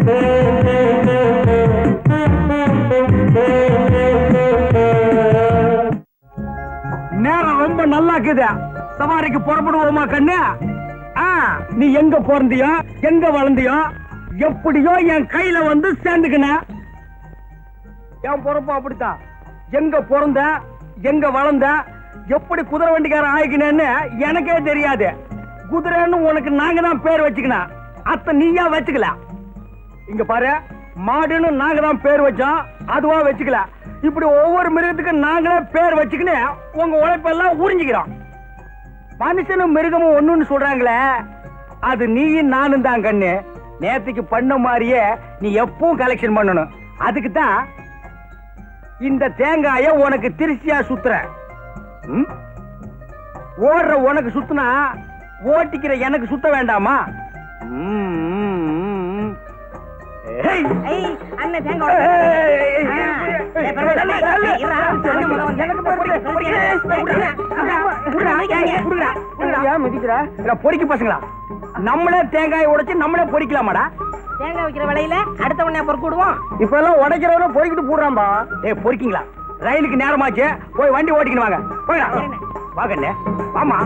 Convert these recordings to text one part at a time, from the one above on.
நேரம் ரொம்ப நல்லா இருக்குது சவாரிக்கு புறப்படுவோமா கண்ணு ஆ, நீ எங்க பிறந்தியோ எங்க வளர்ந்தியோ எப்படியோ என் கையில வந்து சேர்ந்துக்கின என் பொறுப்பு அப்படித்தான் எங்க பிறந்த எங்க வளர்ந்த எப்படி குதிரை வண்டிக்காரன் ஆயிக்கினேன்னு எனக்கே தெரியாது குதிரைன்னு உனக்கு நாங்க தான் பேர் வச்சுக்கணும் அத்த நீயா வச்சுக்கல இங்க பாரு மாடுன்னு நாங்க தான் பேர் வச்சோம் அதுவா வச்சுக்கல இப்படி ஒவ்வொரு மிருகத்துக்கும் நாங்களே பேர் வச்சுக்கின்னு உங்க உழைப்பெல்லாம் உறிஞ்சிக்கிறோம் மனுஷனும் மிருகமும் ஒண்ணுன்னு சொல்றாங்களே அது நீயும் நானும் தான் கண்ணு நேத்துக்கு பண்ண மாதிரியே நீ எப்பவும் கலெக்ஷன் பண்ணணும் அதுக்கு தான் இந்த தேங்காய உனக்கு திருச்சியா சுத்துறேன் ம்? ஓடுற உனக்கு சுத்துனா ஓட்டிக்கிற எனக்கு சுத்த வேண்டாமா ம், ம், ம், ம். ஏய். ஏய், அண்ணன் தேங்காய் ஏய், உடைச்சு. ஏய், ஏய், ஏய், ஆ. ஏய், ஏய், பரவாயில்ல, ஏய், ஏய், இருடா, அண்ணன் முதல்ல வந்து. எனக்கு போய் குடு, குடு, குடு, குடுடா, குடுடா, குடுடா, குடுடா. ஏன் மிதிக்கிற? இல்ல, பொறுக்கி பசங்களா நம்மளே தேங்காய் உடைச்சு நம்மளே பொறிக்கலாமாடா தேங்காய் வைக்கிற விலையில அடுத்த உடனே பொறுக்கு விடுவோம் இப்ப எல்லாம் உடைக்கிறவன பொறிக்கிட்டு போடுறான்பா ஏய் பொறிக்கிங்களா ரயிலுக்கு நேரமாச்சு போய் வண்டி ஓட்டிக்கணும் வாங்க போயிடா வாங்கண்ணே வாமா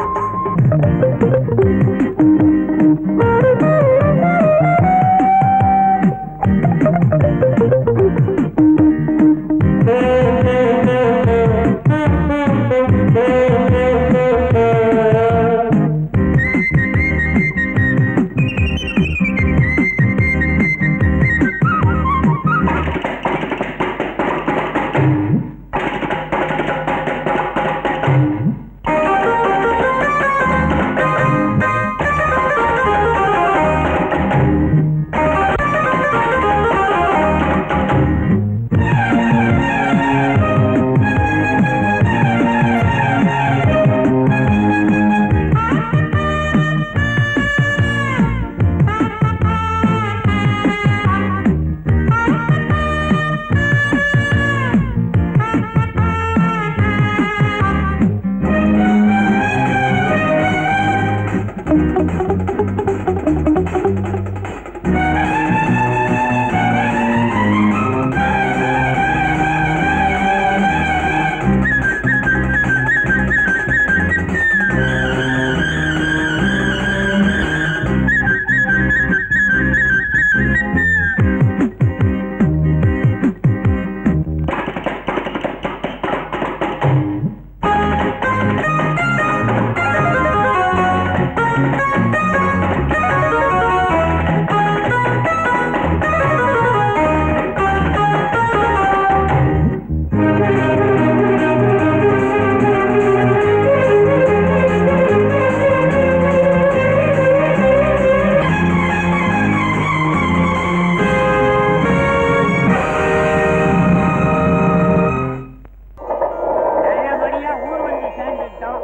நல்லபடியா ஊர் வந்து சேர்ந்துட்டோம்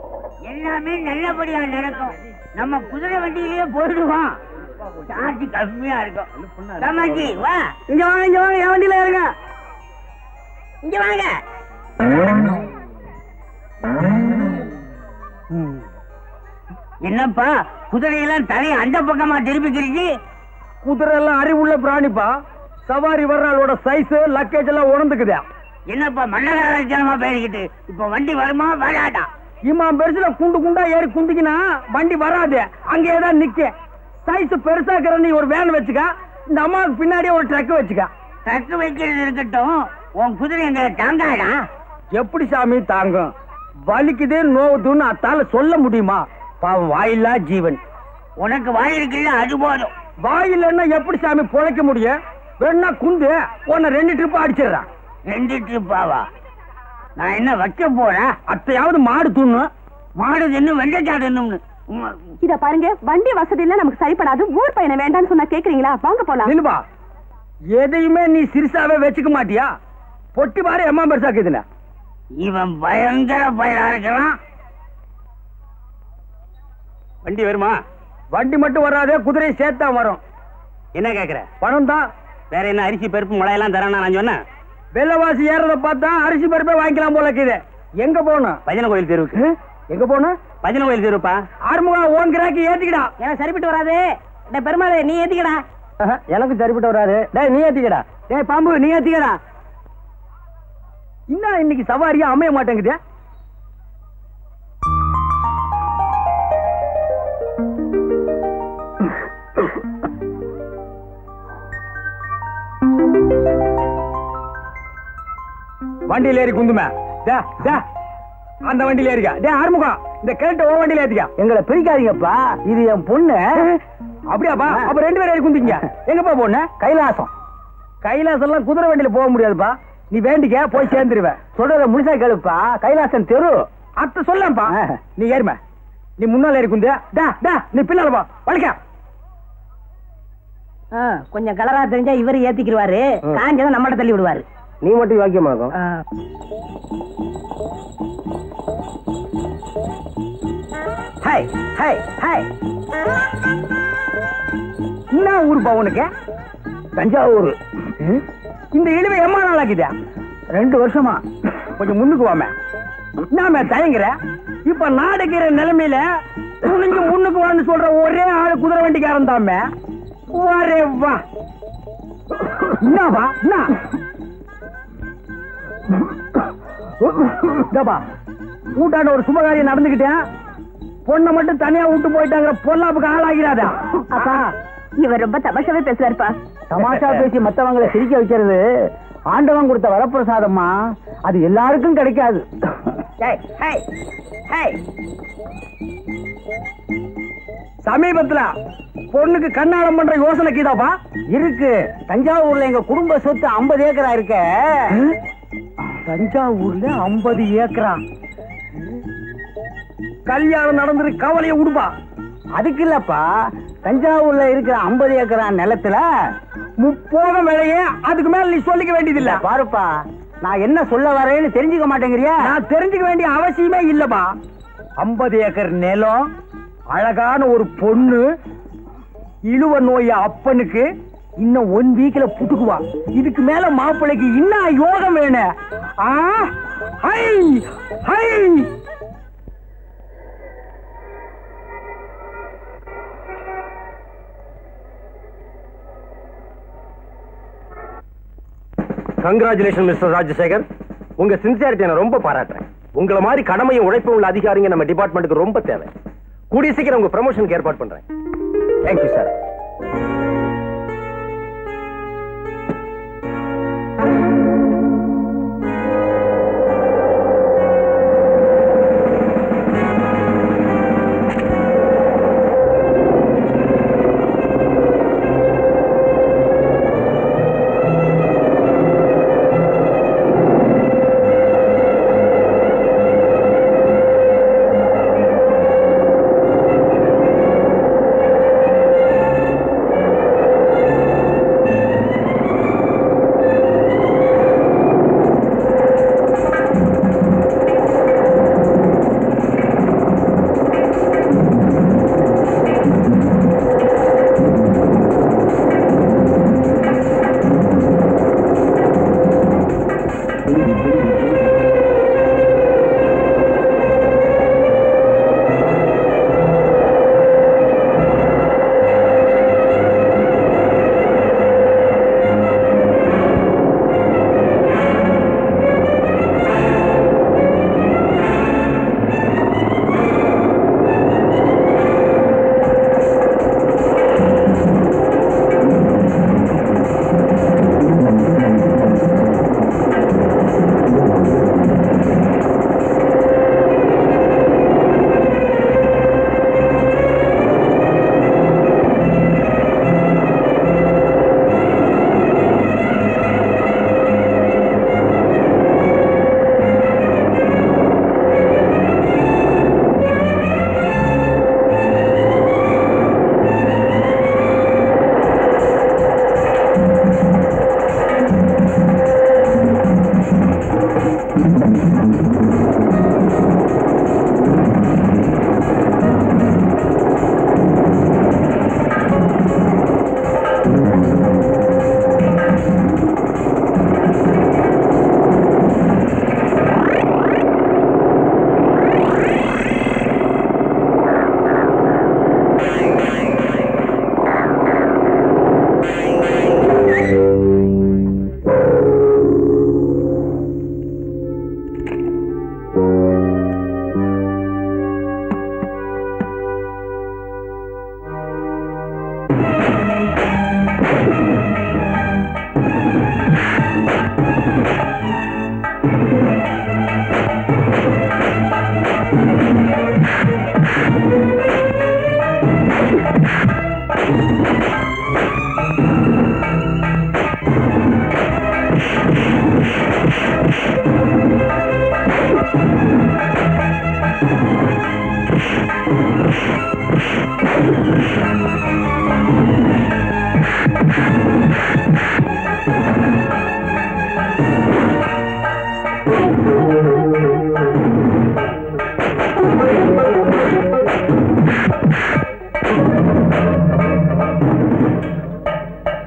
எல்லாமே நல்லபடியா நடக்கும் நம்ம குதிரை வண்டியிலேயே போயிடுவோம் சார்ஜ் கம்மியா இருக்கும் தமாஜி வா இங்க வாங்க இங்க வாங்க என் வண்டியில இருங்க இங்க வாங்க என்னப்பா குதிரையெல்லாம் தலையை அந்த பக்கமா திருப்பிக்கிறீங்க குதிரை எல்லாம் அறிவுள்ள பிராணிப்பா சவாரி வர்றாளோட சைஸ் லக்கேஜ் எல்லாம் உணர்ந்துக்குது என்னப்பா மன்னகராஜனமா பேசிக்கிட்டு இப்ப வண்டி வருமா வராதா இம்மாம் பெருசுல குண்டு குண்டா ஏறி குந்திக்கினா வண்டி வராது அங்கேயே தான் நிக்க சைஸ் பெருசாக்கிற நீ ஒரு வேன் வச்சுக்க இந்த அம்மாவுக்கு பின்னாடியே ஒரு ட்ரக் வச்சுக்க தக்கு வைக்கிறது இருக்கட்டும் உன் குதிரை எங்களை தாங்காடா எப்படி சாமி தாங்கும் வலிக்குது நோவுதுன்னு அத்தால சொல்ல முடியுமா பாவம் வாயில்லா ஜீவன் உனக்கு வாய் இருக்குல்ல அது போதும் வாயில்லைன்னா எப்படி சாமி பொழைக்க முடியும் வேணா குந்து உன்னை ரெண்டு ட்ரிப் அடிச்சிடுறான் ரெண்டு ட்ரிப்பாவா நான் என்ன வைக்க போறேன் அத்தையாவது மாடு துண்ணு மாடு தின்னு வெண்டைக்கா தின்னும்னு இத பாருங்க வண்டி வசதி எல்லாம் நமக்கு சரிப்படாது ஊர் பையனை வேண்டாம்னு சொன்னா கேக்குறீங்களா வாங்க போலாம் நில்லுபா எதையுமே நீ சிறுசாவே வச்சுக்க மாட்டியா பொட்டி பாரு எம்மா பெருசாக்குதுல இவன் பயங்கர பயலா இருக்கிறான் வண்டி வருமா வண்டி மட்டும் வராதே குதிரை சேர்த்தா வரும் என்ன கேக்குற பணம் தான் வேற என்ன அரிசி பருப்பு முளையெல்லாம் தரானா நான் சொன்னேன் வெள்ளவாசி ஏறத பார்த்தா அரிசி பருப்பே வாங்கிக்கலாம் போல இருக்குது எங்க போகணும் பஜனை கோயில் தெருவுக்கு ஹம்? எங்க போகணும் பஜனை கோயில் தெருப்பா ஆறுமுகம் ஓன் கிராக்கி ஏத்திக்கிடா எனக்கு சரிப்பட்டு வராது இந்த பெருமாள் நீ ஏத்திக்கடா எனக்கு சரிப்பட்டு வராது டேய் நீ ஏத்திக்கடா டேய் பாம்பு நீ ஏத்திக்கடா இன்னும் இன்னைக்கு சவாரியா அமைய மாட்டேங்குது வண்டியில ஏறி குந்துமே டே டே அந்த வண்டியில ஏறிக்கா டே ஆறுமுகம் இந்த கிழட்டு ஓ வண்டியில ஏத்திக்கா எங்களை பிரிக்காதீங்கப்பா இது என் பொண்ணு அப்படியாப்பா அப்ப ரெண்டு பேரும் ஏறி குந்திங்க எங்கப்பா பொண்ணு கைலாசம் கைலாசம் எல்லாம் குதிரை வண்டியில போக முடியாதுப்பா நீ வேண்டிக்க போய் சேர்ந்துருவ சொல்றத முழுசா கேளுப்பா கைலாசம் தெரு அத்த சொல்லப்பா நீ ஏறும நீ முன்னால ஏறி குந்து டா டா நீ பின்னால போ வலிக்க ஆ, கொஞ்சம் கலரா தெரிஞ்சா இவரு ஏத்திக்கிருவாரு ம். காஞ்சதை நம்மகிட்ட தள்ளி விடுவாரு நீ மட்டும் யோக்கியமாகும் ஆ. ஹாய் ஹாய் ஹாய் என்ன ஊருப்பா உனக்கு தஞ்சாவூர் இந்த இழுவை எம்மா நாள் ஆகுதா ரெண்டு வருஷமா கொஞ்சம் முன்னுக்கு வாம நாம தயங்குற இப்ப நாடுகிற நிலைமையில துணிஞ்சு முன்னுக்கு வான்னு சொல்ற ஒரே ஆளு குதிரை வண்டிக்காரன் தாமே வரே வா என்னவா என்ன இதப்பா கூட்டாண்ட ஒரு சுபகாரியம் நடந்துகிட்டேன் பொண்ணை மட்டும் தனியா விட்டு போயிட்டாங்கிற பொல்லாப்புக்கு ஆளாகிறாதா அப்பா இவர் ரொம்ப தமாஷாவே பேசுறாருப்பா தமாஷா பேசி மத்தவங்களை சிரிக்க வைக்கிறது ஆண்டவன் கொடுத்த வரப்பிரசாதம்மா அது எல்லாருக்கும் கிடைக்காது ஹேய், ஹேய், ஹேய். சமீபத்துல பொண்ணுக்கு கண்ணாடம் பண்ற யோசனை கீதாப்பா இருக்கு தஞ்சாவூர்ல எங்க குடும்ப சொத்து 50 ஏக்கரா இருக்க தஞ்சாவூர்ல 50 ஏக்கரா கல்யாணம் நடந்துரு கவலைய விடுப்பா அதுக்கு இல்லப்பா தஞ்சாவூர்ல இருக்கிற 50 ஏக்கரா நிலத்துல முப்போகம் விலையே அதுக்கு மேல நீ சொல்லிக்க வேண்டியது இல்ல பாருப்பா நான் என்ன சொல்ல வரேன்னு தெரிஞ்சுக்க மாட்டேங்கிறியா நான் தெரிஞ்சுக்க வேண்டிய அவசியமே இல்லப்பா 50 ஏக்கர் நிலம் அழகான ஒரு பொண்ணு இழுவ நோய அப்பனுக்கு இன்னும் ஒன் வீக்ல புட்டுக்குவா இதுக்கு மேல மாப்பிள்ளைக்கு இன்னும் யோகம் வேணும் ஆ ஹை ஹை கங்க்ராச்சுலேஷன் மிஸ்டர் ராஜசேகர் உங்க சின்சியாரிட்டி நான் ரொம்ப பாராட்டுறேன் உங்களை மாதிரி கடமையும் உழைப்பும் உள்ள அதிகாரிங்க நம்ம டிபார்ட்மெண்ட்டுக்கு ரொம்ப தேவை கூடிய சீக்கிரம் உங்க ப்ரமோஷனுக்கு ஏற்பாடு பண்றேன் தேங்க்யூ சார்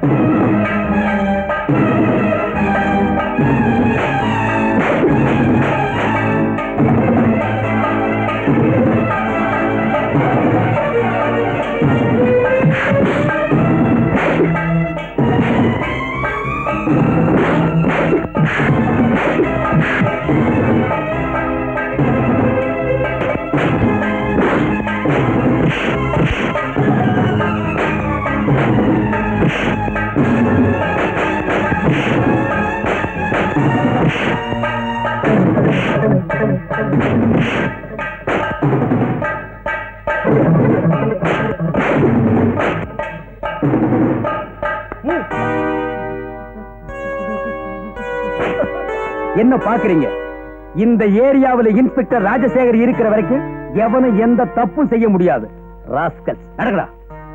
என்ன பாக்குறீங்க இந்த ஏரியாவுல இன்ஸ்பெக்டர் ராஜசேகர் இருக்கிற வரைக்கும் எவனும் எந்த தப்பும் செய்ய முடியாது ராஸ்கல் நடங்கடா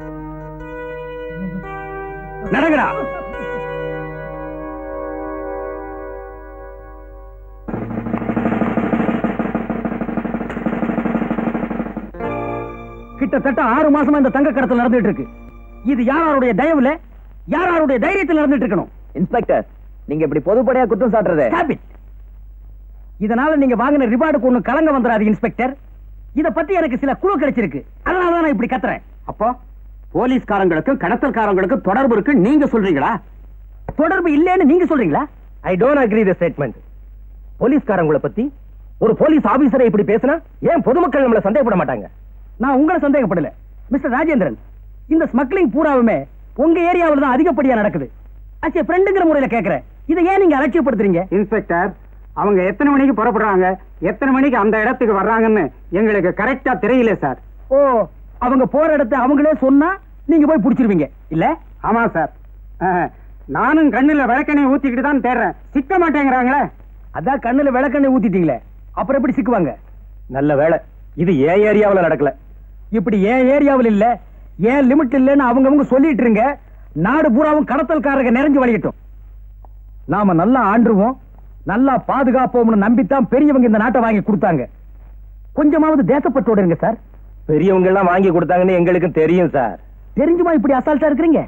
நடங்கடா கிட்டத்தட்ட ஆறு மாசமா இந்த தங்க கடத்தல் நடந்துட்டு இருக்கு இது யாராருடைய தயவுல யாராருடைய தைரியத்தில் நடந்துட்டு இருக்கணும் இன்ஸ்பெக்டர் நீங்க இப்படி பொதுப்படையா குற்றம் சாட்டுறது Stop it. இதனால நீங்க வாங்கின ரிவார்டுக்கு ஒண்ணு கலங்க வந்துடாது இன்ஸ்பெக்டர் இத பத்தி எனக்கு சில குழு கிடைச்சிருக்கு அதனால தான் நான் இப்படி கத்துறேன் அப்போ போலீஸ்காரங்களுக்கும் கடத்தல்காரங்களுக்கும் தொடர்பு இருக்கு நீங்க சொல்றீங்களா தொடர்பு இல்லைன்னு நீங்க சொல்றீங்களா I don't agree the statement போலீஸ்காரங்களை பத்தி ஒரு போலீஸ் ஆபீசரை இப்படி பேசினா ஏன் பொதுமக்கள் நம்மள சந்தேகப்பட மாட்டாங்க நான் உங்களை சந்தேகப்படல மிஸ்டர் ராஜேந்திரன் இந்த ஸ்மக்லிங் பூராவுமே உங்க ஏரியாவுல தான் அதிகப்படியா நடக்குது அச்சே ஃப்ரெண்டுங்கிற முறையில கேக்குறேன் இதை ஏன் நீங்க அலட்சியப்படுத்துறீங்க இன்ஸ்பெக்டர் அவங்க எத்தனை மணிக்கு புறப்படுறாங்க எத்தனை மணிக்கு அந்த இடத்துக்கு வர்றாங்கன்னு எங்களுக்கு கரெக்டா தெரியல சார் ஓ அவங்க போற இடத்தை அவங்களே சொன்னா நீங்க போய் புடிச்சிருவீங்க இல்ல ஆமா சார் அஹ், நானும் கண்ணுல விளக்கெண்ணெய் ஊத்திக்கிட்டு தான் தேடுறேன் சிக்க மாட்டேங்கிறாங்களே அதான் கண்ணுல விளக்கெண்ணெய் ஊத்திட்டீங்களே அப்புறம் எப்படி சிக்குவாங்க நல்ல வேலை இது ஏன் ஏரியாவுல நடக்கல இப்படி ஏன் ஏரியாவில் இல்ல ஏன் லிமிட் இல்லைன்னு அவங்கவங்க சொல்லிட்டு இருங்க நாடு பூராவும் கடத்தல்காரங்க நிறைஞ்சு வழியட்டும் நாம நல்லா ஆண்டுருவோம் நல்லா பாதுகாப்போம்னு நம்பித்தான் பெரியவங்க இந்த நாட்டை வாங்கி கொடுத்தாங்க கொஞ்சமாவது தேசப்பட்டோட இருங்க சார் பெரியவங்க எல்லாம் வாங்கி கொடுத்தாங்கன்னு எங்களுக்கும் தெரியும் சார் தெரிஞ்சுமா இப்படி அசால்ட்டா இருக்கிறீங்க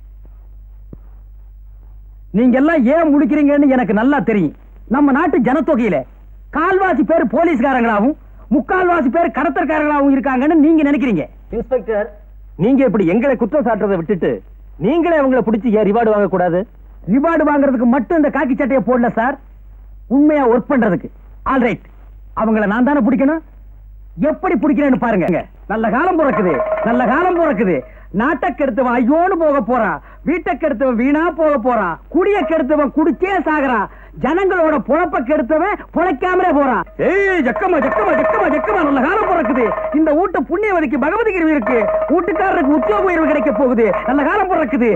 நீங்க எல்லாம் ஏன் முழிக்கிறீங்கன்னு எனக்கு நல்லா தெரியும் நம்ம நாட்டு ஜனத்தொகையில கால்வாசி பேர் போலீஸ்காரங்களாவும் முக்கால்வாசி பேர் கடத்தற்காரங்களாவும் இருக்காங்கன்னு நீங்க நினைக்கிறீங்க இன்ஸ்பெக்டர் நீங்க இப்படி எங்களை குற்றம் சாட்டுறதை விட்டுட்டு நீங்களே அவங்கள பிடிச்சி ஏன் ரிவார்டு வாங்க கூடாது ரிவார்டு வாங்குறதுக்கு மட்டும் இந்த காக்கி சட்டையை போடல சார் உண்மையா ஒர்க் பண்றதுக்கு ஆல் ரைட் அவங்கள நான் தானே பிடிக்கணும் எப்படி பிடிக்கிறேன்னு பாருங்க நல்ல காலம் பிறக்குது நல்ல காலம் பிறக்குது நாட்டை கெடுத்தவன் ஐயோன்னு போக போறான் வீட்டை கெடுத்தவன் வீணா போக போறான் குடிய கெடுத்தவன் குடிச்சே சாகுறான் ஜனங்களோட பொழப்ப கெடுத்தவன் பொழைக்காமலே போறான் ஏய் ஜக்கமா ஜக்கமா ஜக்கமா ஜக்கமா நல்ல காலம் பிறக்குது இந்த வீட்டு புண்ணியவதிக்கு பகவதி கிருவி இருக்கு வீட்டுக்காரருக்கு உத்தியோக உயர்வு கிடைக்க போகுது நல்ல காலம் பிறக்குது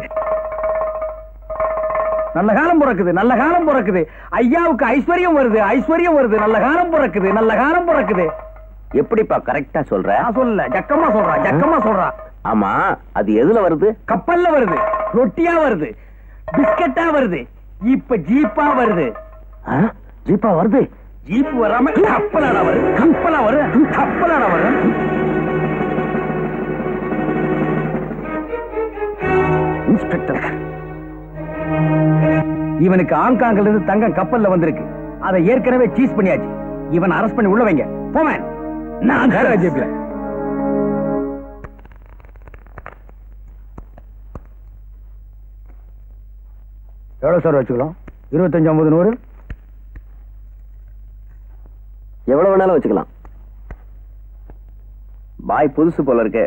நல்ல காலம் பிறக்குது நல்ல காலம் பிறக்குது ஐயாவுக்கு ஐஸ்வர்யம் வருது ஐஸ்வர்யம் வருது நல்ல காலம் பிறக்குது நல்ல காலம் பிறக்குது எப்படிப்பா கரெக்டா சொல்ற நான் சொல்லல ஜக்கமா சொல்றான் ஜக்கமா சொல்றான் ஆமா அது எதுல வருது கப்பல்ல வருது ரொட்டியா வருது பிஸ்கட்டா வருது இப்ப ஜீப்பா வருது ஜீப்பா வருது ஜீப் வராம கப்பலாட வருது கப்பலா வரும் கப்பலாட வரும் இன்ஸ்பெக்டர் இவனுக்கு ஆங்காங்ல இருந்து தங்கம் கப்பல்ல வந்திருக்கு அதை ஏற்கனவே சீஸ் பண்ணியாச்சு இவன் அரெஸ்ட் பண்ணி உள்ள வைங்க போவேன் நான் ஜீப்ல எவ்வளவு சார் வச்சுக்கலாம் இருபத்தஞ்சு ஐம்பது நூறு எவ்வளவு வேணாலும் வச்சுக்கலாம் பாய் புதுசு போல இருக்கு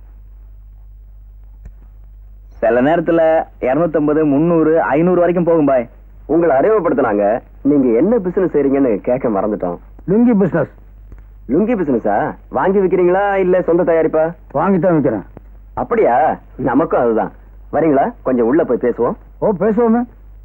சில நேரத்துல இருநூத்தம்பது முந்நூறு ஐநூறு வரைக்கும் போகும் பாய் உங்களை அறிமுகப்படுத்தினாங்க நீங்க என்ன பிசினஸ் செய்றீங்கன்னு கேட்க மறந்துட்டோம் லுங்கி பிசினஸ் லுங்கி பிசினஸா வாங்கி விக்கிறீங்களா இல்ல சொந்த தயாரிப்பா வாங்கித்தான் விற்கிறேன் அப்படியா நமக்கும் அதுதான் வரீங்களா கொஞ்சம் உள்ள போய் பேசுவோம் ஓ பேசுவோமே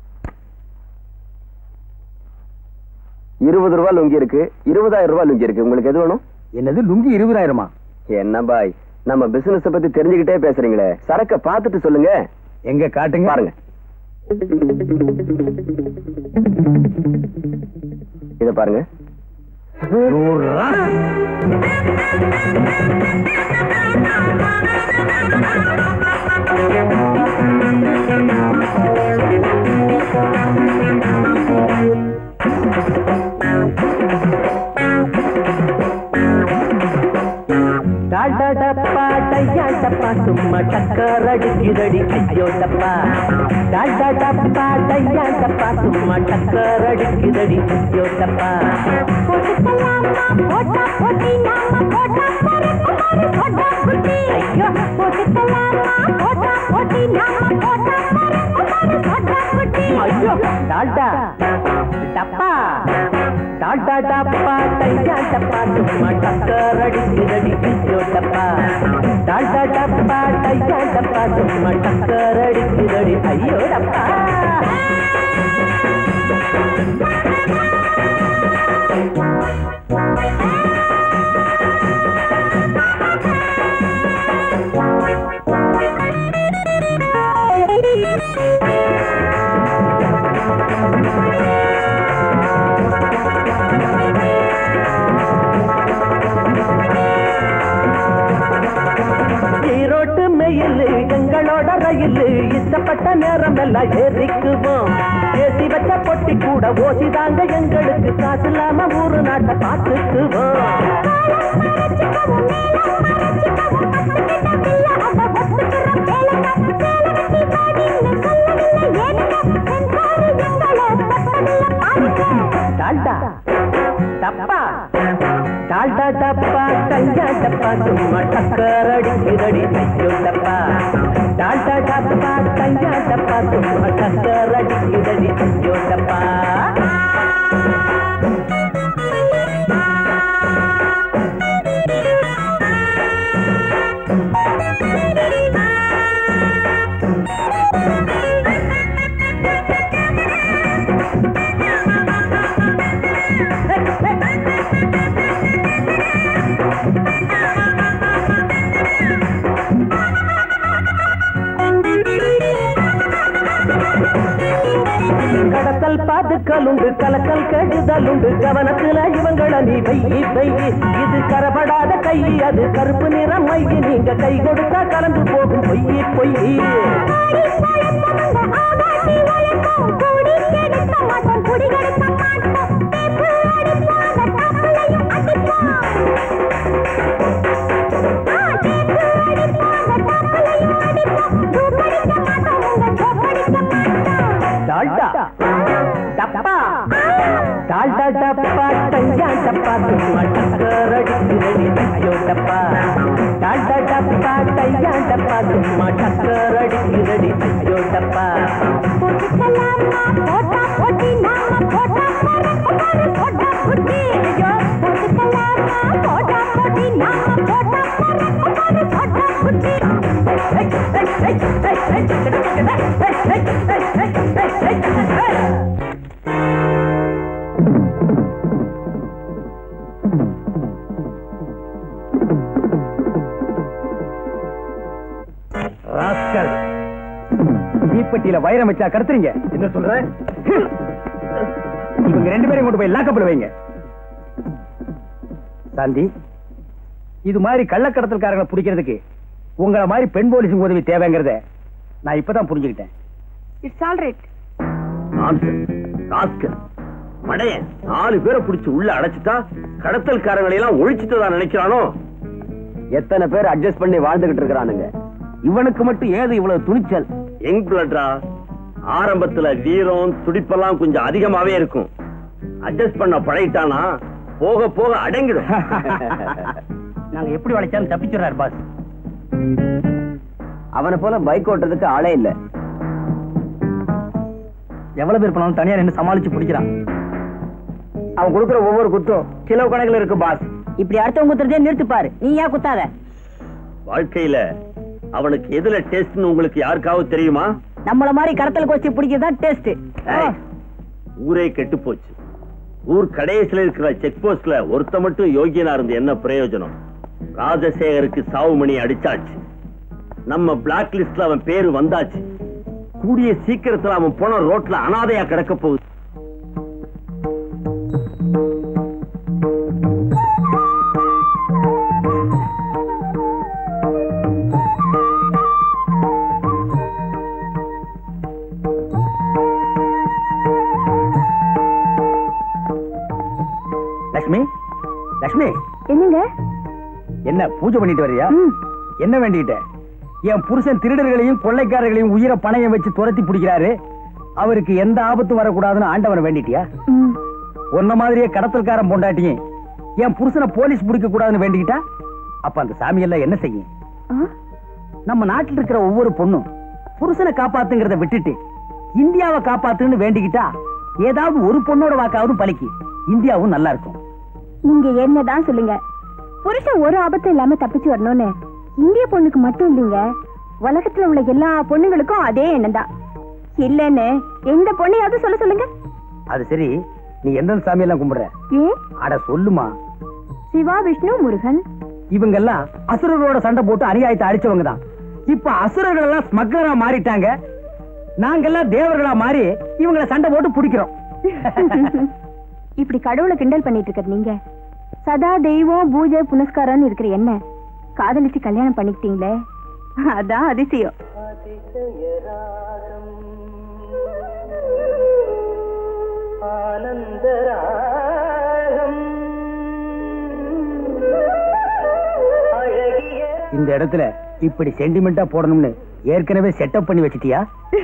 இருபது ரூபாய் லுங்கி இருக்கு இருபதாயிரம் ரூபாய் லுங்கி இருக்கு உங்களுக்கு எது வேணும் என்னது லுங்கி இருபதாயிரமா என்ன பாய் நம்ம பிசினஸ் பத்தி தெரிஞ்சுக்கிட்டே பேசுறீங்களே சரக்க பார்த்துட்டு சொல்லுங்க எங்க காட்டுங்க பாருங்க இத பாருங்க நூறு ரூபா. Thank டப்பா சும்மா டக்கர் அடிக்குதடி ஐயோ டப்பா டாடா டப்பா டையா டப்பா சும்மா டக்கர் அடிக்குதடி ஐயோ டப்பா ஐயோ ஐயோ டாடா டப்பா டாடா டப்பா டையா டப்பா சும்மா டக்கர் அடிக்குதடி ஐயோ டப்பா டாடா டப்பா டையா டப்பா சும்மா டக்கர் அடிக்குதடி ஐயோ டப்பா ஈரோட்டு மெயில் எங்களோட ரயில் இஷ்டப்பட்ட நேரம் எல்லாம் ஏறிக்குவோம் ஏசி வச்ச பொட்டி கூட ஓசிதாங்க எங்களுக்கு காசு இல்லாம ஊரு நாட்டை பார்த்துக்குவோம் டால்டா டப்பா டால்டா டப்பா டையா டப்பா சும்மா டக்கர் அடிக்குதடி ஐயோ டப்பா டால்டா டப்பா டையா டப்பா சும்மா டக்கர் அடிக்குதடி ஐயோ டப்பா கடத்தல் பாதுக்கல் உண்டு கலக்கல் கெடுதல் உண்டு கவனத்துல இவங்கள நீ வெயி வெயி இது கரபடாத கை அது கருப்பு நிறம் மை நீங்க கை கொடுத்தா கலந்து போகும் பொய்யி பொய்யி டால்டா டப்பா டால்டா டப்பா டையா டப்பா சும்மா டக்கர் அடிக்குதடி ஐயோ டப்பா டால்டா டப்பா டையா டப்பா சும்மா டக்கர் அடிக்குதடி ஐயோ டப்பா ராஸ்கல் தீப்பெட்டியில வைரம் வச்சா கடத்துறீங்க என்ன சொல்ற இவங்க ரெண்டு பேரையும் கொண்டு போய் லாக்கப்பில் வைங்க சாந்தி இது மாதிரி கள்ளக்கடத்தல்காரங்களை பிடிக்கிறதுக்கு உங்கள மாதிரி பெண் போலீஸுங்க உதவி தேவைங்கிறத நான் இப்பதான் புரிஞ்சுக்கிட்டேன் இட்ஸ் ஆல் ரைட் ராஸ்கல் மடையன் நாலு பேரை பிடிச்சு உள்ள அடைச்சிட்டா கடத்தல்காரங்களை எல்லாம் ஒழிச்சுட்டு நினைக்கிறானோ எத்தனை பேர் அட்ஜஸ்ட் பண்ணி வாழ்ந்துகிட்டு இருக்கிறானுங்க இவனுக்கு மட்டும் ஏது இவ்வளவு துணிச்சல் யங் பிளட்ரா ஆரம்பத்துல வீரம் துடிப்பெல்லாம் கொஞ்சம் அதிகமாவே இருக்கும் அட்ஜஸ்ட் பண்ண பழகிட்டானா போக போக அடங்கிடும் நாங்க எப்படி வளைச்சாலும் தப்பிச்சுறாரு பாஸ் அவனை போல பைக் ஓட்டுறதுக்கு ஆளே இல்ல எவ்வளவு பேர் பண்ணாலும் தனியா நின்று சமாளிச்சு பிடிக்கிறான் அவன் கொடுக்குற ஒவ்வொரு குத்தும் கிலோ கணக்குல இருக்கு பாஸ் இப்படி அடுத்தவங்க குத்துறதே நிறுத்துப்பாரு நீ ஏன் குத்தாத வாழ்க்கையில அவனுக்கு எதுல டேஸ்ட்னு உங்களுக்கு யாருக்காவது தெரியுமா நம்மள மாதிரி கடத்தல் கோஷ்டி பிடிக்கிறதா டேஸ்ட் ஏய், ஊரே கெட்டு போச்சு ஊர் கடைசியில இருக்கிற செக் போஸ்ட்ல ஒருத்த மட்டும் யோகியனா இருந்து என்ன பிரயோஜனம் ராஜசேகருக்கு சாவு மணி அடிச்சாச்சு நம்ம பிளாக் லிஸ்ட்ல அவன் பேரு வந்தாச்சு கூடிய சீக்கிரத்துல அவன் போன ரோட்ல அனாதையா கிடக்க போகுது லட்சுமி லட்சுமி என்னங்க என்ன பூஜை பண்ணிட்டு வரியா ம். என்ன வேண்டிக்கிட்ட என் புருஷன் திருடர்களையும் கொள்ளைக்காரர்களையும் உயிரை பணையம் வச்சு துரத்தி பிடிக்கிறாரு அவருக்கு எந்த ஆபத்தும் வரக்கூடாதுன்னு ஆண்டவனை வேண்டிட்டியா ம். உன்ன மாதிரியே கடத்தல்காரன் பொண்டாட்டியும் என் புருஷனை போலீஸ் பிடிக்க கூடாதுன்னு வேண்டிக்கிட்டா அப்ப அந்த சாமி எல்லாம் என்ன செய்யும் ஆ? நம்ம நாட்டில் இருக்கிற ஒவ்வொரு பொண்ணும் புருஷனை காப்பாத்துங்கிறத விட்டுட்டு இந்தியாவை காப்பாத்துன்னு வேண்டிக்கிட்டா ஏதாவது ஒரு பொண்ணோட வாக்காவது பலிக்கு இந்தியாவும் நல்லா இருக்கும் நீங்க என்னதான் சொல்லுங்க புருஷன் ஒரு ஆபத்தும் இல்லாம தப்பிச்சு வரணும்னு இந்திய பொண்ணுக்கு மட்டும் இல்லைங்க உலகத்துல உள்ள எல்லா பொண்ணுங்களுக்கும் அதே எண்ணம் தான் இல்லன்னு எந்த பொண்ணையாவது சொல்ல சொல்லுங்க அது சரி நீ எந்த சாமியெல்லாம் கும்பிடுற ஏன் அட சொல்லுமா சிவா விஷ்ணு முருகன் இவங்க எல்லாம் அசுரர்களோட சண்டை போட்டு அநியாயத்தை அடிச்சவங்க தான் இப்ப அசுரர்கள் எல்லாம் ஸ்மக்லரா மாறிட்டாங்க நாங்கெல்லாம் தேவர்களா மாறி இவங்கள சண்டை போட்டு பிடிக்கிறோம் இப்படி கடவுளை கிண்டல் பண்ணிட்டு இருக்கிற நீங்க சதா தெய்வம் பூஜை புனஸ்காரம்னு இருக்கிற என்ன காதலிச்சு கல்யாணம் பண்ணிக்கிட்டீங்களே அதான் அதிசயம் இந்த இடத்துல இப்படி சென்டிமெண்டா போடணும்னு ஏற்கனவே செட்டப் பண்ணி வச்சிட்டியா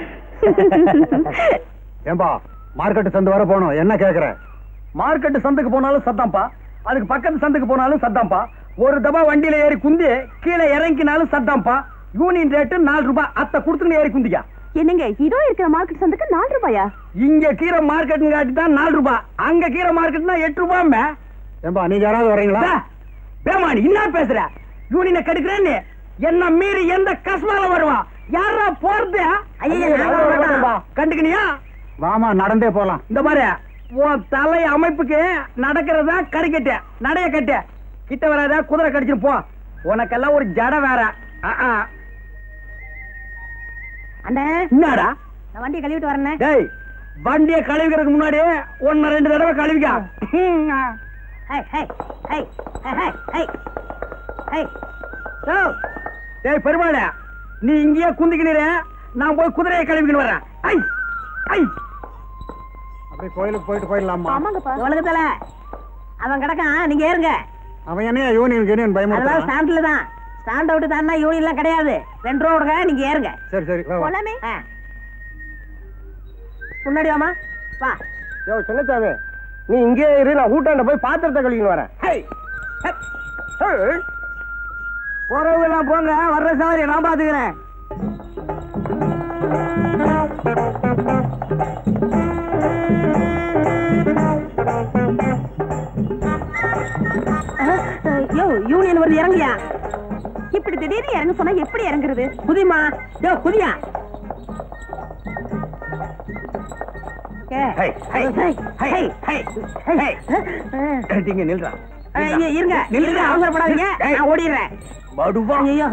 ஏம்பா மார்க்கெட் சந்து வர போனோம் என்ன கேக்குற மார்க்கெட் சந்துக்கு போனாலும் சத்தாம்பா அதுக்கு பக்கத்து சந்துக்கு போனாலும் சத்தாம்பா ஒரு தபா வண்டியில ஏறி குந்தி கீழே இறங்கினாலும் சத்தாம்பா யூனியன் ரேட்டு நாலு ரூபாய் அத்தை கொடுத்துன்னு ஏறி குந்திக்கா என்னங்க இதோ இருக்கிற மார்க்கெட் சந்துக்கு நாலு ரூபாயா இங்க கீரை மார்க்கெட் காட்டி தான் நாலு ரூபாய் அங்க கீரை மார்க்கெட்னா எட்டு ரூபாய் ஏம்பா நீங்க யாராவது வரீங்களா பேமானி என்ன பேசுற யூனியனை கெடுக்கிறேன்னு என்ன மீறி எந்த கஸ்மால வருவா யாரா போறது கண்டுக்கணியா வாமா நடந்தே போலாம் இந்த மாதிரி உன் தலை அமைப்புக்கு நடக்கிறதா கறிக்கட்டு நடைய கட்டு கிட்ட வராத குதிரை கடிச்சிட்டு போ உனக்கெல்லாம் ஒரு ஜட வேற ஆ, ஆ. அண்ணே என்னடா நான் வண்டியை கழுவிட்டு வரேன் டேய் வண்டிய கழுவிக்கிறதுக்கு முன்னாடி ஒன்னு ரெண்டு தடவை கழுவிக்கா ஹை ஹை ஹை ஹை ஹை ஹை யோ, டேய் பெருமாள நீ இங்கேயே குந்திக்கினீர நான் போய் குதிரையை கழுவிக்கின்னு வரேன் ஐ ஐ அப்படியே கோயிலுக்கு போயிட்டு போயிடலாமா ஆமாங்கப்பா உலகத்துல அவன் கிடக்கான் நீங்க ஏறுங்க அவன் என்ன யூனியன் யூனியன் அதெல்லாம் பயமுறுத்தான் ஸ்டாண்ட்ல தான் ஸ்டாண்ட் அவுட் தானா யூனியன்லாம் கிடையாது ரெண்டு ரூபா விடுங்க நீங்க ஏறுங்க சரி சரி வா, வா. போலாமே ஆ. முன்னாடி வாமா வா யோ சின்னசாமி நீ இங்கே இரு நான் ஊட்டாண்ட போய் பாத்திரத்தை கழுவின்னு வரேன் ஹை ஹப், ஹை. போறவங்க எல்லாம் போங்க வர்ற சவாரி நான் பாத்துக்கிறேன் யோ யூனியன் வருது இறங்கியா இப்படி திடீர்னு இறங்க சொன்னா எப்படி இறங்குறது குதிமா யோ குதியா ஹை, ஹை, ஹை, ஹை, ஹை, ஹை. இங்க நில்றா இருங்க இருங்க நில்லுடா. அவசரப்படாதீங்க ஏய். நான் ஓடிடுறேன் மடுவா ஐயோ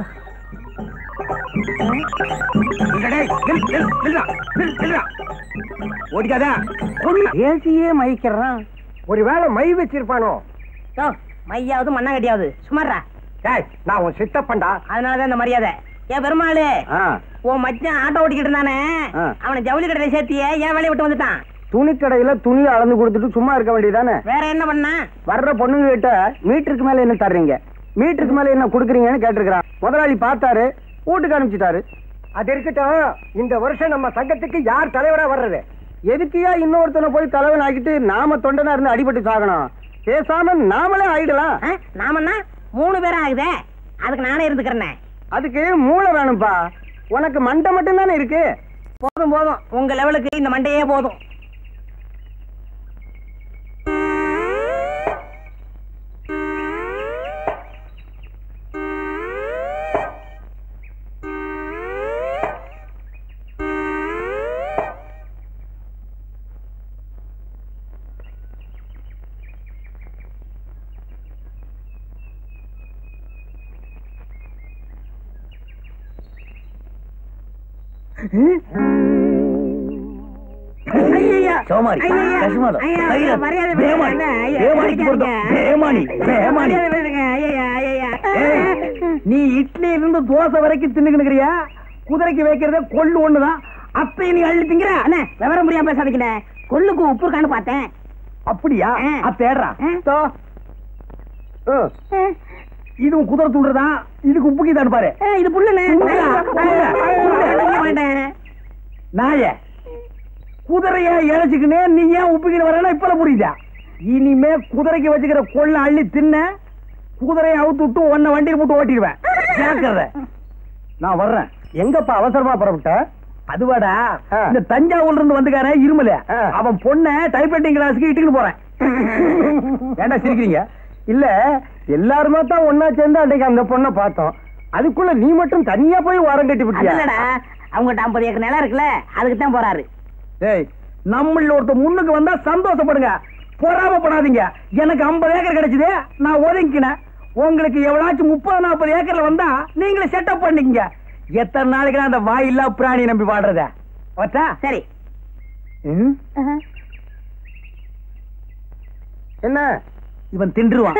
இங்க டேய், நில், நில், நில்றா, நில், நில்றா. ஓடிக்காத ஏசியே மயிக்கிறான் ஒருவேளை மை வச்சிருப்பானோ யோ மையாவது மண்ணாங்கட்டியாவது சுமாரா டேய் நான் உன் சித்தப்பண்டா அதனாலதான் இந்த மரியாதை ஏன் பெருமாளு ஆ, உன் மச்சான் ஆட்டோ ஓட்டிக்கிட்டு இருந்தானே ஆ. அவனை ஜவுளி கடையில சேர்த்தியே ஏன் வேலையை விட்டு வந்துட்டான் துணிக்கடையில துணியை அளந்து கொடுத்துட்டு சும்மா இருக்க வேண்டியதானே வேற என்ன பண்ண வர்ற பொண்ணுங்க கிட்ட மீட்டருக்கு மேல என்ன தர்றீங்க மீட்டருக்கு மேல என்ன குடுக்குறீங்கன்னு கேட்டிருக்கிறான் முதலாளி பார்த்தாரு வீட்டுக்கு அனுப்பிச்சிட்டாரு அது இருக்கட்டும் இந்த வருஷம் நம்ம சங்கத்துக்கு யார் தலைவரா வர்றது எதுக்குயா இன்னொருத்தனை போய் தலைவன் ஆக்கிட்டு நாம தொண்டனா இருந்து அடிபட்டு சாகணும் பேசாம நாமளே ஆயிடலாம் ஆ? நாமன்னா மூணு பேரும் ஆகுதே அதுக்கு நானே இருந்துக்கிறேன் அதுக்கு மூளை வேணும்பா உனக்கு மண்டை மட்டும் தானே இருக்கு போதும் போதும் உங்க லெவலுக்கு இந்த மண்டையே போதும் சோமாரி ஐயா, கசுமாதம் ஐயா, தைரம், மரியாதை பேமானி வேண்டாம், ஐயா, பேமானிக்கு பொருத்தம் அடிக்காதீங்க. பேமானி பேமானி மரியாதை விடுங்க, ஐயா, ஐயா. ஏய், நீ இட்லி இருந்து தோசை வரைக்கும் தின்னுக்கிறியா குதிரைக்கு வைக்கிறத கொள்ளு ஒண்ணுதான் அப்பயும் நீ அள்ளி திங்கிற அண்ணே விவரம் புரியாம பேசாதீங்கண்ணே கொள்ளுக்கு உப்பு இருக்கான்னு பார்த்தேன் அப்படியா ஆ. அ தேடுறா ஆ. தோ. ஆ. இதுவும் குதிரை துண்டுதான் இதுக்கு உப்பு கீதான்னு பாரு ஏய், இது புல்லுண்ணே புல்லா? புல்லா? புல்லா? வேண்டாம் நாய குதிரைய இழைச்சுக்கினே நீ ஏன் உப்புக்கிட்டு வரேன்னா இப்பல புரியுதா இனிமே குதிரைக்கு வச்சுக்கிற கொள்ள அள்ளி தின்ன குதிரையை அவுத்து விட்டு உன்னை வண்டியில் போட்டு ஓட்டிடுவேன் ஜாக்கிரதை நான் வர்றேன் எங்கப்பா அவசரமா புறப்பட்ட அதுவாடா இந்த தஞ்சாவூர்ல இருந்து வந்துக்கார இருமல அவன் பொண்ண டைப்ரைட்டிங் கிளாஸ்க்கு இட்டுக்கிட்டு போறேன் ஏன்டா சிரிக்கிறீங்க இல்ல எல்லாருமே தான் ஒன்னா சேர்ந்து அன்னைக்கு அந்த பொண்ணை பார்த்தோம் அதுக்குள்ள நீ மட்டும் தனியா போய் வாரம் கட்டி விட்டியா இல்லடா அவங்ககிட்ட ஐம்பது ஏக்கர் நிலம் இருக்குல்ல அதுக்கு தான் போறாரு ஏய் நம்மள ஒருத்தர் முன்னுக்கு வந்தா சந்தோஷப்படுங்க பொறாமப்படாதீங்க எனக்கு 50 ஏக்கர் கிடைச்சது நான் ஒதுங்கினேன் உங்களுக்கு எவ்வளாச்சும் முப்பது நாற்பது ஏக்கர்ல வந்தா நீங்களே செட்டப் பண்ணிக்கங்க எத்தனை நாளைக்கு நான் அந்த வாயில்லா பிராணி நம்பி வாடுறத வச்சா சரி என்ன இவன் தின்றுவான்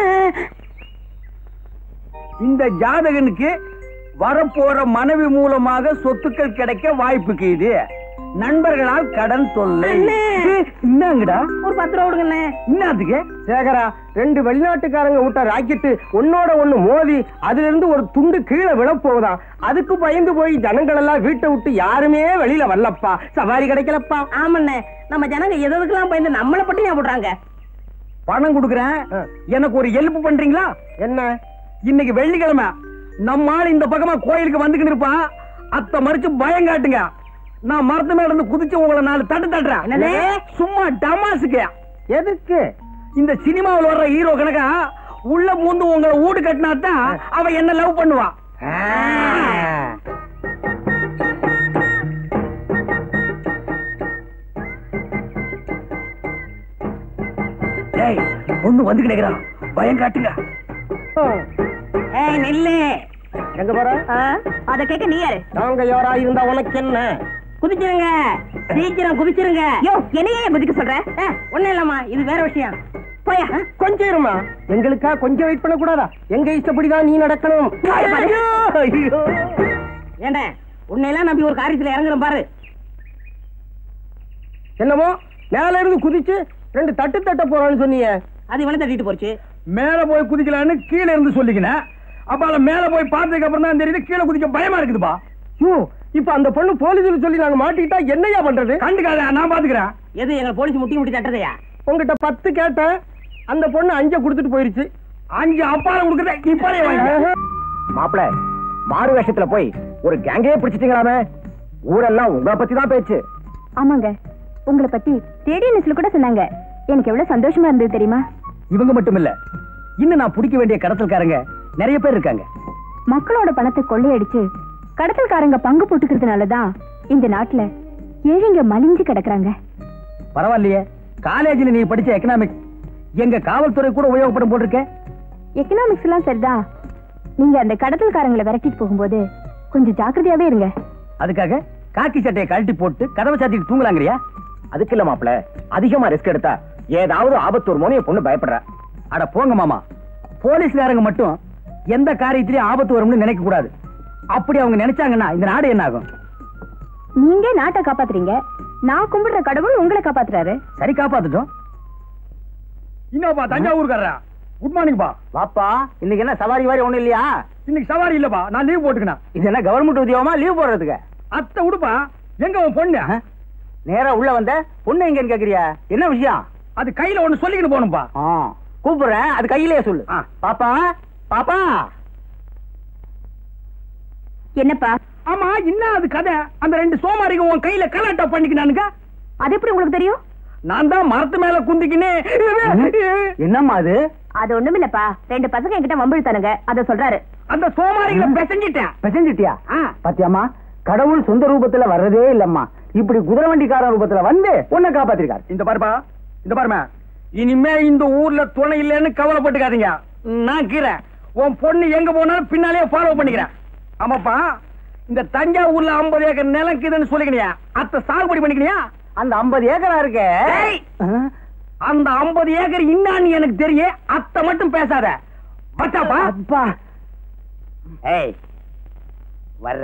இந்த ஜாதகனுக்கு வரப்போற மனைவி மூலமாக சொத்துக்கள் கிடைக்க வாய்ப்புக்கு இது நண்பர்களால் கடன் தொல்லை அண்ணே. என்னங்கடா ஒரு பத்து ரூபா கொடுங்கண்ணே என்னத்துக்கு சேகரா ரெண்டு வெளிநாட்டுக்காரங்க விட்ட ராக்கெட்டு ஒன்னோட ஒண்ணு மோதி அதுல இருந்து ஒரு துண்டு கீழே விழப்போகுதாம் அதுக்கு பயந்து போய் ஜனங்கள் எல்லாம் வீட்டை விட்டு யாருமே வெளியில வரலப்பா சவாரி கிடைக்கலப்பா ஆமாண்ணே நம்ம ஜனங்க எது எதுக்கெல்லாம் பயந்து நம்மளை பட்டி ஞாபகம் போடுறாங்க பணம் கொடுக்குறேன் எனக்கு ஒரு ஹெல்ப் பண்றீங்களா என்ன இன்னைக்கு வெள்ளிக்கிழமை நம்ம ஆள் இந்த பக்கமா கோயிலுக்கு வந்துக்கிட்டு இருப்பான் அத்தை மறிச்சு பயம் காட்டுங்க நான் மரத்து மேல இருந்து குதிச்சு உங்களை நாலு தட்டு தட்டுறேன் என்னது? சும்மா டமாசுக்கு எதுக்கு இந்த சினிமாவில் வர்ற ஹீரோ கணக்கா உள்ள பூந்து உங்களை வீடு கட்டினா தான் அவ என்ன லவ் பண்ணுவான் ஏய் பொண்ணு வந்து கிடைக்கிறான் பயம் காட்டுங்க ஏய் நில்லு எங்க போற அத கேட்க நீ யாரு நாங்க யாரா இருந்தா உனக்கு என்ன குதிச்சிருங்க சீக்கிரம் குதிச்சிருங்க யோ என்னையே குதிக்க சொல்ற ஒண்ணும் இல்லம்மா இது வேற விஷயம் போயா கொஞ்சம் இருமா எங்களுக்கா கொஞ்சம் வெயிட் பண்ண கூடாதா எங்க இஷ்டப்படிதான் நீ நடக்கணும் ஐயோ, ஐயோ. ஏண்டா உன்னையெல்லாம் நம்பி ஒரு காரியத்துல இறங்குறேன் பாரு என்னமோ மேல இருந்து குதிச்சு ரெண்டு தட்டு தட்ட போறான்னு சொன்னீங்க அது இவனை தட்டிட்டு போச்சு மேல போய் குதிக்கலான்னு கீழே இருந்து சொல்லிக்கினேன் அப்ப அதுல மேல போய் பார்த்ததுக்கு அப்புறம் தான் தெரியுது கீழே குதிக்க பயமா இருக்குதுப்பா யோ இப்ப அந்த பொண்ணு போலீஸ் சொல்லி நாங்க மாட்டிக்கிட்டா என்னையா பண்றது கண்டுக்காத நான் பாத்துக்கிறேன் எது எங்க போலீஸ் முட்டி முட்டி தட்டதையா உங்ககிட்ட பத்து கேட்டேன் அந்த பொண்ணு அஞ்ச கொடுத்துட்டு போயிருச்சு அஞ்சு அப்பால கொடுக்குறத இப்பாலே வாங்க மாப்பிள மாறு வேஷத்துல போய் ஒரு கேங்கே பிடிச்சிட்டீங்களாமே ஊரெல்லாம் உங்களை பத்தி தான் பேச்சு ஆமாங்க உங்களை பத்தி ரேடியோ நியூஸ்ல கூட சொன்னாங்க எனக்கு எவ்வளவு சந்தோஷமா இருந்தது தெரியுமா இவங்க மட்டும் இல்ல இன்னும் நான் பிடிக்க வேண்டிய கடத்தல்காரங்க நிறைய பேர் இருக்காங்க மக்களோட பணத்தை கொள்ளையடிச்சு கடத்தல்காரங்க பங்கு போட்டுக்கிறதுனாலதான் இந்த நாட்டுல ஏழைங்க மலிஞ்சு கிடக்குறாங்க பரவாயில்லையே காலேஜில் நீ படிச்ச எக்கனாமிக்ஸ் எங்க காவல்துறை கூட உபயோகப்படும் போட்டிருக்க எக்கனாமிக்ஸ் எல்லாம் சரிதான் நீங்க அந்த கடத்தல்காரங்களை விரட்டிட்டு போகும்போது கொஞ்சம் ஜாக்கிரதையாவே இருங்க அதுக்காக காக்கி சட்டையை கழட்டி போட்டு கதவை சாத்திட்டு தூங்கலாங்கறியா அதுக்கு இல்ல மாப்பிள அதிகமா ரிஸ்க் எடுத்தா ஏதாவது ஆபத்து ஒரு மோனைய பொண்ணு பயப்படுற அட போங்க மாமா போலீஸ்காரங்க மட்டும் எந்த காரியத்திலயும் ஆபத்து வரும்னு நினைக்க கூடாது அப்படி அவங்க நினைச்சாங்கன்னா இந்த நாடு என்ன ஆகும் நீங்க நாட்டை காப்பாத்துறீங்க நான் கும்பிடுற கடவுள் உங்களை காப்பாத்துறாரு சரி காப்பாத்துட்டோம் இன்னப்பா தஞ்சாவூர்காரா குட் மார்னிங் பா வாப்பா இன்னைக்கு என்ன சவாரி வாரி ஒண்ணும் இல்லையா இன்னைக்கு சவாரி இல்லப்பா நான் லீவ் போட்டுக்கினேன் இது என்ன கவர்மெண்ட் உத்தியோகமா லீவ் போடுறதுக்கு அத்தை உடுப்பா எங்க உன் பொண்ணு நேரா உள்ள வந்த பொண்ணு எங்கன்னு கேக்குறியா என்ன விஷயம் அது கையில ஒண்ணு சொல்லிக்கிட்டு போகணும்பா ஆ, கூப்பிடுறேன் அது கையிலேயே சொல்லு ஆ. பாப்பா பாப்பா என்னப்பா ஆமா என்ன அது கதை அந்த ரெண்டு சோமாரிங்க உன் கையில கலாட்டா பண்ணிக்கினானுங்க அது எப்படி உங்களுக்கு தெரியும் நான் தான் மரத்து மேல குந்திக்கினே என்னம்மா அது அது ஒண்ணுமில்லப்பா ரெண்டு பசங்க என்கிட்ட வம்பிழுத்தானுங்க அத சொல்றாரு அந்த சோமாரிகளை பெசஞ்சிட்டேன் பெசஞ்சிட்டியா பாத்தியாமா கடவுள் சொந்த ரூபத்துல வர்றதே இல்லம்மா இப்படி குதிரை வண்டிக்கார ரூபத்துல வந்து உன்னை காப்பாத்திருக்காரு இந்த பாருப்பா இந்த பாருமா இனிமே இந்த ஊர்ல துணை இல்லைன்னு கவலைப்பட்டுக்காதீங்க நான் கீரை உன் பொண்ணு எங்க போனாலும் பின்னாலே ஃபாலோ பண்ணிக்கிறேன் ஆமாப்பா இந்த தஞ்சாவூர்ல 50 ஏக்கர் நிலக்குதுன்னு சொல்லிக்கினியா அத்தை சாகுபடி பண்ணிக்கினியா அந்த 50 ஏக்கரா இருக்கே ஏய்! அந்த 50 ஏக்கர் இன்னான்னு எனக்கு தெரியும் அத்தை மட்டும் பேசாத பச்சாப்பா அப்பா ஏய் வர்ற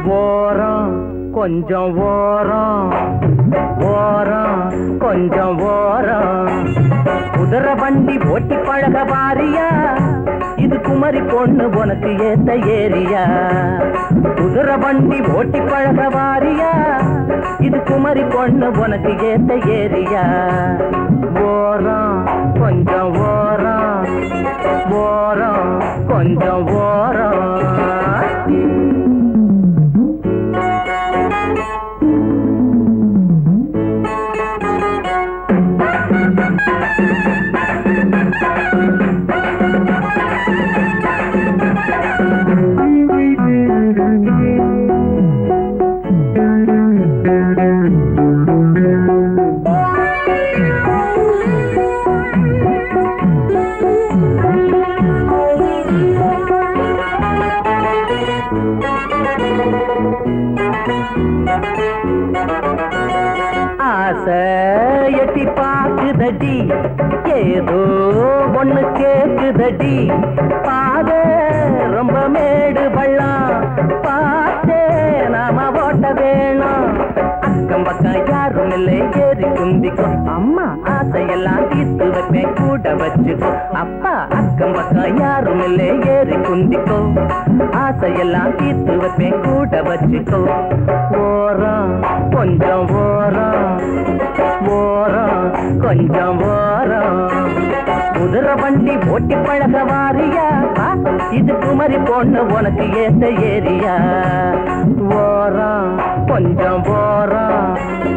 ஓரம் கொஞ்சம் ஓரம் ஓரம் கொஞ்சம் ஓரம் குதிரை வண்டி ஓட்டி பழக பாரியா இது குமரி பொண்ணு உனக்கு ஏத்த ஏரியா குதிரை வண்டி ஓட்டி பழக வாரியா இது குமரி பொண்ணு உனக்கு ஏத்த ஏரியா ஓரம் கொஞ்சம் ஓரம் ஓரம் கொஞ்சம் ஓரம் ஆசை எட்டி பாக்குதடி ஏதோ ஒண்ணு கேக்குதடி பாத ரொம்ப மேடு பள்ளம் பார்த்தே நாம ஓட்ட வேணும் அக்கம் பக்கம் யாரும் இல்லை ஏறி குந்திக்கோ அம்மா ஆசையெல்லாம் தீர்த்து வைப்பேன் கூட வச்சுக்கோ அப்பா அக்கம் பக்கம் யாரும் இல்லை ஏறி குந்திக்கோ ஆசையெல்லாம் தீர்த்து வைப்பேன் கூட வச்சுக்கோ ஓரம் கொஞ்சம் ஓரம் ஓரம் கொஞ்சம் ஓரம் குதிரை வண்டி ஓட்டி பழக வாரியா வா, இது குமரி பொண்ணு உனக்கு ஏத்த ஏரியா ஓரம் கொஞ்சம் ஓரம்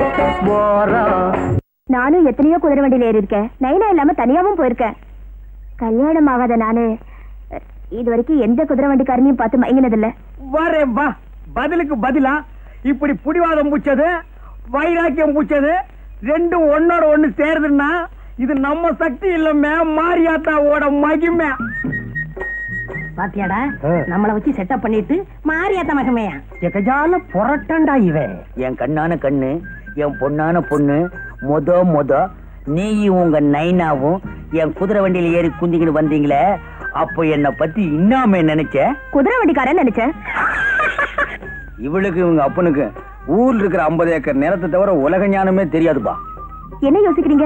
ஓரம் நானும் எத்தனையோ குதிரை வண்டியில ஏறி இருக்கேன் நைனா இல்லாம தனியாவும் போயிருக்கேன் கல்யாணம் ஆகாத நானு அஹ், இது வரைக்கும் எந்த குதிரை வண்டிக்காரனையும் பார்த்து மயங்கினதில்ல வரே வா பதிலுக்கு பதிலா இப்படி புடிவாதம் பூச்சது வைராக்கியம் பூச்சது ரெண்டும் ஒன்னோட ஒண்ணு சேருதுன்னா இது நம்ம சக்தி இல்லமே மாரியாத்தாவோட மகிமை பாத்தியாடா நம்மள வச்சு செட்டப் பண்ணிட்டு மாரியாத்த மகமையா எகஜால புரட்டண்டா இவன் என் கண்ணான கண்ணு என் பொண்ணான பொண்ணு மொத மொத நீயும் உங்க நைனாவும் என் குதிரை வண்டியில ஏறி குந்திக்கிட்டு வந்தீங்களே அப்போ என்னை பத்தி இன்னாம நினைச்ச குதிரை வண்டிக்காரன் நினைச்சேன் இவளுக்கு இவங்க அப்பனுக்கு ஊர்ல இருக்கிற ஐம்பது ஏக்கர் நிலத்தை தவிர உலக ஞானமே தெரியாதுப்பா என்ன யோசிக்கிறீங்க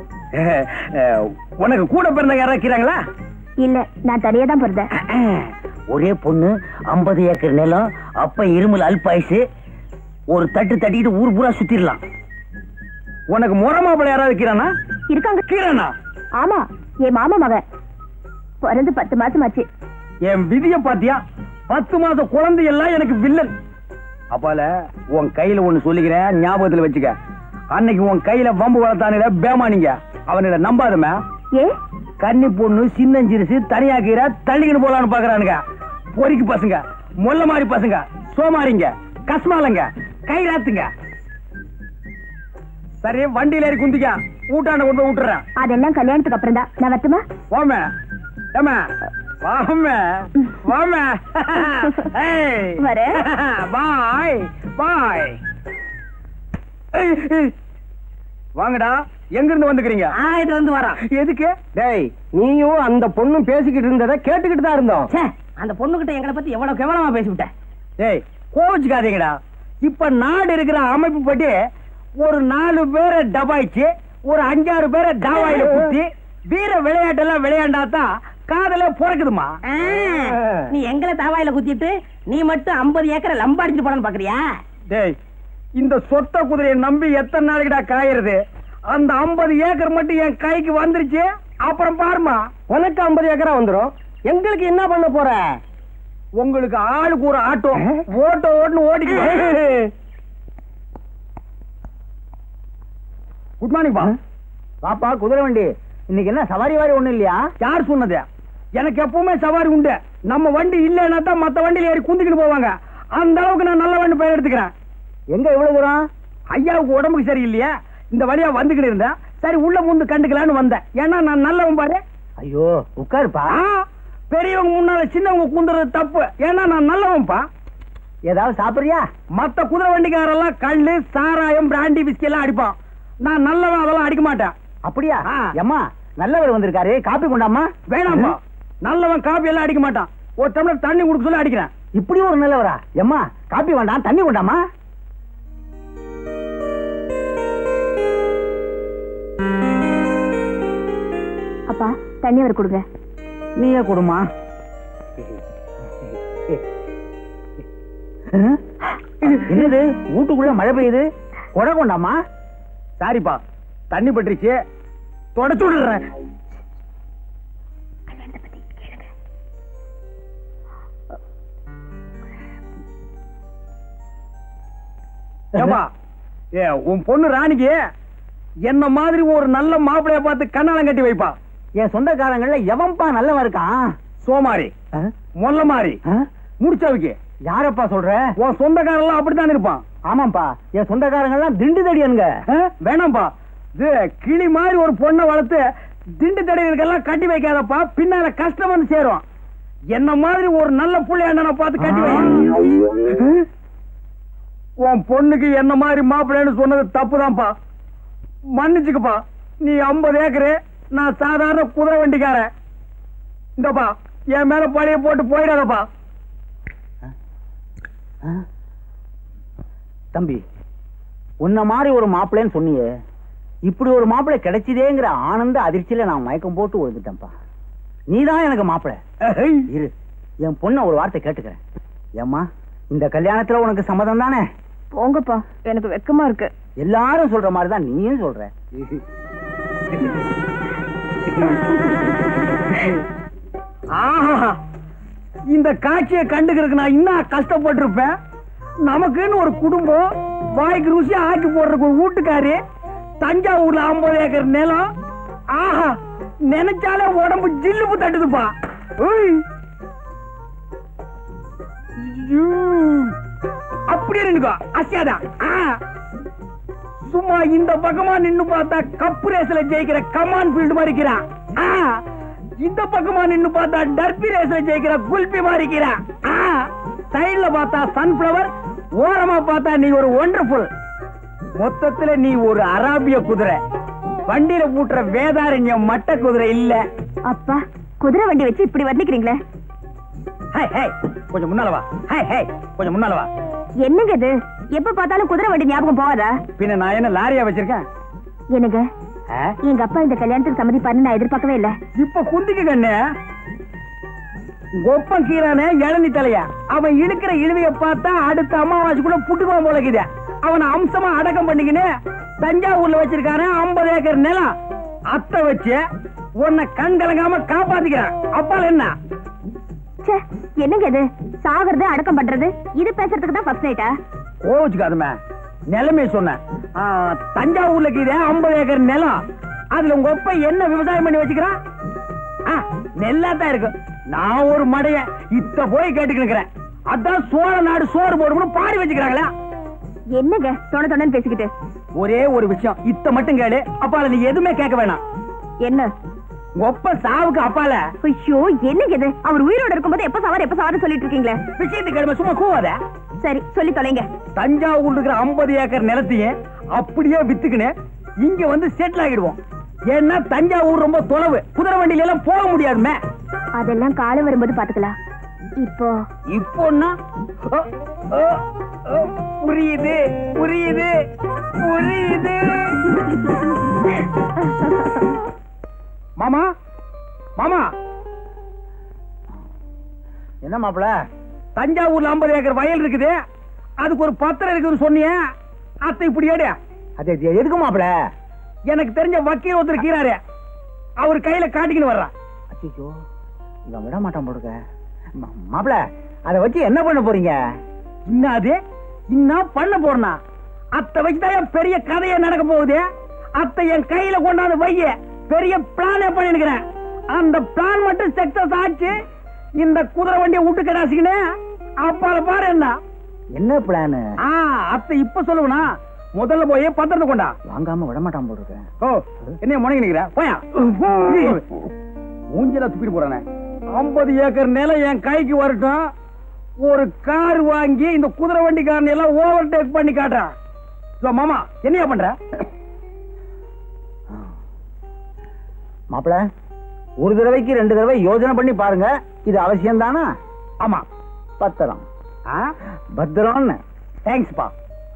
உனக்கு கூட பிறந்த யாராவது இருக்கிறாங்களா இல்ல நான் தனியா தான் பிறந்தேன் ஒரே பொண்ணு ஐம்பது ஏக்கர் நிலம் அப்ப இருமல் அல்பாயுசு ஒரு தட்டு தட்டிக்கிட்டு ஊர் பூரா சுத்திடலாம் உனக்கு முறமாப்பிள்ள யாராவது இருக்கிறானா இருக்காங்க கீரனா ஆமா என் மாமா மகன் பிறந்து பத்து மாசம் ஆச்சு என் விதிய பாத்தியா பத்து மாச குழந்தை எல்லாம் எனக்கு வில்லன் அப்பால உன் கையில ஒண்ணு சொல்லிக்கிறேன் ஞாபகத்துல வச்சுக்க அன்னைக்கு உன் கையில வம்பு வளர்த்தானுல பேமானிங்க அவனிட நம்பாதமே ஏ கன்னி பொண்ணு சின்னஞ்சிரிசு தனியா கீரை தள்ளிக்கிட்டு போலான்னு பாக்குறானுங்க பொறிக்கு பசங்க மொல்ல மாதிரி பசங்க சோமாரிங்க கஸ்மாலங்க கைராத்துங்க சரி வண்டியில ஏறி குந்திக்க ஊட்டாண்ட கொண்டு போய் விட்டுறேன் அதெல்லாம் கல்யாணத்துக்கு அப்புறம் தான் நான் வரட்டுமா வாமே ஏமா வாமே வாமே ஏய் வரேன். பாய் பாய் வாங்கடா எங்க இருந்து வந்துக்கிறீங்க ஆயிட்டு வந்து வரான் எதுக்கு டேய் நீயும் அந்த பொண்ணும் பேசிக்கிட்டு இருந்ததை கேட்டுக்கிட்டு தான் இருந்தோம் ச்சே அந்த பொண்ணுகிட்ட எங்களை பத்தி எவ்வளவு கேவலமா பேசிவிட்டேன் டேய் கோவிச்சுக்காதீங்கடா இப்ப நாடு இருக்கிற அமைப்பு படி ஒரு நாலு பேரை டபாய்ச்சு ஒரு அஞ்சாறு பேரை டாவாயில குத்தி வீர விளையாட்டெல்லாம் விளையாண்டாதான் காதலே பிறக்குதுமா ஆ, நீ எங்களை தாவாயில குத்திட்டு நீ மட்டும் 50 ஏக்கரை லம்ப அடிச்சுட்டு போலான்னு பாக்குறியா டேய் இந்த சொத்த குதிரையை நம்பி எத்தனை நாளைக்குடா காயறது அந்த 50 ஏக்கர் மட்டும் என் கைக்கு வந்துருச்சு அப்புறம் பாருமா உனக்கு ஐம்பது ஏக்கரா வந்துரும் எங்களுக்கு என்ன பண்ண போற உங்களுக்கு ஆளுக்கு ஒரு ஆட்டோ ஓட்ட ஓட்டுன்னு ஓடிக்கு குட் மார்னிங் பா பாப்பா குதிரை வண்டி இன்னைக்கு என்ன சவாரி வாரி ஒண்ணும் இல்லையா யார் சொன்னது எனக்கு எப்பவுமே சவாரி உண்டு நம்ம வண்டி இல்லைன்னா தான் மத்த வண்டியில ஏறி குந்திக்கிட்டு போவாங்க அந்த அளவுக்கு நான் நல்ல வண்டி பெயர் எடுத்துக்கிறேன் எங்க இவ்வளவு தூரம் ஐயாவுக்கு உடம்புக்கு சரியில்லையா இந்த வழியா வந்துகிட்டு இருந்தேன் சரி உள்ள முந்து கண்டுக்கலான்னு வந்தேன் ஏன்னா நான் நல்லவன் பாரு ஐயோ உட்காருப்பா ஆ, பெரியவங்க முன்னால சின்னவங்க குந்துறது தப்பு ஏன்னா நான் நல்லவன்பா ஏதாவது சாப்பிடுறியா மத்த குதிரை வண்டிக்காரெல்லாம் கல்லு சாராயம் பிராண்டி விஸ்கி எல்லாம் அடிப்பான் நான் நல்லவன் அதெல்லாம் அடிக்க மாட்டேன் அப்படியா ஆ. அம்மா நல்லவர் வந்திருக்காரு காப்பி கொண்டாமா வேணாம்ப்பா நல்லவன் காபி எல்லாம் அடிக்க மாட்டான் ஒரு டம்ளர் தண்ணி குடுக்க சொல்லி அடிக்கிறேன் இப்படி ஒரு நல்லவரா எம்மா காப்பி வேண்டாம் தண்ணி கொண்டாமா அப்பா தண்ணி அவர் கொடுங்க நீயே கொடுமா என்னது வீட்டுக்குள்ள மழை பெய்யுது கொடை கொண்டாமா சாரிப்பா தண்ணி பட்டுருச்சு தொடச்சு விடுறேன் ஏப்பா ஏ உன் பொண்ணு ராணிக்கு என்ன மாதிரி ஒரு நல்ல மாப்பிளைய பார்த்து கண்ணாலம் கட்டி வைப்பா என் சொந்தக்காரங்கள்ல எவன்பா நல்லவன் இருக்கான் சோமாரி ஆ? மொல்ல மாறி ஆ? முடிச்சவுக்கு யாரப்பா சொல்ற உன் சொந்தக்காரெல்லாம் அப்படித்தான் இருப்பான் ஆமாப்பா என் சொந்தக்காரங்கள்லாம் திண்டு தடியனுங்க ஆ? வேணாம்ப்பா இது கிளி மாதிரி ஒரு பொண்ணை வளர்த்து திண்டு தடைகளுக்கெல்லாம் கட்டி வைக்காதப்பா பின்னால கஷ்டம் வந்து சேரும் என்ன மாதிரி ஒரு நல்ல புள்ளை அண்ணனை பார்த்து கட்டி வை உன் பொண்ணுக்கு என்ன மாதிரி மாப்பிள்ளைன்னு சொன்னது தப்புதான்ப்பா மன்னிச்சுக்கப்பா நீ 50 ஏக்கரு நான் சாதாரண குதிரை வண்டிக்காரன் இந்தப்பா என் மேல பழைய போட்டு போயிடாதப்பா தம்பி உன்ன மாதிரி ஒரு மாப்பிள்ளைன்னு சொன்னியே இப்படி ஒரு மாப்பிள்ளை கிடைச்சதேங்கிற ஆனந்த அதிர்ச்சியில நான் மயக்கம் போட்டு விழுந்துட்டேன்ப்பா நீதான் எனக்கு மாப்பிள்ளை ஏய், இரு என் பொண்ண ஒரு வார்த்தை கேட்டுக்கிறேன் ஏம்மா இந்த கல்யாணத்துல உனக்கு சம்மதம் தானே போங்கப்பா எனக்கு வெக்கமா இருக்கு எல்லாரும் சொல்ற மாதிரி தான் நீயும் சொல்ற ஆஹா இந்த காட்சியை கண்டுக்கிறதுக்கு நான் இன்னும் கஷ்டப்பட்டிருப்பேன் நமக்குன்னு ஒரு குடும்பம் வாய்க்கு ருசியா ஆக்கி போடுறதுக்கு ஒரு வீட்டுக்காரி தஞ்சாவூர்ல 50 ஏக்கர் நிலம் ஆஹா நினைச்சாலே உடம்பு ஜில்லுப்பு தட்டுதுப்பா உய். ஐயோ. அப்படியே நின்னுக்கோ அசியாதா ஆ. சும்மா இந்த பக்கமா நின்னு பார்த்தா கப்பு ரேஸ்ல ஜெயிக்கிற கமான் ஃபீல்டு மாதிரி இருக்கிறான் ஆ, இந்த பக்கமா நின்னு பார்த்தா டர்பி ரேஸ்ல ஜெயிக்கிற குல்பி மாதிரி இருக்கிறான் ஆ, சைடுல பார்த்தா சன்ஃபிளவர் ஓரமா பார்த்தா நீ ஒரு ஒண்டர்ஃபுல் மொத்தத்துல நீ ஒரு அராபிய குதிரை வண்டியில பூட்டுற வேதாரண்யம் மட்ட குதிரை இல்ல அப்பா குதிரை வண்டி வச்சு இப்படி வர்ணிக்கிறீங்களே ஹை ஹை கொஞ்சம் முன்னால வா ஹை ஹை கொஞ்சம் முன்னால வா என்னங்க இது எப்ப பார்த்தாலும் குதிரை வண்டி ஞாபகம் போகாதா பின்ன நான் என்ன லாரியா வச்சிருக்கேன் என்னங்க ஆ? எங்க அப்பா இந்த கல்யாணத்துக்கு சம்மதிப்பாருன்னு நான் எதிர்பார்க்கவே இல்ல இப்ப குந்திக்கு கண்ணு ஒப்பம் கீரானே இளநி தலைய அவன் இழுக்கிற இழுவைய பார்த்தா அடுத்த அமாவாசைக்குள்ள புட்டுக்குவான் போல இருக்குது அவனை அம்சமா அடக்கம் பண்ணிக்கின்னு தஞ்சாவூர்ல வச்சிருக்கானே 50 ஏக்கர் நிலம் அத்தை வச்சு உன்னை கண் கலங்காம காப்பாத்திக்கிறான் அப்பால் என்ன ச்சே என்னங்க இது சாகுறது அடக்கம் பண்றது இது பேசுறதுக்கு தான் ஃபர்ஸ்ட் நைட்டா கோவிச்சுக்காதுமே நிலைமை சொன்னேன் ஆ, தஞ்சாவூர்ல இருக்குது 50 ஏக்கர் நிலம் அதுல உங்க ஒப்ப என்ன விவசாயம் பண்ணி வச்சுக்கிறான் ஆ, நெல்லா தான் இருக்கு நான் ஒரு மடைய இத்த போய் கேட்டுக்கிறேன் அதான் சோழ நாடு சோறு போடும்னு பாடி வச்சுக்கிறாங்களா என்னங்க தொண தொணன்னு பேசிக்கிட்டு ஒரே ஒரு விஷயம் இத்த மட்டும் கேளு அப்பால நீ எதுவுமே கேட்க வேணாம் என்ன உங்க ஒப்ப சாவுக்கு அப்பால ஐயோ என்னங்க இது அவர் உயிரோட இருக்கும்போது எப்ப சவார் எப்ப சவார் சொல்லிட்டு இருக்கீங்களே விஷயத்துக்கு கிழமை சும்மா கூவாத சரி சொல்லி தொலைங்க தஞ்சாவூர் இருக்கிற 50 ஏக்கர் நிலத்தையும் அப்படியே வித்துக்கின்னு இங்க வந்து செட்டில் ஆகிடுவோம் ஏன்னா தஞ்சாவூர் ரொம்ப தொலைவு குதிரை வண்டியில எல்லாம் போக முடியாதுமே அதெல்லாம் காலம் வரும்போது பாத்துக்கலாம் இப்போ இப்போன்னா அ, அ, அ, புரியுது புரியுது புரியுது மாமா மாமா என்ன மாப்பிள்ள தஞ்சாவூர்ல 50 ஏக்கர் வயல் இருக்குது அதுக்கு ஒரு பத்திரம் இருக்குதுன்னு சொன்னியே அத்தை இப்படி ஏடு அது அது எதுக்கு மாப்பிள்ள எனக்கு தெரிஞ்ச வக்கீல் ஒருத்தர் இருக்கிறாரு அவர் கையில காட்டிக்கின்னு வர்றான் அச்சோ இவன் விட மாட்டான் போடுங்க மாப்பிள்ள அதை வச்சு என்ன பண்ண போறீங்க இன்னாது இன்னும் பண்ண போறனா அத்தை வச்சுதான் என் பெரிய கதையே நடக்க போகுது அத்தை என் கையில கொண்டாந்து வைய பெரிய பிளானே பண்ணிருக்கிறேன் அந்த பிளான் மட்டும் சக்சஸ் ஆச்சு இந்த குதிரை வண்டியை விட்டு கிடாசிக்கினே அப்பால பாரு என்ன என்ன பிளானு ஆ அத்தை இப்ப சொல்லுவனா முதல்ல போய் பத்திரத்தை கொண்டா வாங்காம விட மாட்டான் போடுங்க ஓ என்ன முடங்கி நிக்கிற போயா மூஞ்சில துப்பிட்டு போறானே 50 ஏக்கர் நிலம் என் கைக்கு வரட்டும் ஒரு கார் வாங்கி இந்த குதிரை வண்டிக்காரன் எல்லாம் ஓவர் டேக் பண்ணி காட்டுறான் இதோ மாமா என்னையா பண்ற மாப்பிள்ள ஒரு தடவைக்கு ரெண்டு தடவை யோசனை பண்ணி பாருங்க இது அவசியம் தானா ஆமா பத்திரம் பத்திரம்னு தேங்க்ஸ்பா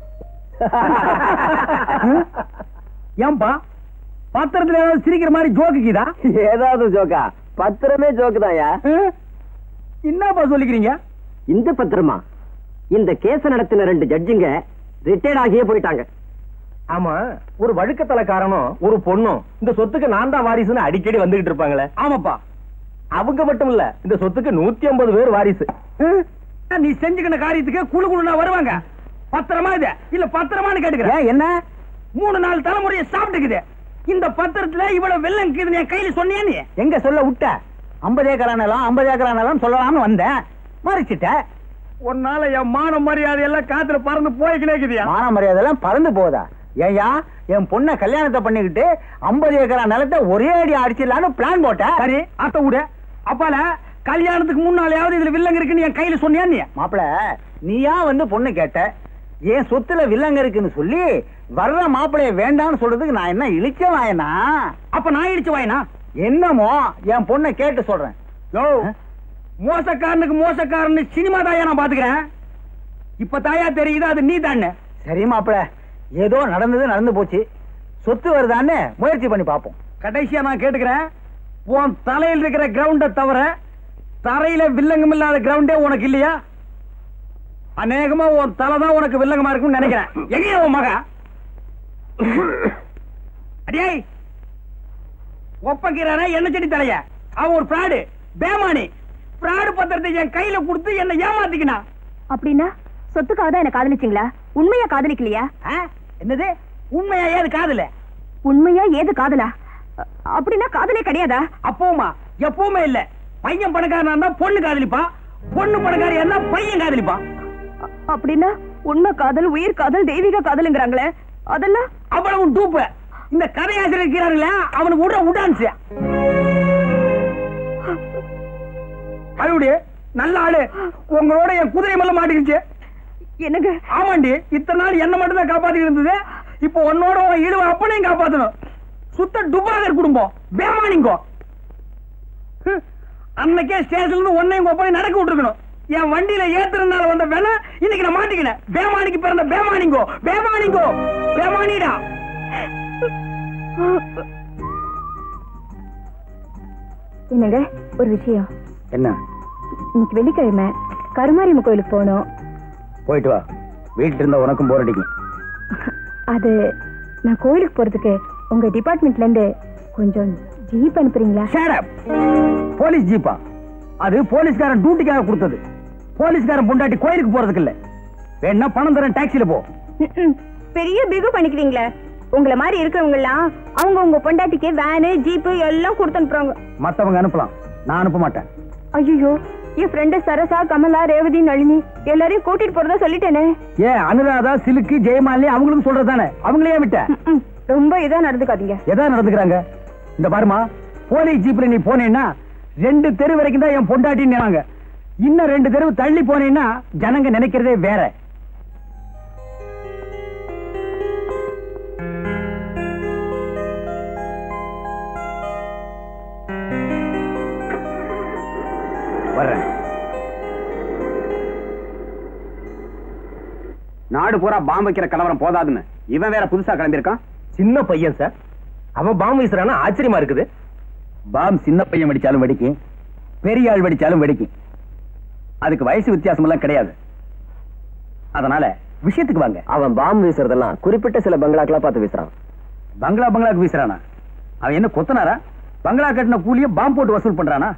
ஏன்பா பத்திரத்துல ஏதாவது சிரிக்கிற மாதிரி ஜோக்குக்குதா ஏதாவது ஜோக்கா பத்திரமே ஜோக்கு தான்யா என்னப்பா சொல்லிக்கிறீங்க இந்த பத்திரமா இந்த கேஸ நடத்தின ரெண்டு ஜட்ஜுங்க ரிட்டையர்ட் ஆகியே போயிட்டாங்க ஆமா ஒரு வழுக்கத்தலைக்காரனும் ஒரு பொண்ணும் இந்த சொத்துக்கு நான் தான் வாரிசுன்னு அடிக்கடி வந்துகிட்டு இருப்பாங்களே ஆமாப்பா அவங்க மட்டும் இல்ல இந்த சொத்துக்கு நூத்தி ஐம்பது பேர் வாரிசு ஹம்? நீ செஞ்சுக்கின காரியத்துக்கு குழு குழுனா வருவாங்க பத்திரமா இது இல்ல பத்திரமான்னு கேட்டுக்கிறேன் என்ன மூணு நாலு தலைமுறையை சாப்பிட்டுக்குது இந்த பத்திரத்துல இவ்வளவு வெள்ளம் இருக்குதுன்னு என் கையில சொன்னியா நீ எங்க சொல்ல விட்ட ஐம்பது ஏக்கரா நிலம் ஐம்பது ஏக்கரா நிலம் சொல்லலாம்னு வந்தேன் மறைச்சிட்ட உன்னால என் மான மரியாதை எல்லாம் காத்துல பறந்து போய்க்கினே இருக்குதியா மான மரியாதை எல்லாம் பறந்து போதா ஏயா என் பொண்ண கல்யாணத்தை பண்ணிக்கிட்டு ஐம்பது ஏக்கரா நிலத்தை ஒரே அடி அடிச்சிடலான்னு பிளான் போட்டேன் சரி அத்த விடு அப்பால கல்யாணத்துக்கு முன்னாலேயாவது இதுல வில்லங்க இருக்குன்னு என் கையில சொன்னியா நீ மாப்பிள நீயா வந்து பொண்ணு கேட்ட என் சொத்துல வில்லங்க இருக்குன்னு சொல்லி வர்ற மாப்பிளைய வேண்டாம்னு சொல்றதுக்கு நான் என்ன இழிச்ச வாயனா அப்ப நான் இடிச்சு வாயினா என்னமோ என் பொண்ணை கேட்டு சொல்றேன் யோ மோசக்காரனுக்கு மோசக்காரன்னு சினிமா தாயா நான் பாத்துக்கிறேன் இப்ப தாயா தெரியுது அது நீ தானே சரி மாப்பிள ஏதோ நடந்தது நடந்து போச்சு சொத்து வருதான்னு முயற்சி பண்ணி பார்ப்போம் கடைசியா நான் கேட்டுக்கிறேன் உன் தலையில் இருக்கிற கிரவுண்ட தவிர தரையில வில்லங்கம் இல்லாத கிரவுண்டே உனக்கு இல்லையா அநேகமா உன் தலை தான் உனக்கு வில்லங்கமா இருக்கும்னு நினைக்கிறேன் எங்கேயா உன் மக அடியே ஒப்பக்கிறானே என்ன செடி தலைய அவன் ஒரு பிராடு பேமானி பிராடு பத்திரத்தை என் கையில கொடுத்து என்ன ஏமாத்திக்கினா அப்படின்னா சொத்துக்காக தான் என்ன காதலிச்சீங்களா உண்மையா காதலிக்கலையா ஆ? என்னது உண்மையா ஏது காதுல உண்மையா ஏது காதலா அ- அப்படின்னா காதலே கிடையாதா அப்பவுமா எப்பவுமே இல்ல பையன் பணக்காரனா இருந்தா பொண்ணு காதலிப்பா பொண்ணு பணக்காரியா இருந்தா பையன் காதலிப்பா அ- அப்படின்னா உண்மை காதல் உயிர் காதல் தெய்வீக காதலுங்கிறாங்களே அதெல்லாம் அவ்வளவு டூப்பு இந்த கதையாசிரியர் இருக்கிறாருல்ல அவனுக்கு விடுற உடான்ஸ் அழுடி நல்ல ஆளு உங்களோட என் குதிரை மேல மாட்டிக்கிச்சு என்னங்க ஆமாண்டி இத்தனை நாள் என்ன மட்டும் தான் காப்பாத்திட்டு இருந்தது இப்போ உன்னோட உன் இழுவ அப்பனையும் காப்பாத்தணும் சுத்த டுபாகர் குடும்பம் பேமானிங்கோ ஹம். அன்னைக்கே ஸ்டேஷன்ல இருந்து உன்னையும் ஒப்பனை நடக்க விட்டுருக்கணும் என் வண்டியில ஏத்துறதுனால வந்த வேணா இன்னைக்கு நான் மாட்டிக்கினேன் பேமானிக்கு பிறந்த பேமானிங்கோ பேமானிங்கோ பேமானிடா என்னங்க ஒரு விஷயம் என்ன இன்னைக்கு வெள்ளிக்கிழமை கருமாரியம்மன் கோயிலுக்கு போகணும் போயிட்டு வா வீட்டுல இருந்தா உனக்கும் போர் அடிக்கும் அது நான் கோயிலுக்கு போறதுக்கு உங்க டிபார்ட்மெண்ட்ல இருந்து கொஞ்சம் ஜீப் அனுப்புறீங்களா Shut up. போலீஸ் ஜீப்பா அது போலீஸ்காரன் டியூட்டிக்காக கொடுத்தது போலீஸ்காரன் பொண்டாட்டி கோயிலுக்கு போறதுக்கு இல்ல வேணா பணம் தரேன் டாக்ஸில போ ம்ம். பெரிய பிகு பண்ணிக்கிறீங்களே உங்கள மாதிரி இருக்கவங்க எல்லாம் அவங்க உங்க பொண்டாட்டிக்கு வேனு ஜீப்பு எல்லாம் கொடுத்து அனுப்புறாங்க மத்தவங்க அனுப்பலாம் நான் அனுப்ப மாட்டேன் ஐயோ என் ஃப்ரெண்டு சரசா கமலா ரேவதி நளினி எல்லாரையும் கூட்டிட்டு போறதா சொல்லிட்டேனே ஏன் அனுராதா சிலுக்கு ஜெயமாலினி அவங்களும் சொல்றதுதானே அவங்களே விட்ட ம்ம். ரொம்ப இதா நடந்துக்காதீங்க எதா நடந்துக்கிறாங்க இந்த பாருமா போலீஸ் ஜீப்ல நீ போனேன்னா ரெண்டு தெரு வரைக்கும் தான் என் பொண்டாட்டின்னு நினைவாங்க இன்னும் ரெண்டு தெருவு தள்ளி போனேன்னா ஜனங்க நினைக்கிறதே வேற வர்றேன் நாடு பூரா பாம்பு வைக்கிற கலவரம் போதாதுன்னு இவன் வேற புதுசா கிளம்பியிருக்கான் சின்ன பையன் சார் அவன் பாம்பு வீசுறானா ஆச்சரியமா இருக்குது பாம் சின்ன பையன் வெடிச்சாலும் வெடிக்கும் பெரிய ஆள் வெடிச்சாலும் வெடிக்கும் அதுக்கு வயசு வித்தியாசம் எல்லாம் கிடையாது அதனால விஷயத்துக்கு வாங்க அவன் பாம்பு வீசுறதெல்லாம் குறிப்பிட்ட சில பங்களாக்கெல்லாம் பார்த்து வீசுறான் பங்களா பங்களாக்கு வீசுறானா அவன் என்ன கொத்தனாரா பங்களா கட்டின கூலிய பாம்பு போட்டு வசூல் பண்றானா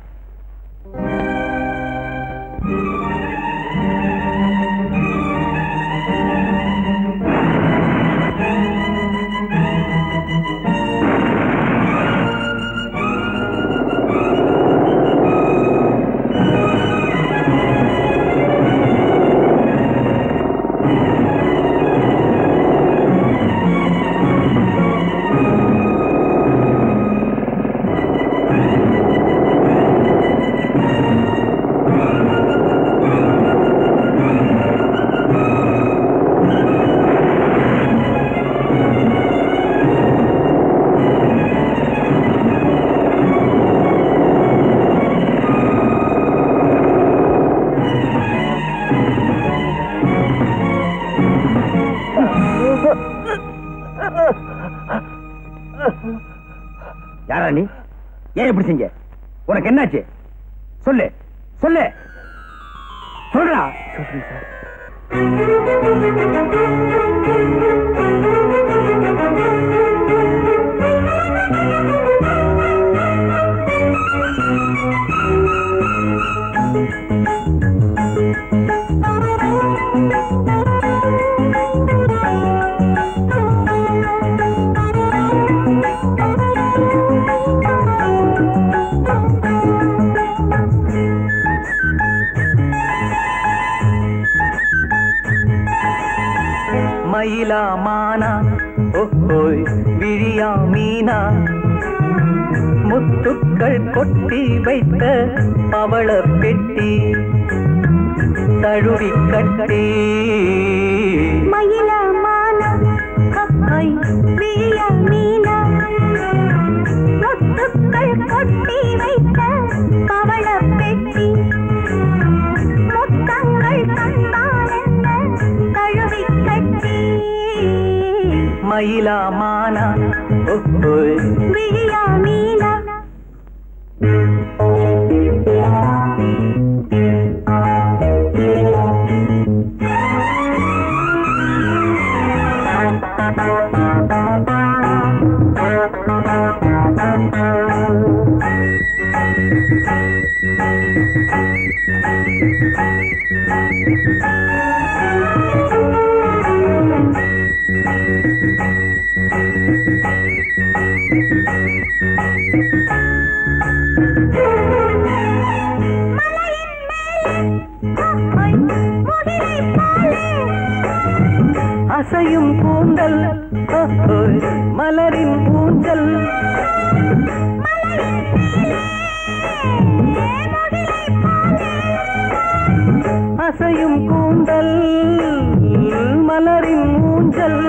யாரா நீ ஏன் இப்படி செஞ்ச உனக்கு என்னாச்சு சொல்லு சொல்லு சொல்றா மயிலா மானா ஓஹோய் விழியா மீனா முத்துக்கள் கொட்டி வைத்த பவள பெட்டி தழுவி கட்டி மயிலா மானா ஹஹாய் விழியா மீனா முத்துக்கள் கொட்டி வைத்த பவள பெட்டி முத்தங்கள் தந்தால் என்ன தழுவி கட்டி மயிலா மானா ஓஹோய் விழியா மீனா ஹஹாய் முகிலை போலே அசையும் கூந்தல் ஓஹோய் மலரின் ஊஞ்சல் அசையும் கூந்தல் மலரின் ஊஞ்சல்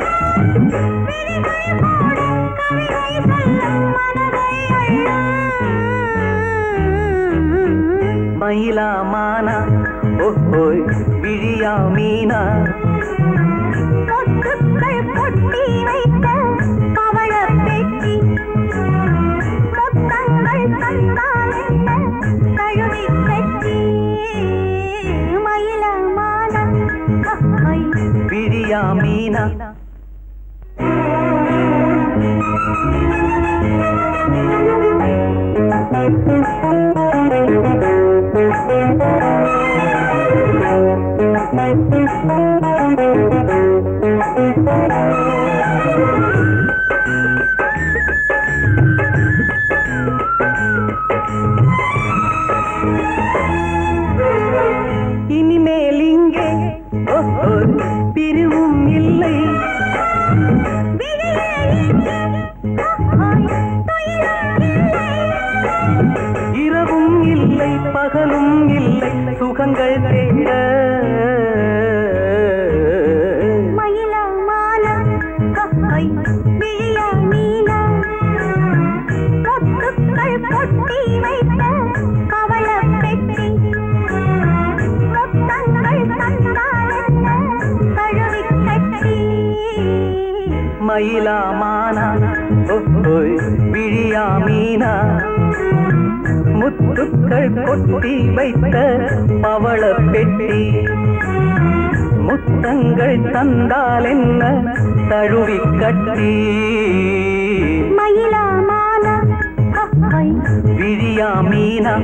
மயிலா மானா ஓஹோய் விழியா மீனா முத்துக்கள் கொட்டி வைத்த பவள பெட்டி முத்தங்கள் தந்தால் என்ன தழுவி கட்டி மயிலமான ஹஹாய் விழியா மீனா இனிமேல் இங்கே ஓஹோ பிரிவும் இல்லை இரவும் இல்லை பகலும் இல்லை சுகங்கள் தேட மயிலமான ஹஹாய் விழியா மீனா முத்துக்கள் கொட்டி வைத்த பவள பெட்டி முத்தங்கள் தந்தால் என்ன தழுவி கட்டி மயிலா மானா ஓஹோய் விழியா மீனா முத்துக்கள் கொட்டி வைத்த பவள பெட்டி முத்தங்கள் தந்தால் என்ன தழுவி கட்டி மயிலமான ஹஹாய் விழியா மீனா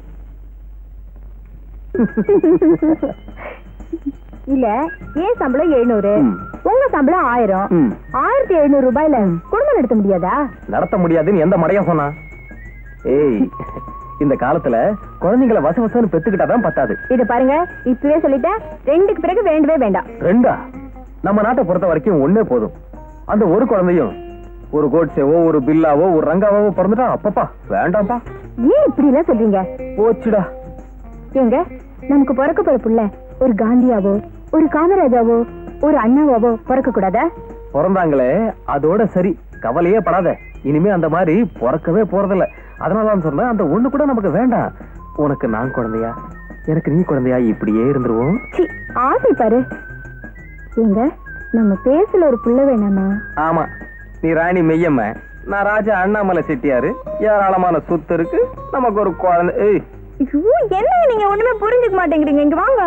இல்ல ஏன் சம்பளம் எழுநூறு உங்க சம்பளம் ஆயிரம் ம். ஆயிரத்தி எழுநூறு ரூபாயில குடும்பம் நடத்த முடியாதா நடத்த முடியாதுன்னு எந்த மடையா சொன்னா ஏய் இந்த காலத்துல குழந்தைங்களை வச வசன்னு பெத்துக்கிட்டாதான் பத்தாது இது பாருங்க இப்பவே சொல்லிட்டேன் ரெண்டுக்கு பிறகு வேண்டவே வேண்டாம் ரெண்டா நம்ம நாட்டை பொறுத்த வரைக்கும் ஒண்ணே போதும் அந்த ஒரு குழந்தையும் ஒரு கோட்ஸேவோ ஒரு பில்லாவோ ஒரு ரங்காவோ பிறந்துட்டா அப்பப்பா வேண்டாம்ப்பா ஏன் இப்படி எல்லாம் சொல்றீங்க போச்சுடா ஏங்க நமக்கு பிறக்க போற புள்ள ஒரு காந்தியாவோ ஒரு காமராஜாவோ ஒரு அண்ணாவாவோ பிறக்க கூடாதா பிறந்தாங்களே அதோட சரி கவலையே படாத இனிமே அந்த மாதிரி பிறக்கவே போறதில்ல அதனால தான் சொன்னேன் அந்த ஒண்ணு கூட நமக்கு வேண்டாம் உனக்கு நான் குழந்தையா எனக்கு நீ குழந்தையா இப்படியே இருந்துருவோம் சி ஆசை பாரு எங்க நம்ம பேசல ஒரு புள்ள வேணாமா ஆமா நீ ராணி மெய்யம்ம நான் ராஜா அண்ணாமலை செட்டியாரு ஏராளமான சொத்து இருக்கு நமக்கு ஒரு குழந்தை ஏய் ஐயோ என்ன நீங்க ஒண்ணுமே புரிஞ்சுக்க மாட்டேங்கிறீங்க இங்க வாங்க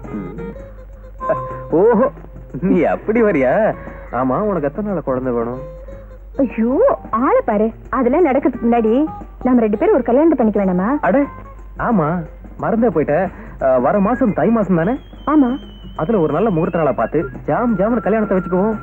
ஓஹோ நீ அப்படி வரியா ஆமா உனக்கு எத்தனை நாள் குழந்தை வேணும் ஐயோ ஆளை பாரு அதெல்லாம் நடக்கிறதுக்கு முன்னாடி நம்ம ரெண்டு பேரும் ஒரு கல்யாணம் பண்ணிக்க வேணாமா அட ஆமா மறந்தே போயிட்டேன் அஹ், வர மாசம் தை மாசம் தானே ஆமா அதுல ஒரு நல்ல முகூர்த்த நாளா பார்த்து ஜாம் ஜாம் கல்யாணத்தை வச்சுக்குவோம்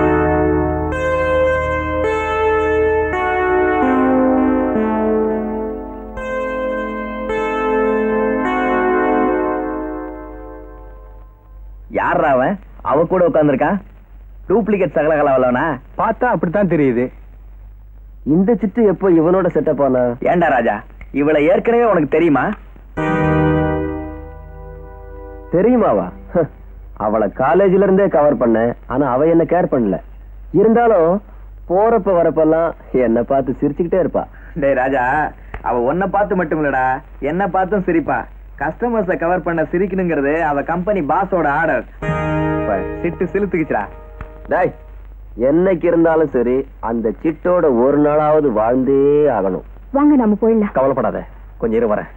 யாரா அவன் அவ கூட உட்கார்ந்திருக்கான் டூப்ளிகேட் சகலகலவலவனா பார்த்தா அப்படித்தான் தெரியுது இந்த சிட்டு எப்போ இவனோட செட்டப் ஆனா ஏண்டா ராஜா இவளை ஏற்கனவே உனக்கு தெரியுமா தெரியுமாவா ஹ, அவளை காலேஜ்ல இருந்தே கவர் பண்ண ஆனா அவ என்ன கேர் பண்ணல இருந்தாலும் போறப்ப வரப்பெல்லாம் என்ன பார்த்து சிரிச்சுக்கிட்டே இருப்பா டேய் ராஜா அவ உன்னை பார்த்து மட்டும் இல்லடா என்ன பார்த்தும் சிரிப்பா கஸ்டமர்ஸ கவர் பண்ண சிரிக்கணுங்கிறது அவ கம்பெனி பாஸோட ஆர்டர் சிட்டு சிலுத்துக்குச்சுடா டேய் என்னைக்கு இருந்தாலும் சரி அந்த சிட்டோட ஒரு நாளாவது வாழ்ந்தே ஆகணும் வாங்க நம்ம போயிடலாம் கவலைப்படாத கொஞ்சம் இரு வரேன்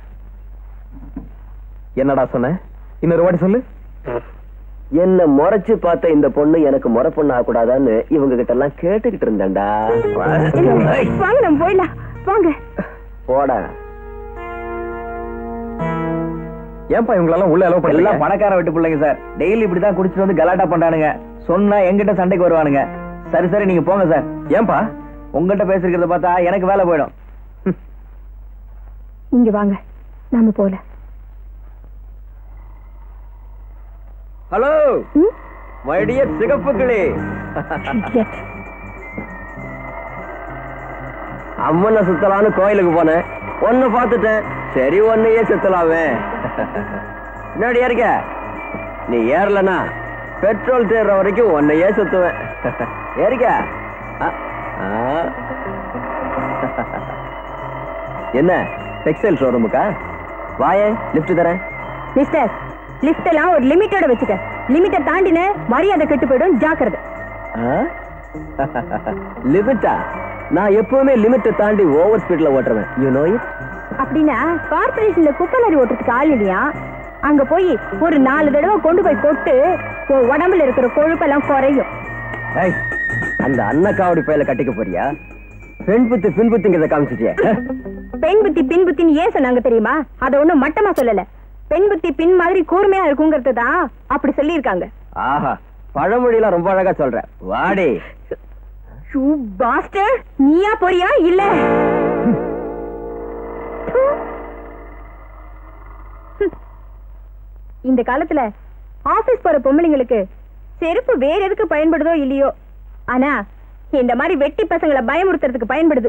என்னடா சொன்ன இன்னொரு வாட்டி சொல்லு என்ன முறைச்சு பார்த்த இந்த பொண்ணு எனக்கு முறை பொண்ணு ஆகக்கூடாதான்னு இவங்க கிட்ட எல்லாம் கேட்டுக்கிட்டு இருந்தேன்டா வாங்க நம்ம போயிடலாம் வாங்க போடா ஏன்பா இவங்களெல்லாம் உள்ள அலோவ் எல்லாம் பண்ணல பணக்கார வீட்டு பிள்ளைங்க சார் டெய்லி இப்படிதான் குடிச்சிட்டு வந்து கலாட்டா பண்றானுங்க சொன்னா எங்கிட்ட சண்டைக்கு வருவானுங்க சரி சரி நீங்க போங்க சார் ஏன்பா உங்ககிட்ட பேசிருக்கிறத பார்த்தா எனக்கு வேலை போயிடும் இங்க வாங்க நாம போல ஹலோ ம்? மைடிய சிகப்பு கிளி Idiot. அம்மனை சுத்தலான்னு கோயிலுக்கு போனேன் ஒன்னு பார்த்துட்டேன் சரி ஒன்னையே சுத்தலாமே என்னடியா இருக்க நீ ஏறலனா பெட்ரோல் தேடுற வரைக்கும் ஒன்னையே சுத்துவேன் ஏறிக்க ஆ, ஆ. என்ன டெக்ஸ்டைல் ஷோரூமுக்கா வாயே லிஃப்ட் தரேன் மிஸ்டர் லிஃப்ட் எல்லாம் ஒரு லிமிட்டோட வச்சுக்க லிமிட்டை தாண்டின மரியாதை கெட்டு போயிடும் ஜாக்கிரதை லிமிட்டா நான் எப்பவுமே லிமிட்டை தாண்டி ஓவர் ஸ்பீட்ல ஓட்டுறேன் யூ நோ இட் அப்படின்னா கார்பரேஷன்ல குப்பை லாரி ஓட்டுறதுக்கு ஆள் இல்லையா அங்க போய் ஒரு நாலு தடவை கொண்டு போய் கொட்டு உன் உடம்புல இருக்கிற கொழுப்பெல்லாம் குறையும் ஏய், அந்த அன்னக்காவடி பையில கட்டிக்க போறியா பெண் புத்து பின் புத்துங்கிறத காமிச்சிட்டியா பெண் புத்தி பின் புத்தின்னு ஏன் சொன்னாங்க தெரியுமா அதை ஒண்ணும் மட்டமா சொல்லல பெண் புத்தி பின் மாதிரி கூர்மையா இருக்குங்கிறது தான் அப்படி சொல்லியிருக்காங்க ஆஹா பழமொழியெல்லாம் ரொம்ப அழகா சொல்ற வாடி ஷூ பாஸ்டர் நீயா போறியா இல்ல ப்பு. ஹம். இந்த காலத்துல ஆபீஸ் போற பொம்பளைங்களுக்கு செருப்பு வேற எதுக்கு பயன்படுதோ இல்லையோ ஆனா இந்த மாதிரி வெட்டி பசங்களை பயமுறுத்துறதுக்கு பயன்படுது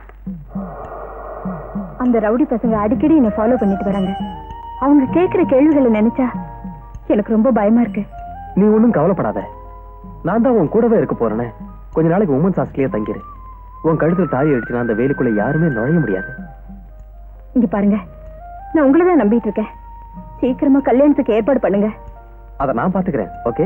அந்த ரவுடி பசங்க அடிக்கடி என்ன ஃபாலோ பண்ணிட்டு வராங்க அவங்க கேக்குற கேள்விகளை நினைச்சா எனக்கு ரொம்ப பயமா இருக்கு நீ ஒண்ணும் கவலைப்படாத நான் தான் உன் கூடவே இருக்க போறேனே கொஞ்ச நாளைக்கு உமன்ஸ் ஹாஸ்டலே தங்கிரு உன் கழுத்துல தாலி அடிச்சுனா அந்த வேலுக்குள்ள யாருமே நுழைய முடியாது இங்க பாருங்க நான் உங்களை தான் நம்பிட்டு இருக்கேன் சீக்கிரமா கல்யாணத்துக்கு ஏற்பாடு பண்ணுங்க அத நான் பாத்துக்கிறேன் ஓகே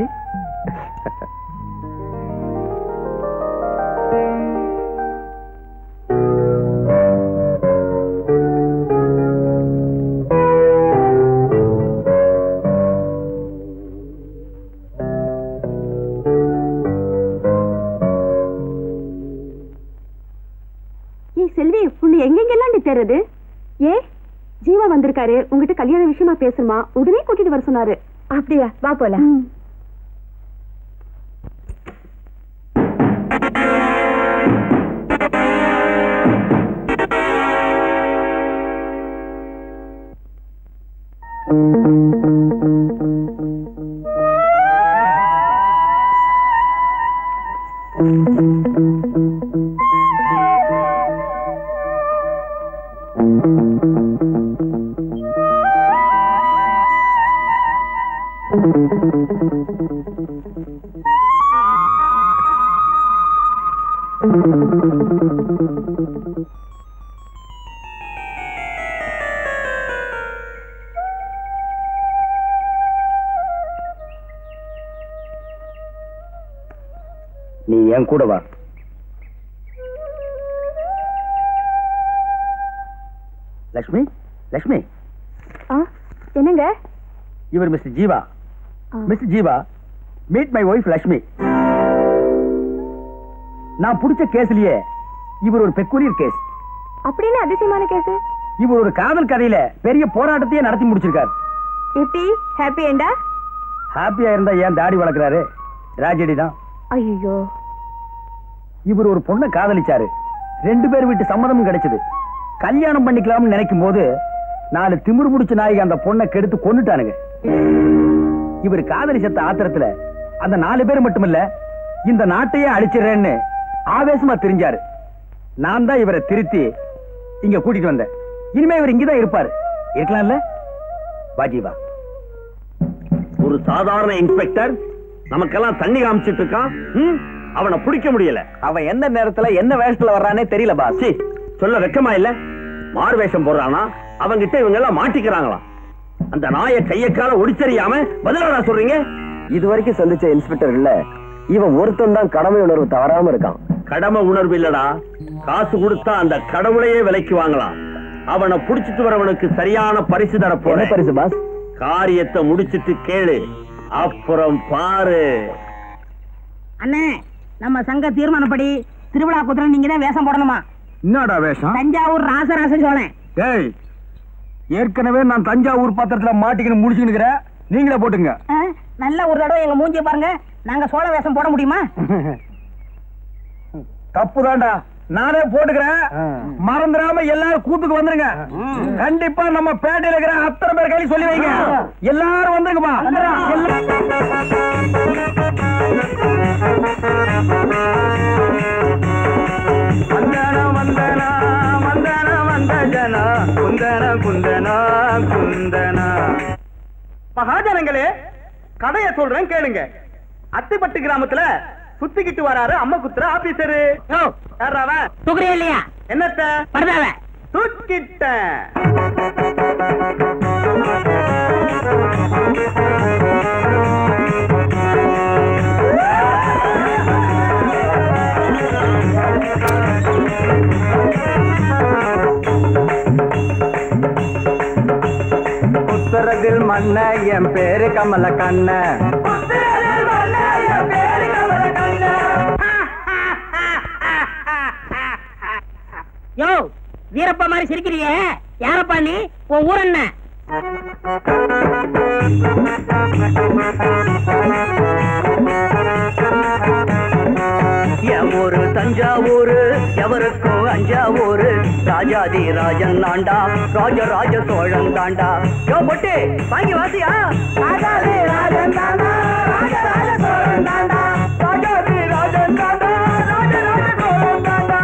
ஏய் செல்வி உன்னை எங்கெங்கெல்லாம் நீ தேடுறது ஏ ஜீவா வந்திருக்காரு உங்ககிட்ட கல்யாண விஷயமா பேசணுமா உடனே கூட்டிட்டு வர சொன்னாரு அப்படியா வா போல நீ என் கூட வா லக்ஷ்மி லக்ஷ்மி ஆ, என்னங்க இவர் மிஸ்டர் ஜீவா ஆ. Mister Jeeva meet my wife Lakshmi நான் புடிச்ச கேஸ்லயே இவர் ஒரு பெக்குலியர் கேஸ் அப்படின்னு அதிசயமான கேஸ் இவர் ஒரு காதல் கதையில பெரிய போராட்டத்தையே நடத்தி முடிச்சிருக்காரு எப்படி ஹாப்பி எண்டா ஹாப்பியா இருந்தா ஏன் தாடி வளர்க்கறாரு ராஜடி தான் ஐயோ இவர் ஒரு பொண்ணை காதலிச்சாரு ரெண்டு பேர் வீட்டு சம்மதமும் கிடைச்சது கல்யாணம் பண்ணிக்கலாம்னு நினைக்கும் போது நாலு திமிரு முடிச்ச நாய்க்கு அந்த பொண்ணை கெடுத்து கொன்னுட்டானுங்க இவர் காதலி செத்த ஆத்திரத்துல அந்த நாலு பேர் மட்டுமில்ல இந்த நாட்டையே அழிச்சிடுறேன்னு ஆவேசமா தெரிஞ்சாரு நான் தான் இவரை திருத்தி இங்க கூட்டிட்டு வந்தேன் இனிமே இவர் இங்கதான் இருப்பாரு இருக்கலாம்ல வாஜிவா ஒரு சாதாரண இன்ஸ்பெக்டர் நமக்கெல்லாம் தண்ணி காமிச்சிட்டு இருக்கான் ம்? அவனை பிடிக்க முடியல அவன் எந்த நேரத்துல என்ன வேஷத்துல வர்றானே தெரியல பாஸ் சீ, சொல்ல வெக்கமா இல்ல மாறு வேஷம் போடுறானா அவங்கிட்ட இவங்க எல்லாம் மாட்டிக்கிறாங்களாம் அந்த நாயை கைய கால ஒடிச்சறியாம பதிலாடா சொல்றீங்க இது வரைக்கும் சந்திச்ச இன்ஸ்பெக்டர் இல்ல இவன் ஒருத்தன் தான் கடமை உணர்வு தவறாம இருக்கான் கடமை உணர்வு இல்லடா காசு கொடுத்தா அந்த கடவுளையே விலைக்கு வாங்கலாம் அவனை புடிச்சிட்டு வரவனுக்கு சரியான பரிசு தர என்ன போறேன் பரிசு பாஸ் காரியத்தை முடிச்சிட்டு கேளு அப்புறம் பாரு அண்ணே நம்ம சங்க தீர்மானப்படி திருவிழா குதிரை நீங்க தான் வேஷம் போடணுமா என்னடா வேஷம் தஞ்சாவூர் ராசராச சோழன் டேய் ஏற்கனவே நான் தஞ்சாவூர் பாத்திரத்துல மாட்டிக்கின்னு முடிச்சுக்கிட்டு நீங்களே போட்டுங்க ஆ, நல்ல ஒரு தடவை எங்க மூஞ்சிய பாருங்க நாங்க சோழ வேஷம் போட முடியுமா தப்புதான்டா நானே போட்டுக்கிறேன் மறந்துடாம எல்லாரும் கூத்துக்கு வந்துருங்க கண்டிப்பா நம்ம பேட்டையில இருக்கிற அத்தனை பேர் கையில் சொல்லி வைங்க எல்லாரும் வந்துருங்கப்பா எல்லா- வந்தனா வந்தனா வந்தனா வந்த ஜனா குந்தன குந்தனா குந்தனா மகாஜனங்களே கதைய சொல்றேன் கேளுங்க அத்திப்பட்டு கிராமத்துல சுத்திக்கிட்டு வராரு அம்மா குத்துற ஆபீசரு யாரா அவன்? துக்குறியா இல்லையா என்னத்த பரதாவ தூக்கிட்டேன் உத்தரத்தில் மண்ண என் பேரு கமல கண்ண யோ வீரப்பா மாதிரி சிரிக்கிறியே யாரப்பா நீ உன் ஊர் என்ன என் ஊரு தஞ்சாவூரு எவருக்கும் அஞ்சாவூரு ராஜாதி ராஜன் தாண்டா ராஜராஜ சோழன் தாண்டா யோ பொட்டு வாங்கி வாசியா ராஜாதி ராஜன் தாண்டா ராஜராஜ சோழன் தாண்டா ராஜாதி ராஜன் தாண்டா ராஜராஜ சோழன் தாண்டா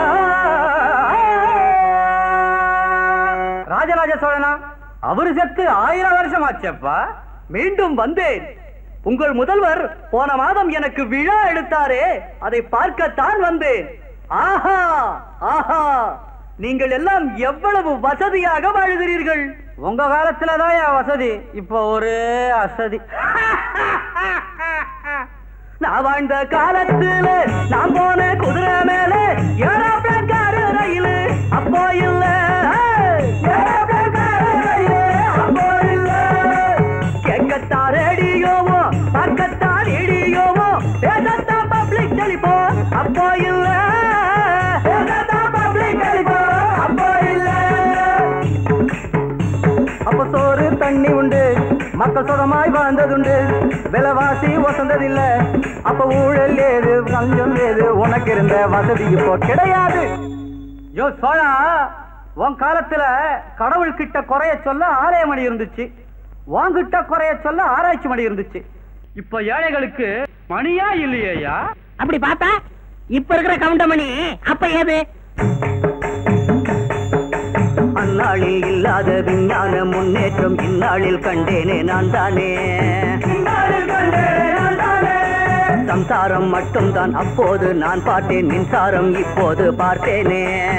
ராஜராஜ சோழனா அவரு செத்து ஆயிரம் வருஷம் ஆச்சப்பா மீண்டும் வந்தேன் உங்கள் முதல்வர் போன மாதம் எனக்கு விழா எடுத்தாரே அதை பார்க்கத்தான் வந்தேன் ஆஹா ஆஹா நீங்கள் எல்லாம் எவ்வளவு வசதியாக வாழ்கிறீர்கள் உங்க காலத்துலதான் என் வசதி இப்போ ஒரே அசதி நான் வாழ்ந்த காலத்துல நான் போன குதிரை மேல ஏரோப்ளேன் காரு ரயிலு அப்போ இல்ல ஏரோப்ளேன் காரு ரயிலு அப்போ இல்ல கேட்கத்தான் ரேடியோவோ பார்க்கத்தான் ரேடியோவோ பேசத்தான் பப்ளிக் டெலிபோன் அப்போ இல்ல பேசத்தான் பப்ளிக் டெலிபோன் அப்போ இல்ல அப்ப சோறு தண்ணி உண்டு மக்கள் சுகமாய் வாழ்ந்ததுண்டு விலைவாசி வசந்ததில்ல அப்ப ஊழல் ஏது லஞ்சம் ஏது உனக்கு இருந்த வசதி இப்போ கிடையாது யோ சோழா உன் காலத்துல கடவுள் கிட்ட குறைய சொல்ல ஆலய மணி இருந்துச்சு உன்கிட்ட குறைய சொல்ல ஆராய்ச்சி மணி இருந்துச்சு இப்ப ஏழைகளுக்கு மணியா இல்லையா அப்படி பார்த்தா இப்ப இருக்கிற கவுண்டமணி அப்ப ஏது அந்நாளில் இல்லாத விஞ்ஞான முன்னேற்றம் இந்நாளில் கண்டேனே நான் தானே சம்சாரம் மட்டும்தான் அப்போது நான் பார்த்தேன் மின்சாரம் இப்போது பார்த்தேனே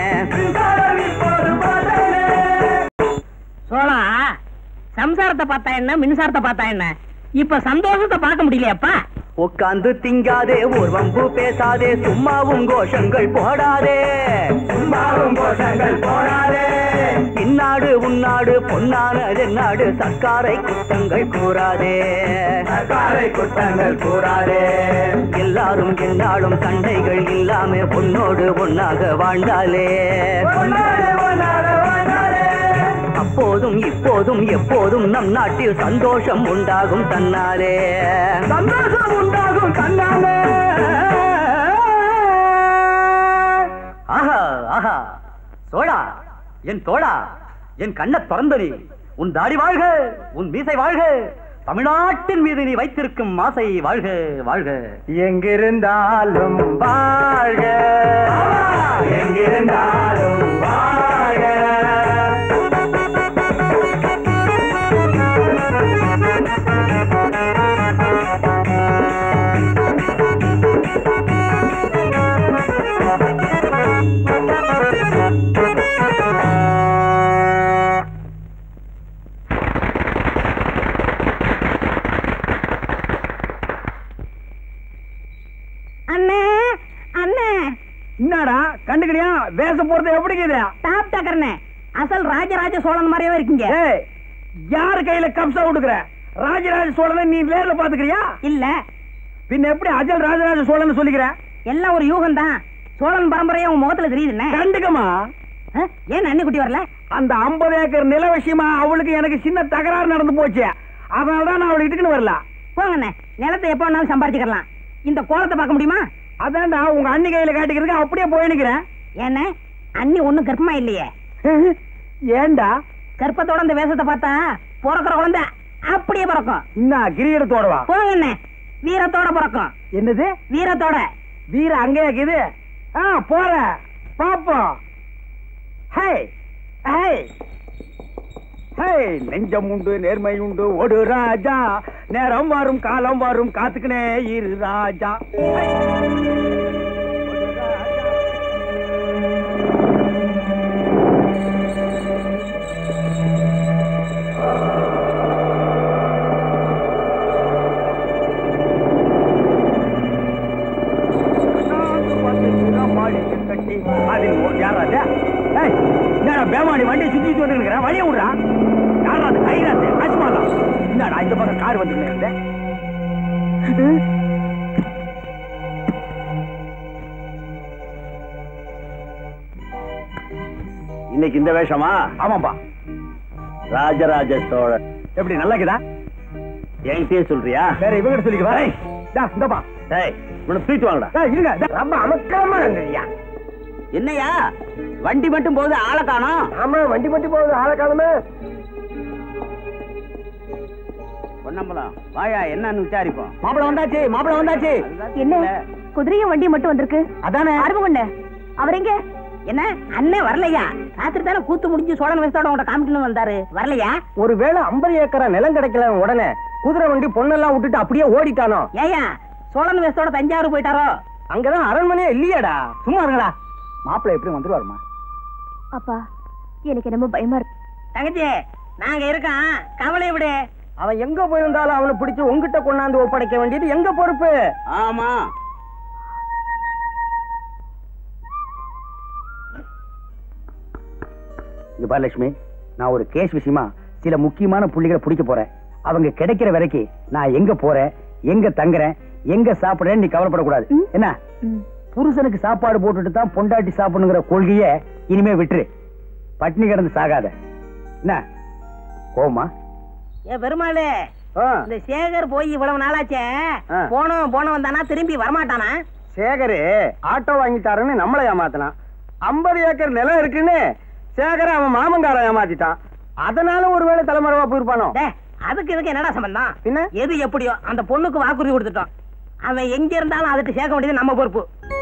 சோழா சம்சாரத்தை பார்த்தா என்ன மின்சாரத்தை பார்த்தா என்ன இப்ப சந்தோஷத்தை பார்க்க முடியலையாப்பா உட்கார்ந்து திங்காதே ஒரு வம்பு பேசாதே சும்மாவும் கோஷங்கள் போடாதே சும்மாவும் கோஷங்கள் போடாதே இந்நாடு உன்னாடு பொன்னானது நாடு சர்க்காரை குத்தங்கள் கூறாதே சர்க்காரை குத்தங்கள் கூறாதே எல்லாரும் என்னாலும் சண்டைகள் இல்லாம பொன்னோடு ஒன்னாக வாழ்ந்தாலே அப்போதும் இப்போதும் எப்போதும் நம் நாட்டில் சந்தோஷம் உண்டாகும் தன்னாலே சந்தோஷம் உண்டாகும் தன்னாலே ஆஹா ஆஹா சோழா என் தோழா என் கண்ண திறந்த நீ உன் தாடி வாழ்க உன் மீசை வாழ்க தமிழ்நாட்டின் மீது நீ வைத்திருக்கும் ஆசை வாழ்க வாழ்க எங்கிருந்தாலும் வாழ்க எங்கிருந்தாலும் வாழ்க அண்ணே அண்ணே என்னடா கண்டுக்கிறியா வேஷம் போறது எப்படி இருக்குது டாப் டக்கர்னே அசல் ராஜராஜ சோழன் மாதிரியே இருக்கீங்க ஏய் யார் கையில கப்சா விடுக்கிற ராஜராஜ சோழனை நீ நேர்ல பாத்துக்கிறியா இல்ல பின்ன எப்படி அஜல் ராஜராஜ சோழன் சொல்லிக்கிற எல்லாம் ஒரு யூகம் தான் சோழன் பரம்பரையா உன் முகத்துல தெரியுதுண்ணே கண்டுக்கமா ஆ? ஏன் அண்ணி குட்டி வரல அந்த 50 ஏக்கர் நில விஷயமா அவளுக்கு எனக்கு சின்ன தகராறு நடந்து போச்சு அதனாலதான் நான் அவளை இட்டுக்குன்னு வரல போங்கண்ணே நிலத்தை எப்ப வேணாலும் சம்பாதிச்சுக்கலாம் இந்த கோலத்தை பார்க்க முடியுமா அதான்டா உங்க அண்ணி கையில காட்டிக்கிறதுக்கு அப்படியே போய் நிக்கிறேன் ஏண்ணே அண்ணி ஒண்ணும் கர்ப்பமா இல்லையே ஏன்டா கர்ப்பத்தோட இந்த வேஷத்தை பார்த்தா பிறக்கிற குழந்தை அப்படியே பிறக்கும் இன்னும் கிரீடத்தோட வா போங்கண்ணே வீரத்தோட பிறக்கும் என்னது வீரத்தோட வீர அங்கே இருக்குது ஆ போற பாப்போம் ஹே ஹே ஹே நெஞ்சம் உண்டு நேர்மை உண்டு ஒரு ராஜா நேரம் வரும் காலம் வரும் காத்துக்கினே இரு ராஜா ஹே. ஒரு ராஜா. நான்கு பத்து மாளிகை கட்டி அதில் ஒரு யாரா அது? ஏய், என்னடா பேமானி வண்டியை சுத்திட்டு வந்துருக்கிற வழிய விடுறா யாரா அது கைராத்து அஸ்மாலா என்னடா இந்த பக்கம் கார் வந்துருந்தே இன்னைக்கு இந்த வேஷமா ஆமாப்பா ராஜராஜ சோழன் எப்படி நல்லா இருக்குதா என்கிட்டயே சொல்றியா வேற இவங்க சொல்லிக்குவா ஏய், டா, இந்தப்பா டேய் இவனை தூக்கிட்டு வாங்கடா ஏய், இருங்க டா, ரொம்ப அமக்கமா இருந்ததுயா என்னையா வண்டி மட்டும் போகுது ஆளை காணோம் ஆமா வண்டி மட்டும் போகுது ஆளை காலமே பொன்னம்பலம் வாயா என்னன்னு விசாரிப்போம் மாப்பிள வந்தாச்சு மாப்பிள வந்தாச்சு என்ன குதிரையும் வண்டியும் மட்டும் வந்திருக்கு அதானே ஆர்வம் அவர் எங்க என்ன அண்ணே வரலையா ராத்திரி தானே கூத்து முடிஞ்சு சோழன் வயசோட உங்கள்ட்ட காமிக்கணும் வந்தாரு வரலையா ஒருவேளை ஐம்பது ஏக்கரா நிலம் கிடைக்கல உடனே குதிரை வண்டி பொண்ணெல்லாம் விட்டுட்டு அப்படியே ஓடிட்டானோ ஏயா சோழன் வயசோட தஞ்சாவூர் போயிட்டாரோ அங்கதான் அரண்மனையே இல்லையாடா சும்மா இருங்கடா மாப்பிள்ளை எப்படி வந்துருவாருமா அப்பா எனக்கு என்னமோ பயமா இருக்கு தங்கச்சி நாங்க இருக்கோம் கவலை விடு அவன் எங்க போயிருந்தாலும் அவனை பிடிச்சு உங்ககிட்ட கொண்டாந்து ஒப்படைக்க வேண்டியது எங்க பொறுப்பு ஆமா இங்க பாரு லட்சுமி நான் ஒரு கேஸ் விஷயமா சில முக்கியமான புள்ளிகளை பிடிக்க போறேன் அவங்க கிடைக்கிற வரைக்கும் நான் எங்க போறேன் எங்க தங்குறேன் எங்க சாப்பிடுறேன் நீ கவலைப்படக்கூடாது ம். என்ன ம். புருஷனுக்கு சாப்பாடு போட்டுட்டு தான் பொண்டாட்டி சாப்பிடணுங்கிற கொள்கைய இனிமே விட்டுரு பட்னி கிடந்து சாகாத என்ன கோமா ஏ பெருமாளே இந்த சேகர் போய் இவ்வளவு நாளாச்சே ஆ. போனோம் போனவன் தானா திரும்பி வரமாட்டானா சேகரு ஆட்டோ வாங்கி தரேன்னு நம்மளை ஏமாத்தினான் ஐம்பது ஏக்கர் நிலம் இருக்குன்னு சேகர அவன் மாமங்காரன் ஏமாத்திட்டான் அதனால ஒருவேளை தலைமறைவா போயிருப்பானோ டே அதுக்கு இதுக்கு என்னடா சம்பந்தம் பின்ன? எது எப்படியோ அந்த பொண்ணுக்கு வாக்குறுதி கொடுத்துட்டோம் அவன் எங்க இருந்தாலும் அதுக்கு சேர்க்க வேண்டியது நம்ம பொறுப்பு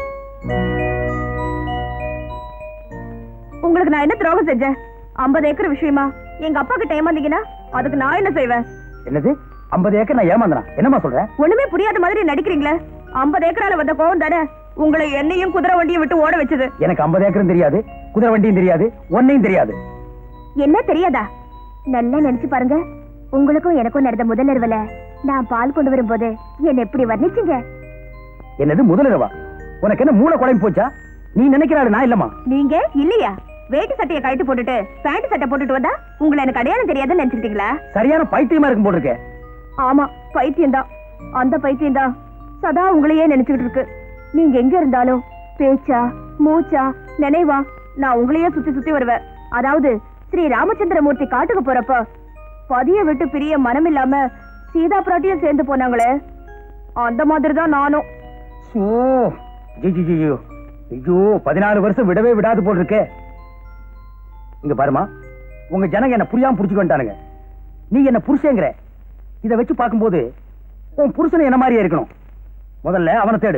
உங்களுக்கு நான் என்ன துரோகம் செஞ்சேன் ஐம்பது ஏக்கர் விஷயமா எங்க அப்பா கிட்ட ஏமாந்தீங்கன்னா அதுக்கு நான் என்ன செய்வேன் என்னது ஐம்பது ஏக்கர் நான் ஏமாந்தனா என்னமா சொல்றேன் ஒண்ணுமே புரியாத மாதிரி நடிக்கிறீங்களே ஐம்பது ஏக்கரால வந்த கோவம் தானே உங்களை என்னையும் குதிரை வண்டியை விட்டு ஓட வச்சது எனக்கு ஐம்பது ஏக்கரும் தெரியாது குதிரை வண்டியும் தெரியாது ஒன்னையும் தெரியாது என்ன தெரியாதா நல்லா நினைச்சு பாருங்க உங்களுக்கும் எனக்கும் நடந்த முதல் இரவுல நான் பால் கொண்டு வரும்போது என்ன எப்படி வர்ணிச்சீங்க என்னது முதலிரவா உனக்கு என்ன மூளை குழம்பு போச்சா நீ நினைக்கிறாள் நான் இல்லம்மா நீங்க இல்லையா வேட்டி சட்டையை கழட்டி போட்டுட்டு பேண்ட் சட்டை போட்டுட்டு வந்தா உங்களை எனக்கு அடையாளம் தெரியாதுன்னு நினைச்சுக்கிட்டீங்களா சரியான பைத்தியமா இருக்கும் போட்டிருக்க ஆமா பைத்தியம்தான் அந்த பைத்தியம்தான் சதா உங்களையே நினைச்சுக்கிட்டு இருக்கு நீங்க எங்க இருந்தாலும் பேச்சா மூச்சா நினைவா நான் உங்களையே சுத்தி சுத்தி வருவேன் அதாவது ஸ்ரீ ராமச்சந்திரமூர்த்தி காட்டுக்கு போறப்ப பதிய விட்டு பிரிய மனம் இல்லாம சீதா பிராட்டியும் சேர்ந்து போனாங்களே அந்த மாதிரி தான் நானும் ஓ ஐயோ ஐயோ பதினாலு வருஷம் விடவே விடாது போல் இருக்கே இங்க பாருமா உங்க ஜனங்க என்ன புரியாம புடிச்சுக்க வந்துட்டானுங்க நீ என்ன புருஷங்கிற இத வச்சு பார்க்கும்போது உன் புருஷன் என்ன மாதிரியே இருக்கணும் முதல்ல அவனை தேடு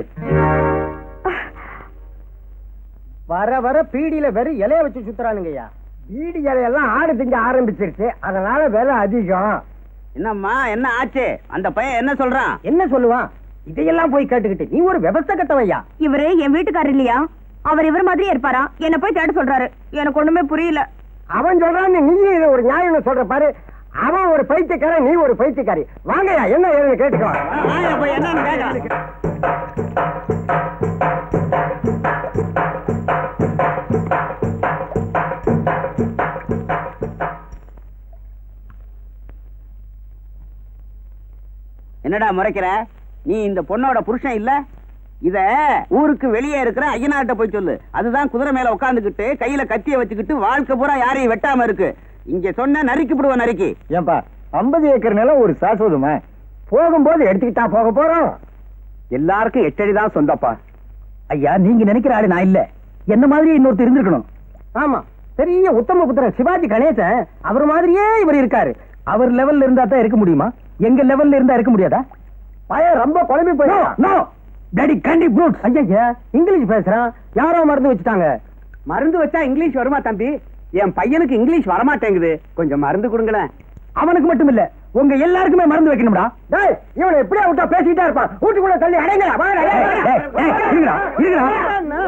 வர வர பீடியில வெறும் இலைய வச்சு சுத்துறானுங்கய்யா பீடி இலையெல்லாம் ஆடு திங்க ஆரம்பிச்சிருச்சு அதனால விலை அதிகம் என்னம்மா என்ன ஆச்சு அந்த பையன் என்ன சொல்றான் என்ன சொல்லுவான் இதையெல்லாம் போய் கேட்டுக்கிட்டு நீ ஒரு விவசாய கட்டவையா இவரு என் வீட்டுக்காரர் இல்லையா அவர் இவர் மாதிரியே இருப்பாரா என்ன போய் தேட சொல்றாரு எனக்கு ஒண்ணுமே புரியல அவன் சொல்றான் நீ இது ஒரு நியாயம் சொல்ற பாரு அவன் ஒரு பைத்தியக்காரன் நீ ஒரு பைத்தியக்காரி வாங்கய்யா என்ன ஏதுன்னு கேட்டுக்கோ என்னன்னு கேட்கலாம் என்னடா முறைக்கிற நீ இந்த பொண்ணோட புருஷன் இல்ல இத ஊருக்கு வெளியே இருக்கிற ஐயனாட்ட போய் சொல்லு அதுதான் குதிரை மேல உட்காந்துக்கிட்டு கையில கத்திய வச்சுக்கிட்டு வாழ்க்கை பூரா யாரையும் வெட்டாம இருக்கு இங்க சொன்ன நறுக்கி விடுவோம் நறுக்கி ஏன்பா ஐம்பது ஏக்கர் நிலம் ஒரு சாஸ்வதமா போகும்போது எடுத்துக்கிட்டா போக போறோம் எல்லாருக்கும் எட்டடி தான் சொந்தப்பா ஐயா நீங்க நினைக்கிற ஆளு நான் இல்ல என்ன மாதிரி இன்னொருத்தர் இருந்திருக்கணும் ஆமா பெரிய உத்தம புத்திரன் சிவாஜி கணேசன் அவர் மாதிரியே இவர் இருக்காரு அவர் லெவல்ல இருந்தா தான் இருக்க முடியுமா எங்க லெவல்ல இருந்தா இருக்க முடியாதா பையன் ரொம்ப குழம்பி போய் நோ டாடி கண்டி ப்ரூட் ஐயா இங்கிலீஷ் பேசுறான் யாரோ மருந்து வச்சுட்டாங்க மருந்து வச்சா இங்கிலீஷ் வருமா தம்பி என் பையனுக்கு இங்கிலீஷ் வரமாட்டேங்குது கொஞ்சம் மருந்து கொடுங்களேன் அவனுக்கு மட்டும் இல்ல உங்க எல்லாருக்குமே மறந்து வைக்கணும்டா டேய் இவனை எப்படியா விட்டா பேசிட்டே இருப்பான் வீட்டுக்குள்ள தள்ளி அடைங்கடா வாடா, டேய், டேய், டேய், டேய், இருங்கடா, இருங்கடா.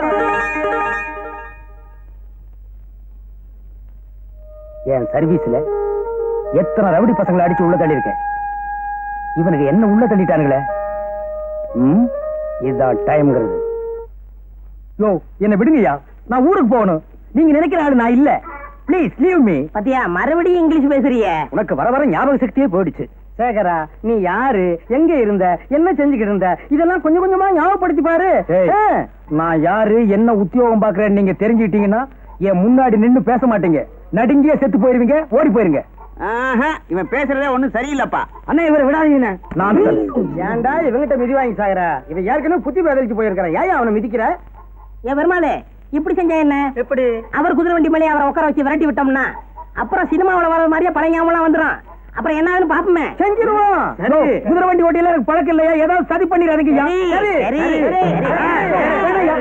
என் சர்வீஸ்ல எத்தனை ரவுடி பசங்களை அடிச்சு உள்ள தள்ளி இருக்கேன் இவனுக்கு என்ன உள்ள தள்ளிட்டானுங்களே ம் இதுதான் டைம்ங்கிறது யோ என்ன விடுங்கய்யா நான் ஊருக்கு போகணும் நீங்க நினைக்கிற ஆளு நான் இல்ல ப்ளீஸ் லீவ் மீ பாத்தியா மறுபடியும் இங்கிலீஷ் பேசுறிய உனக்கு வர வர ஞாபக சக்தியே போயிடுச்சு சேகரா நீ யாரு எங்க இருந்த என்ன செஞ்சுக்கிட்டு இருந்த இதெல்லாம் கொஞ்சம் கொஞ்சமா ஞாபகப்படுத்தி பாரு ஏய், ஆ. நான் யாரு என்ன உத்தியோகம் பாக்குறேன்னு நீங்க தெரிஞ்சுக்கிட்டீங்கன்னா என் முன்னாடி நின்னு பேச மாட்டீங்க நடுங்கியே செத்து போயிருவீங்க ஓடி போயிருங்க ஆஹா, இவன் பேசுறதே ஒண்ணும் சரியில்லப்பா அண்ணா இவரை விடாதீங்க நான் ஏன்டா இவங்கிட்ட மிதி வாங்கி சாகுற இவன் ஏற்கனவே புத்தி பதிலுக்கு போயிருக்கிறான் ஏன் அவனை மிதிக்கிற ஏ பெருமாளே இப்படி செஞ்சா என்ன எப்படி அவர் குதிரை வண்டி மேலே அவரை உட்கார வச்சு விரட்டி விட்டோம்னா அப்புறம் சினிமாவுல வர மாதிரியே பழையாமலாம் வந்துடும் அப்புறம் என்ன ஆகுதுன்னு பாப்போமே செஞ்சிருவோம் யோ, குதிரை வண்டி ஓட்டியில எனக்கு பழக்கம் இல்லையா ஏதாவது சதி பண்ணிடாதீங்க சரி, சரி, சரி, சரி.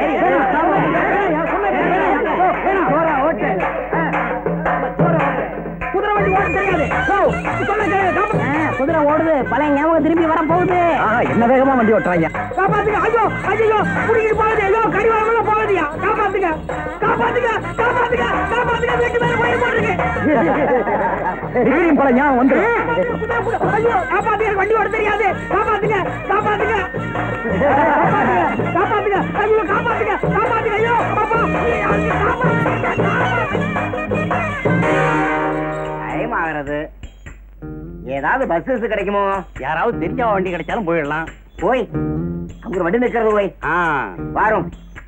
குதிரை வண்டி ஓட்ட தெரியாது யோ, சொன்னா கேளு, காப்பா- ஆ, குதிரை ஓடுது பழைய ஞாபகம் திரும்பி வர போகுது ஆஹா, என்ன வேகமா வண்டி ஓட்டுறாங்க காப்பாத்துங்க ஐயோ ஐயோ புடிக்கிட்டு போகுது ஐயோ கடிவாளம் போகுதுயா காப்பாத்துங்க காப்பாத்துங்க காப்பாத்துங்க காப்பாத்துங்க வீட்டு மேல போய் போட்டுருக்கு பல ஞாபகம் வந்து ஐயோ காப்பாத்துங்க எனக்கு வண்டி ஓட தெரியாது காப்பாத்துங்க காப்பாத்துங்க காப்பாத்துங்க காப்பாத்துங்க ஐயோ காப்பாத்துங்க காப்பாத்துங்க ஐயோ அப்பா டைம் ஆகிறது ஏதாவது பஸ் பஸ் கிடைக்குமோ யாராவது தெரிஞ்ச வண்டி கிடைச்சாலும் போயிடலாம் போய் அங்க வண்டி நிக்கிறது போய் ஆ வாரும்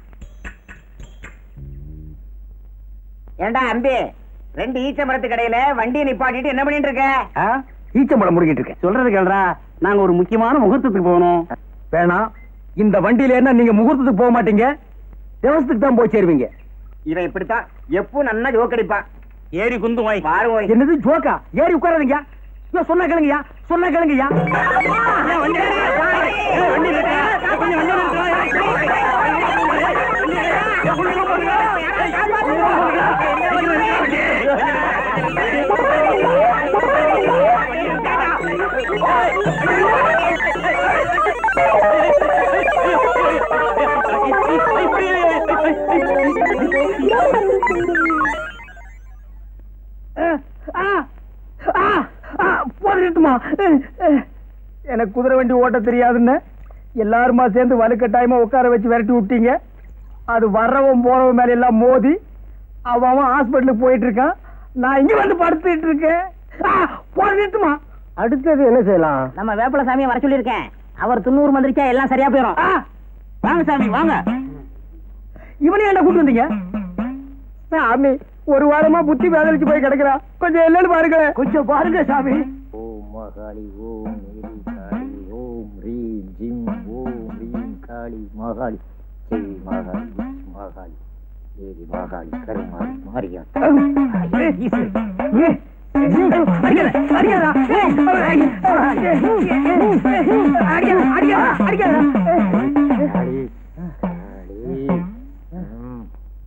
ஏண்டா அம்பி ரெண்டு ஈச்ச மரத்து கடையில வண்டியை நிப்பாட்டிட்டு என்ன பண்ணிட்டு இருக்க ஈச்சம்பழம் முடிக்கிட்டு இருக்கேன் சொல்றது கேள்றா நாங்க ஒரு முக்கியமான முகூர்த்தத்துக்கு போகணும் வேணாம் இந்த வண்டியில என்ன நீங்க முகூர்த்தத்துக்கு போக மாட்டீங்க தேவசத்துக்கு தான் போய் சேருவீங்க இவன் இப்படித்தான் எப்பவும் நன்னா ஜோக்கடிப்பான் ஏறி குந்து வாய் பாரு வாய் என்னது ஜோக்கா ஏறி உட்காராதீங்க ஐயோ, சொன்னா கேளுங்கய்யா சொன்னா கேளுங்கய்யா போதுமா எனக்கு குதிரை வண்டி ஓட்ட தெரியாதுன்னு எல்லாருமா சேர்ந்து வலுக்கட்டாயமா உட்கார வச்சு விரட்டி விட்டீங்க அது வர்றவன் போறவன் மேல எல்லாம் மோதி அவன் அவன் ஹாஸ்பிட்டலுக்கு போயிட்டு இருக்கான் நான் இங்க வந்து படுத்துட்டு இருக்கேன் ஆ, போன நிறுத்துமா அடுத்தது என்ன செய்யலாம் நம்ம வேப்பல சாமியை வர சொல்லியிருக்கேன் அவர் துண்ணூறு மந்திரிச்சா எல்லாம் சரியா போயிடும் ஆ, வாங்க சாமி வாங்க இவனையும் என்ன கூட்டு வந்தீங்க சாமி ஒரு வாரமா புத்தி வேதனைச்சு போய் கிடக்குறா கொஞ்சம் என்னன்னு பாருங்க கொஞ்சம் பாருங்க சாமி ஓம் மகாளி ஓம் மேரி காளி ஓம் ரீம் ஜிம் ஓம் ரீம் காளி மகாளி ஜெய் மகாளி விச் மகாளி தேவி மகாளி கருமாரி மாரியா காளி காளி ம்.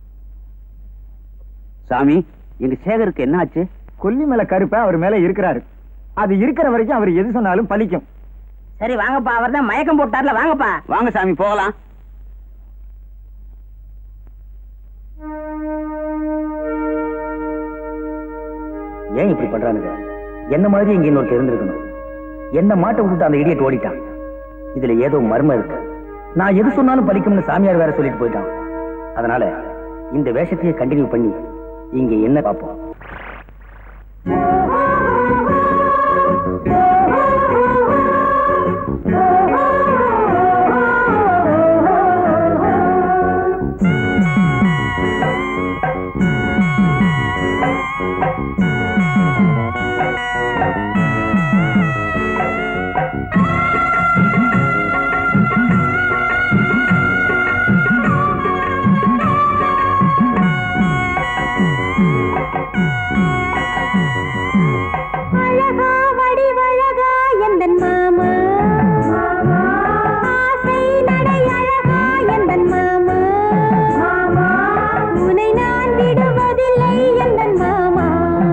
சாமி எங்க சேகருக்கு என்ன ஆச்சு கொல்லி மேல கருப்ப அவர் மேல இருக்கிறாரு அது இருக்கிற வரைக்கும் அவர் எது சொன்னாலும் பலிக்கும் சரி வாங்கப்பா அவர் தான் மயக்கம் போட்டார்ல வாங்கப்பா வாங்க சாமி போகலாம் ஏன் இப்படி பண்றானுங்க என்ன மாதிரி இங்க இன்னொருத்தர் இருந்திருக்கணும் என்ன மாட்ட விட்டுட்டு அந்த இடியட் ஓடிட்டான் இதுல ஏதோ மர்மம் இருக்கு நான் எது சொன்னாலும் பலிக்கும்னு சாமியார் வேற சொல்லிட்டு போயிட்டான் அதனால இந்த வேஷத்தையே கண்டினியூ பண்ணி இங்க என்ன பார்ப்போம் அழகா வடிவழகா எந்தன் மாமா ஆசை நடை அழகா எந்தன் மாமா உனை நான் விடுவதில்லை எந்தன் மாமா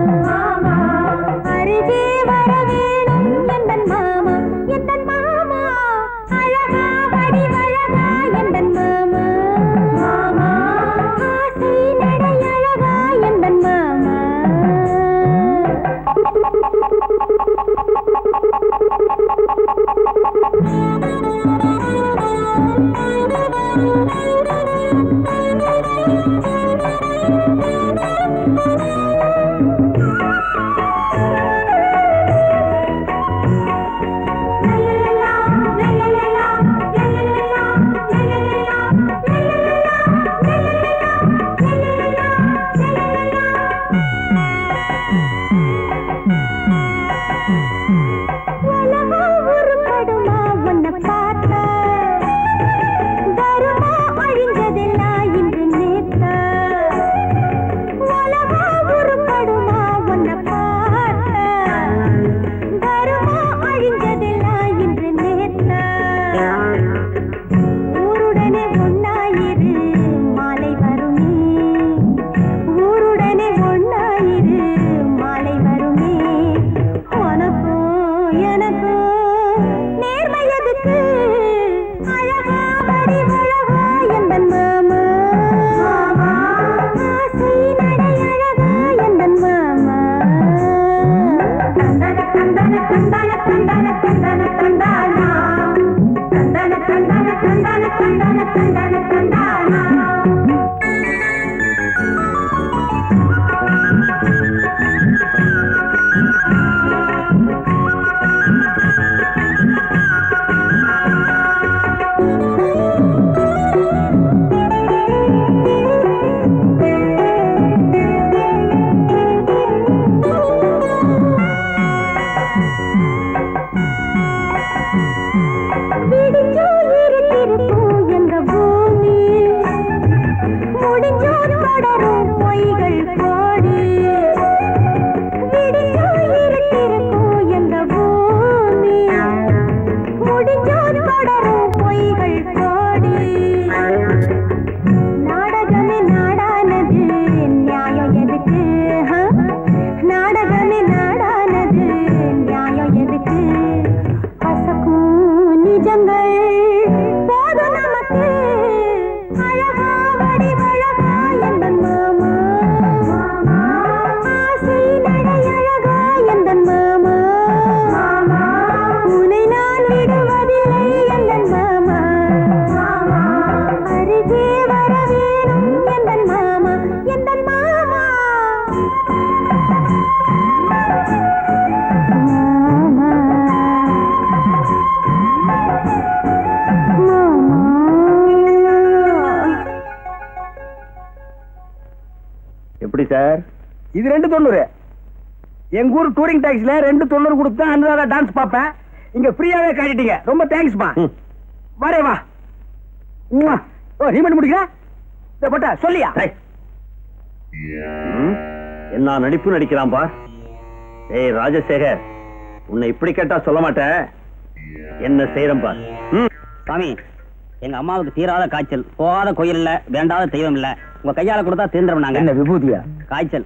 அருகே வர வேணும் எந்தன் மாமா எந்தன் மாமா அழகா வடிவழகா எந்தன் மாமா ஆசை நடை அழகா எந்தன் மாமா உலகம் உருப்படுமா உன்னை பார்த்தா தருமா அழிஞ்சதெல்லாம் இன்று நேத்தா உலகம் உருப்படுமா உன்னை பார்த்தா தருமா அழிஞ்சதெல்லாம் இன்று நேத்தா ஊருடனே ஒன்னாயிரு மாலை வருமே ஊருடனே ஒன்னாயிரு மாலை வருமே உனக்கும் எனக்கும் நேர்மை எதுக்கு அழகா வடிவழகா எந்தன் மாமா ஆசை நடை அழகா எந்தன் மாமா தந்தன தந்தன தந்தன தந்தன தந்தன தந்தானா தந்தன தந்தன தந்தன தந்தன தந்தன தந்தானா விடிஞ்சோ இருட்டிருக்கும் எங்க பூமி முடிஞ்சோ தொடரும் பொய்கள் கோடி விடிஞ்சோ இருட்டிருக்கும் எங்க பூமி முடிஞ்சோ தொடரும் பொய்கள் கோடி நாடகமே நாடானது நியாயம் எதுக்கு ஹ? நாடகமே நாடானது நியாயம் எதுக்கு கசக்கும் நிஜங்கள் போதும் நமக்கு அழகா வடிவழகா எந்தன் மாமா ஆசை நடை அழகா எந்தன் மாமா உன்னை நான் சேகர் இது ரெண்டு தொண்ணூறு எங்க ஊர் டூரிங் டாக்ஸில ரெண்டு தொண்ணூறு கொடுத்தா அனுராதா டான்ஸ் பார்ப்பேன் இங்க ஃப்ரீயாவே காட்டிட்டீங்க ரொம்ப தேங்க்ஸ்மா ம். வரே வா உம்மா. ஓ நீ மட்டும் முடிக்கிற இதை போட்டா சொல்லியா டேய். ம், என்ன நடிப்பு நடிக்கிறான் பா ஏய் ராஜசேகர் உன்னை இப்படி கேட்டா சொல்ல மாட்டேன் என்ன செய்யறேன் பார் ம் சாமி எங்க அம்மாவுக்கு தீராத காய்ச்சல் போகாத கோயில் இல்ல வேண்டாத தெய்வம் இல்ல உங்க கையால கொடுத்தா தீர்ந்துடும் நாங்க என்ன விபூதியா காய்ச்சல்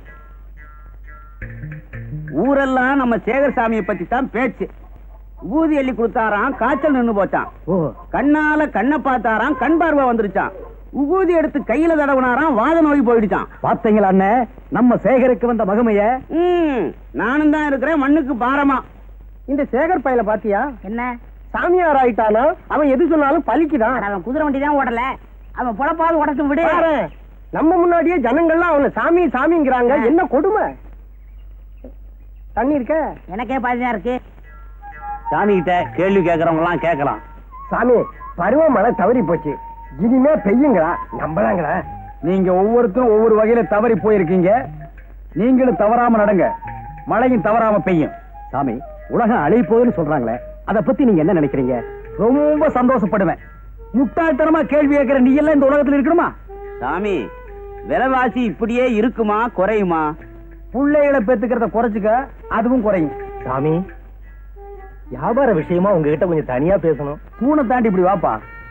ஊரெல்லாம் நம்ம சேகர் சாமியை பத்தி தான் பேச்சு ஊதி அள்ளி கொடுத்தாராம் காய்ச்சல் நின்னு போச்சான் ஓ கண்ணால கண்ணை பார்த்தாராம் கண் பார்வை வந்துருச்சான் உபூதி எடுத்து கையில தடவுனாராம் வாத நோய் போயிடுச்சான் பாத்தீங்களா அண்ணே நம்ம சேகருக்கு வந்த மகமைய ம், நானும் தான் இருக்கிறேன் மண்ணுக்கு பாரமா இந்த சேகர் பையல பாத்தியா என்ன சாமியார் ஆயிட்டானா அவன் எது சொன்னாலும் பலிக்குதான் அட, அவன் குதிரை வண்டி தான் ஓடல அவன் பொழப்பாவது ஓடட்டும் விடு பாரு, நம்ம முன்னாடியே ஜனங்கள்லாம் அவன சாமி சாமிங்கிறாங்க என்ன கொடுமை தண்ணி இருக்க எனக்கே பாதிதான் இருக்கு சாமி கிட்ட கேள்வி கேட்கறவங்க எல்லாம் கேட்கலாம் சாமி பருவமழை தவறி போச்சு இனிமே பெய்யுங்களா நம்பலாங்களா நீங்க ஒவ்வொருத்தரும் ஒவ்வொரு வகையில தவறி போயிருக்கீங்க நீங்களும் தவறாம நடங்க மழையும் தவறாம பெய்யும் சாமி உலகம் அழிய போகுதுன்னு சொல்றாங்களே அத பத்தி நீங்க என்ன நினைக்கிறீங்க ரொம்ப சந்தோஷப்படுவேன் முட்டாள்தனமா கேள்வி கேட்கிற நீ எல்லாம் இந்த உலகத்துல இருக்கணுமா சாமி விலைவாசி இப்படியே இருக்குமா குறையுமா பிள்ளைகளை பெத்துக்கிறத குறைச்சுக்க அதுவும் குறையும் சாமி வியாபார விஷயமா உங்ககிட்ட கொஞ்சம் தனியா பேசணும் தூணை தாண்டி இப்படி வாப்பா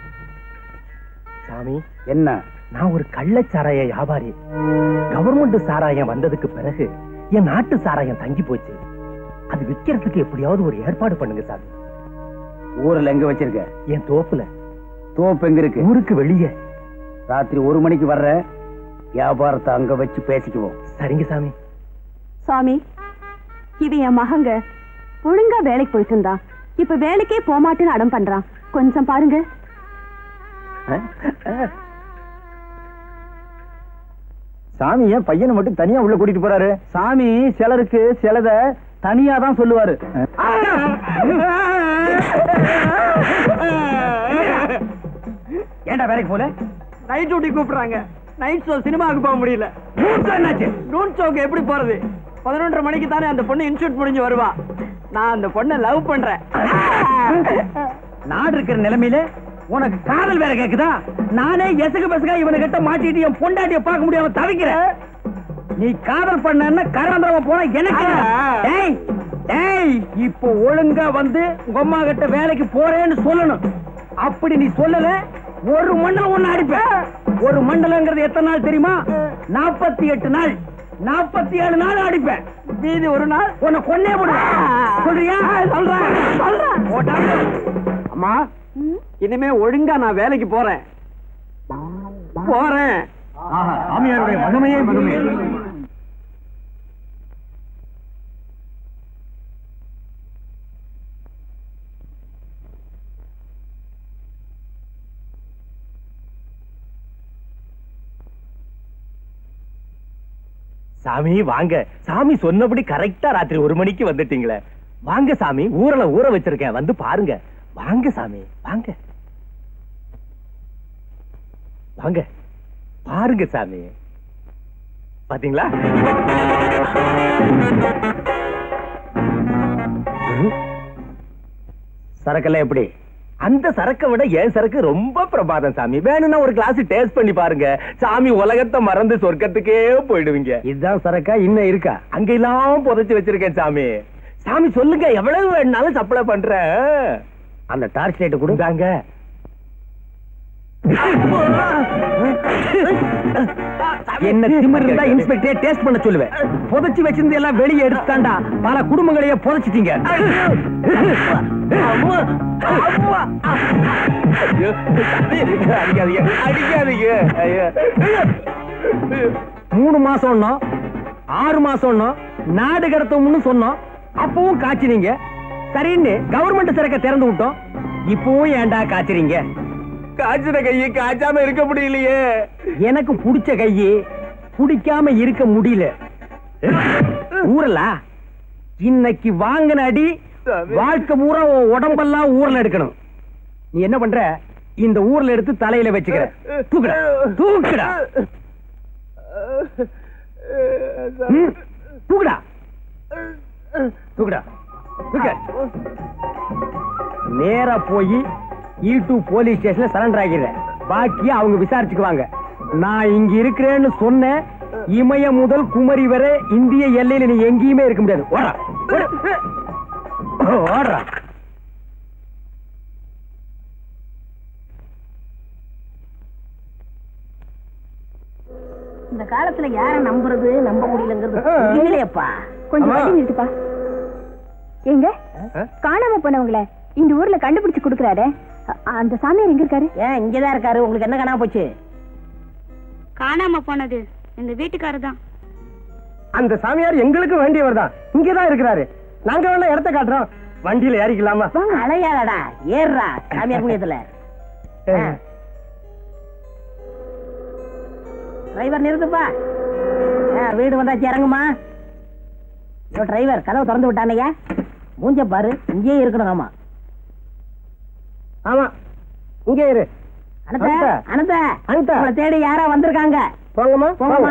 சாமி என்ன நான் ஒரு கள்ளச்சாராய வியாபாரி கவர்மெண்ட் சாராயம் வந்ததுக்கு பிறகு என் நாட்டு சாராயம் தங்கி போச்சு அது விக்கிறதுக்கு எப்படியாவது ஒரு ஏற்பாடு பண்ணுங்க சாமி ஊர்ல எங்க வச்சிருக்க என் தோப்புல தோப்பு எங்க இருக்கு ஊருக்கு வெளியே ராத்திரி ஒரு மணிக்கு வர்ற வியாபாரத்தை அங்க வச்சு பேசிக்குவோம் சரிங்க சாமி சாமி இது என் மகங்க ஒழுங்கா வேலைக்கு போயிட்டு இருந்தா இப்ப வேலைக்கே போமாட்டேன்னு அடம் பண்றான் கொஞ்சம் பாருங்க சாமி ஏன் பையனை மட்டும் தனியா உள்ள கூட்டிட்டு போறாரு சாமி சிலருக்கு சிலத தனியா தான் சொல்லுவாரு ஏன்டா வேலைக்கு போல நைட் டியூட்டி கூப்பிடுறாங்க நைட் ஷோ சினிமாவுக்கு போக முடியல என்னாச்சு நூன் ஷோக்கு எப்படி போறது பதினொன்றரை மணிக்கு தானே அந்த பொண்ணு இன்ஸ்டியூட் முடிஞ்சு வருவா நான் அந்த பொண்ணை லவ் பண்றேன் நாடு இருக்கிற நிலைமையில உனக்கு காதல் வேற கேக்குதா நானே எசகு பசகா இவனை கிட்ட மாட்டிட்டு என் பொண்டாட்டிய பார்க்க முடியாம தவிக்கிறேன் நீ காதல் பண்ண கரந்தரவ போன எனக்கு என்ன? டேய் டேய் இப்போ ஒழுங்கா வந்து உங்க அம்மா கிட்ட வேலைக்கு போறேன்னு சொல்லணும் அப்படி நீ சொல்லல ஒரு மண்டலம் ஒண்ணு அடிப்பேன் ஒரு மண்டலங்கிறது எத்தனை நாள் தெரியுமா நாற்பத்தி எட்டு நாள் நாற்பத்தி ஏழு நாள் அடிப்பேன் மீதி ஒரு நாள் உன்னை கொன்னே போடுவேன் சொல்றியா சொல்றேன் சொல்றேன் போட்டாங்க அம்மா இனிமே ஒழுங்கா நான் வேலைக்கு போறேன் போறேன் சாமியாருடைய மகமையே மகமே சாமி வாங்க சாமி சொன்னபடி கரெக்டா ராத்திரி ஒரு மணிக்கு வந்துட்டீங்களே வாங்க சாமி ஊரல ஊற வச்சிருக்கேன் வந்து பாருங்க வாங்க சாமி வாங்க வாங்க பாருங்க சாமி பாத்தீங்களா சரக்கெல்லாம் எப்படி அந்த சரக்கை விட என் சரக்கு ரொம்ப பிரபாதம் சாமி வேணும்னா ஒரு கிளாஸ் டேஸ்ட் பண்ணி பாருங்க சாமி உலகத்தை மறந்து சொர்க்கத்துக்கே போயிடுவீங்க இதுதான் சரக்கா இன்னும் இருக்கா அங்க எல்லாம் புதைச்சு வச்சிருக்கேன் சாமி சாமி சொல்லுங்க எவ்வளவு வேணாலும் சப்ளை பண்றேன் அந்த டார்ச் லைட் கொடு கொடுத்தாங்க என்ன திமிர் இருந்தா இன்ஸ்பெக்டரே டேஸ்ட் பண்ண சொல்லுவேன் புதைச்சு வச்சிருந்து எல்லாம் வெளியே எடுத்தாண்டா பல குடும்பங்களையே புதைச்சிட்டீங்க ஐயோ, அடிக்காதீங்க அடிக்காதீங்க ஐயோ. மூணு மாசம் ஆறு மாசம் நாடு கடத்தோம்னு சொன்னோம் அப்பவும் காய்ச்சினீங்க சரின்னு கவர்மெண்ட் சரக்க திறந்து விட்டோம் இப்பவும் ஏன்டா காய்ச்சறீங்க காய்ச்சின கையை காய்ச்சாம இருக்க முடியலையே எனக்கு புடிச்ச கையே பிடிக்காம இருக்க முடியல ஊரலா இன்னைக்கு வாங்கின அடி வாழ்க்கை பூரா உன் உடம்பெல்லாம் ஊர்ல எடுக்கணும் நீ என்ன பண்ற இந்த ஊர்ல எடுத்து தலையில வச்சுக்கிற தூக்குடா தூக்குடா ம், தூக்குடா தூக்குடா தூக்க நேரா போய் இ டூ போலீஸ் ஸ்டேஷன்ல சரண்டர் ஆகிறேன் பாக்கி அவங்க விசாரிச்சுக்குவாங்க நான் இங்க இருக்கிறேன்னு சொன்னேன் இமய முதல் குமரி வரை இந்திய எல்லையில நீ எங்கேயுமே இருக்க முடியாது ஓடா ஓடு. ஓடுறா இந்த காலத்துல யார நம்புறது நம்ப முடியலங்கிறது புரியலையப்பா கொஞ்சம் அம்மா. வண்டி நிறுத்துப்பா எங்க காணாம போனவங்கள இந்த ஊர்ல கண்டுபிடிச்சு கொடுக்கறாரு அந்த சாமியார் எங்க இருக்காரு ஏன் இங்கதான் இருக்காரு உங்களுக்கு என்ன காணாம போச்சு காணாம போனது எங்க வீட்டுக்காரர் தான் அந்த சாமியார் எங்களுக்கு வேண்டியவர் தான் இங்கதான் இருக்கிறாரு நாங்க வேணா இடத்த காட்டுறோம் வண்டியில ஏறிக்கலாமா அலையாதடா ஏறுறா சாமியார் புண்ணியத்துல டிரைவர் நிறுத்துப்பா ஆ, வீடு வந்தாச்சு இறங்குமா ஐயோ டிரைவர் கதவை திறந்து விட்டானையா மூஞ்ச பாரு இங்கேயே இருக்கணும் ஆமா ஆமா இங்க இரு அனந்த அனந்த. அனந்த அனந்த. உங்களை தேடி யாரோ வந்திருக்காங்க போங்கம்மா போங்கம்மா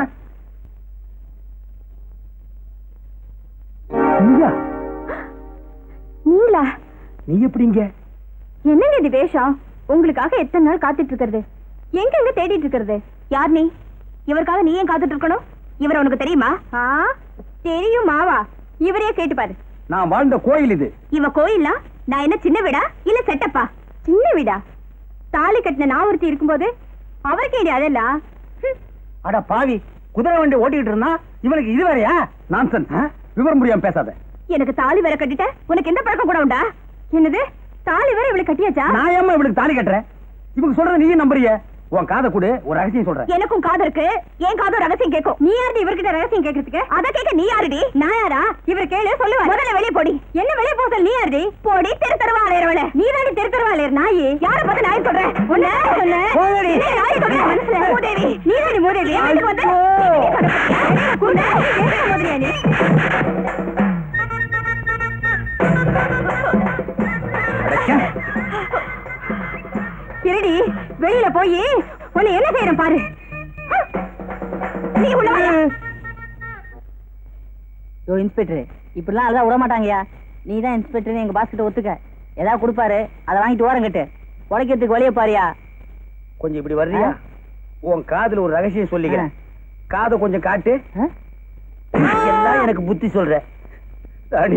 நீயா நீங்களா நீ எப்படி இங்க என்னங்க இது வேஷம் உங்களுக்காக எத்தனை நாள் காத்துட்டு இருக்கிறது எங்க எங்க தேடிட்டு இருக்கிறது யார் நீ இவருக்காக நீ ஏன் காத்துட்டு இருக்கணும் இவர் உனக்கு தெரியுமா ஆ தெரியும் மாவா இவரே கேட்டு பாரு நான் வாழ்ந்த கோயில் இது இவ கோயிலா நான் என்ன சின்ன வீடா இல்ல செட்டப்பா சின்ன வீடா தாலி கட்டின நான் ஒருத்தி இருக்கும்போது அவர் கேடி அதெல்லாம் ஹம், அட பாவி குதிரை வண்டி ஓட்டிக்கிட்டு இருந்தா இவனுக்கு இது வேறையா நான்சன் விவரம் முடியாம பேசாத எனக்கு தாலி வேற கட்டிட்ட உனக்கு எந்த பழக்கம் கூட உண்டா என்னது தாலி வேற இவளுக்கு கட்டியாச்சா நான் ஏமா இவளுக்கு தாலி கட்டுறேன் இவங்க சொல்றத நீயும் நம்புறிய உன் காதை கொடு ஒரு ரகசியம் சொல்றேன் எனக்கும் காது இருக்கு என் காதும் ரகசியம் கேட்கும் நீ யாரு இவர்கிட்ட ரகசியம் கேக்குறதுக்கு அத கேட்க நீ யாருடி நான் யாரா இவர் கேளு சொல்லுவா முதல்ல வெளிய போடி என்ன வெளிய போக சொல்லு, நீ யாருடி போடி தெரு தெருவா அலையறவள நீ தாண்டி தெரு தெருவா அலையற நாயி யார பார்த்து நாய் சொல்றேன் உன்ன சொன்ன போங்கடி. என்ன நாய் சொல்ற மனசுல மூதேவி நீ தாண்டி மூதேவி என் வீட்டுக்கு வந்து குண்டா, எதுக்கு மூதேவியா நீ இருடி வெளியில போய் உன்னை என்ன செய்யறேன் பாரு நீ உள்ள வாயா. யோ இன்ஸ்பெக்டர் இப்படிலாம் அழுதா விட மாட்டாங்கய்யா நீ தான் இன்ஸ்பெக்டர் எங்க பாஸ் கிட்ட ஒத்துக்க ஏதாவது கொடுப்பாரு அதை வாங்கிட்டு ஓரம் கட்டு உழைக்கிறதுக்கு வழிய பாரியா கொஞ்சம் இப்படி வர்றியா உன் காதுல ஒரு ரகசியம் சொல்லிக்கிறேன் காதை கொஞ்சம் காட்டு எல்லாம் எனக்கு புத்தி சொல்ற டாடி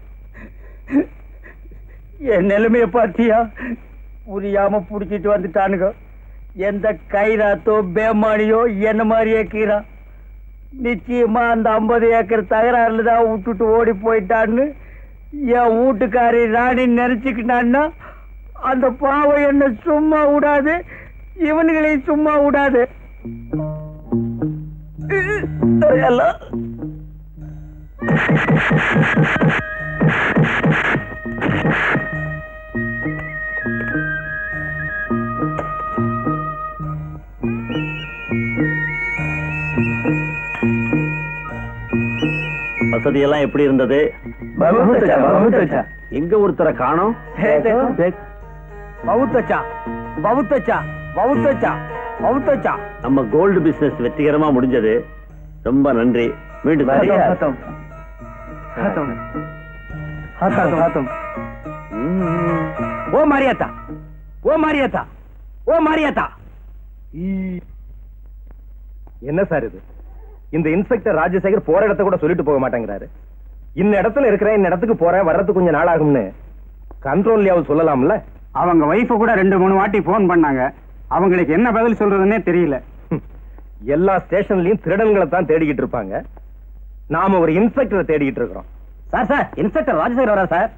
என் நிலைமைய பாத்தியா புரியாம புடிச்சிட்டு வந்துட்டானுங்க எந்த கைராத்தோ பேமானியோ என்ன மாதிரியே கீரா நிச்சயமா அந்த ஐம்பது ஏக்கர் தகராறுல தான் விட்டுட்டு ஓடி போயிட்டான்னு என் வீட்டுக்காரி ராணி நினைச்சுக்கிட்டான்னா அந்த பாவம் என்ன சும்மா விடாது இவனுங்களையும் சும்மா விடாது எல்லாம் வசதியெல்லாம் எப்படி இருந்தது எங்க ஒருத்தரை காணோம் பவுத்தச்சா பவுத்தச்சா பவுத்தச்சா பவுத்தச்சா நம்ம கோல்டு பிசினஸ் வெற்றிகரமா முடிஞ்சது ரொம்ப நன்றி மீண்டும் சந்திக்கலாம். ஓ மாரியாத்தா ஓ மாரியாத்தா ஓ மாரியாத்தா என்ன சார் இது இந்த இன்ஸ்பெக்டர் ராஜசேகர் போற இடத்த கூட சொல்லிட்டு போக மாட்டேங்கிறாரு இந்த இடத்துல இருக்கிறேன் இந்த இடத்துக்கு போறேன் வர்றதுக்கு கொஞ்சம் நாள் ஆகும்னு கண்ட்ரோல்லையாவது சொல்லலாம்ல அவங்க வைஃப கூட ரெண்டு மூணு வாட்டி போன் பண்ணாங்க அவங்களுக்கு என்ன பதில் சொல்றதுன்னே தெரியல ஹம். எல்லா ஸ்டேஷன்லயும் திருடன்களை தான் தேடிக்கிட்டு இருப்பாங்க நாம ஒரு இன்ஸ்பெக்டரை தேடிக்கிட்டு இருக்கிறோம் சார் சார் இன்ஸ்பெக்டர் ராஜசேகர் வரா சார்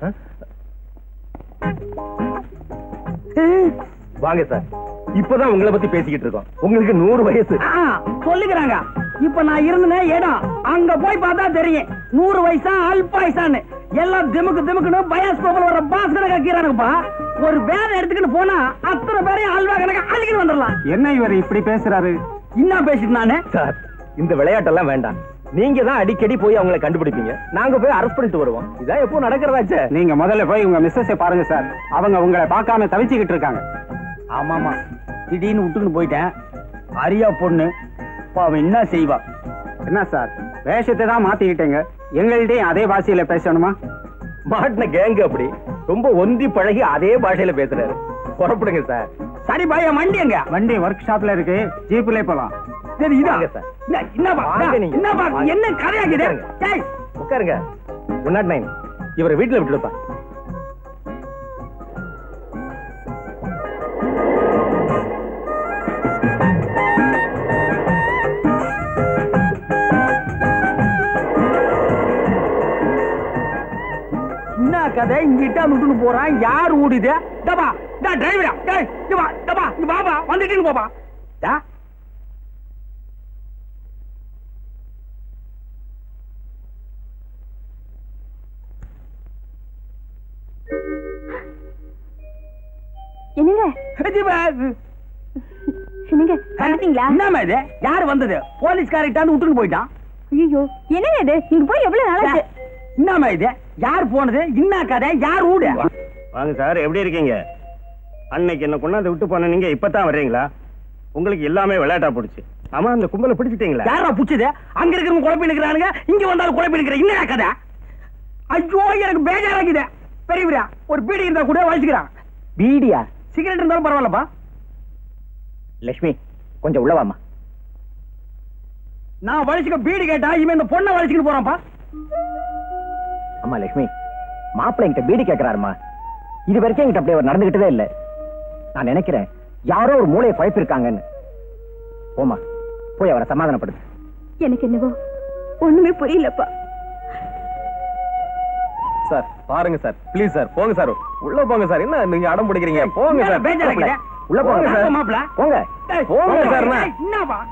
வாங்க சார் இப்பதான் உங்களை பத்தி பேசிக்கிட்டு இருக்கோம் உங்களுக்கு நூறு வயசு ஆ, சொல்லுகிறாங்க இப்ப நான் இருந்தேன் இடம் அங்க போய் பார்த்தா தெரியும் நூறு வயசா அல்பாயுசான்னு எல்லாம் திமுக்கு திமுக்குன்னு பயாஸ்கோப்ல வர பாஸ் கணக்கா கீரானுங்கப்பா ஒரு வேலை எடுத்துக்கிட்டு போனா அத்தனை பேரையும் அல்வா கணக்கா அழுகிட்டு வந்துடலாம் என்ன இவர் இப்படி பேசுறாரு என்ன பேசிட்டு நானு சார் இந்த விளையாட்டெல்லாம் வேண்டாம் நீங்க தான் அடிக்கடி போய் அவங்களை கண்டுபிடிப்பீங்க நாங்க போய் அரெஸ்ட் பண்ணிட்டு வருவோம் இதான் எப்போ நடக்கிறதாச்சே நீங்க முதல்ல போய் உங்க மிஸ்ஸஸை பாருங்க சார் அவங்க உங்களை பார்க்காம தவிச்சுக்கிட்டு இருக்காங்க ஆமாமா திடீர்னு விட்டுக்கிட்டு போயிட்டேன் அரியா பொண்ணு பாவம் என்ன செய்வா என்ன சார் வேஷத்தை தான் மாத்திக்கிட்டீங்க எங்கள்கிட்டயும் அதே பாஷையில பேசணுமா மாட்டின கேங்க அப்படி ரொம்ப ஒந்தி பழகி அதே பாஷையில பேசுறாரு புறப்படுங்க சார் சரி பையன் வண்டி எங்க வண்டி ஒர்க் ஷாப்ல இருக்கு ஜீப்ல போலாம் சரி இதான் வாங்க சார். என்ன- என்னப்பா வாங்க நீங்க. என்னப்பா வாங்க. என்ன கதையாக்குது ஏய் உட்காருங்க ஒன் நாட் நைன் இவரை வீட்டுல விட்டுடுப்பா என்ன கதை இங்கிட்ட விட்டுன்னு போறான் யார் ஓடுது டபா டா டிரைவரா டேய் இங்க வா டபா இங்க வாப்பா வந்துட்டு போப்பா டா என்னங்க இது வா- என்னங்க வந்துட்டீங்களா என்னம்மா இது யார் வந்தது போலீஸ்காரிட்டான்னு விட்டுன்னு போயிட்டான் ஐயோ என்னங்க இது நீங்க போய் எவ்வளவு நாளாச்சு என்னம்மா இது யார் போனது என்ன கதை யார் ஊடு வாங்க சார் எப்படி இருக்கீங்க அன்னைக்கு என்ன கொண்டாந்து விட்டு போன நீங்க இப்பதான் வர்றீங்களா உங்களுக்கு எல்லாமே விளையாட்டா போடுச்சு ஆமா அந்த கும்பலை பிடிச்சிட்டீங்களா யாரா புடிச்சது அங்க இருக்கிறவங்க குழப்பி நிக்கிறானுங்க இங்க வந்தாலும் குழப்பி நிக்கிற என்ன கதை ஐயோ எனக்கு பேஜாராக்குது பெரியவரா ஒரு பீடி இருந்தா கூட வலிச்சுக்கிறான் பீடியா சிகரெட் இருந்தாலும் பரவாயில்லப்பா லட்சுமி கொஞ்சம் உள்ளவாமா நான் வலிச்சுக்க பீடி கேட்டா இவன் இந்த பொண்ணை வலிச்சுக்கிட்டு போறான்ப்பா அம்மா லட்சுமி மாப்பிள்ளை என்கிட்ட பீடி கேட்கிறாருமா இது வரைக்கும் என்கிட்ட அப்படி அவர் நடந்துகிட்டதே இல்ல நான் நினைக்கிறேன் யாரோ ஒரு மூளையை குழப்பிருக்காங்கன்னு போமா போய் அவரை சமாதானப்படுத்து எனக்கு என்னவோ ஒண்ணுமே புரியலப்பா சார் பாருங்க சார் ப்ளீஸ் சார் போங்க சார் உள்ள போங்க சார் என்ன நீங்க அடம் பிடிக்கிறீங்க போங்க சார் பேஜாராக்குது உள்ள போங்க சார் மாப்பிள போங்க போங்க சார் என்னப்பா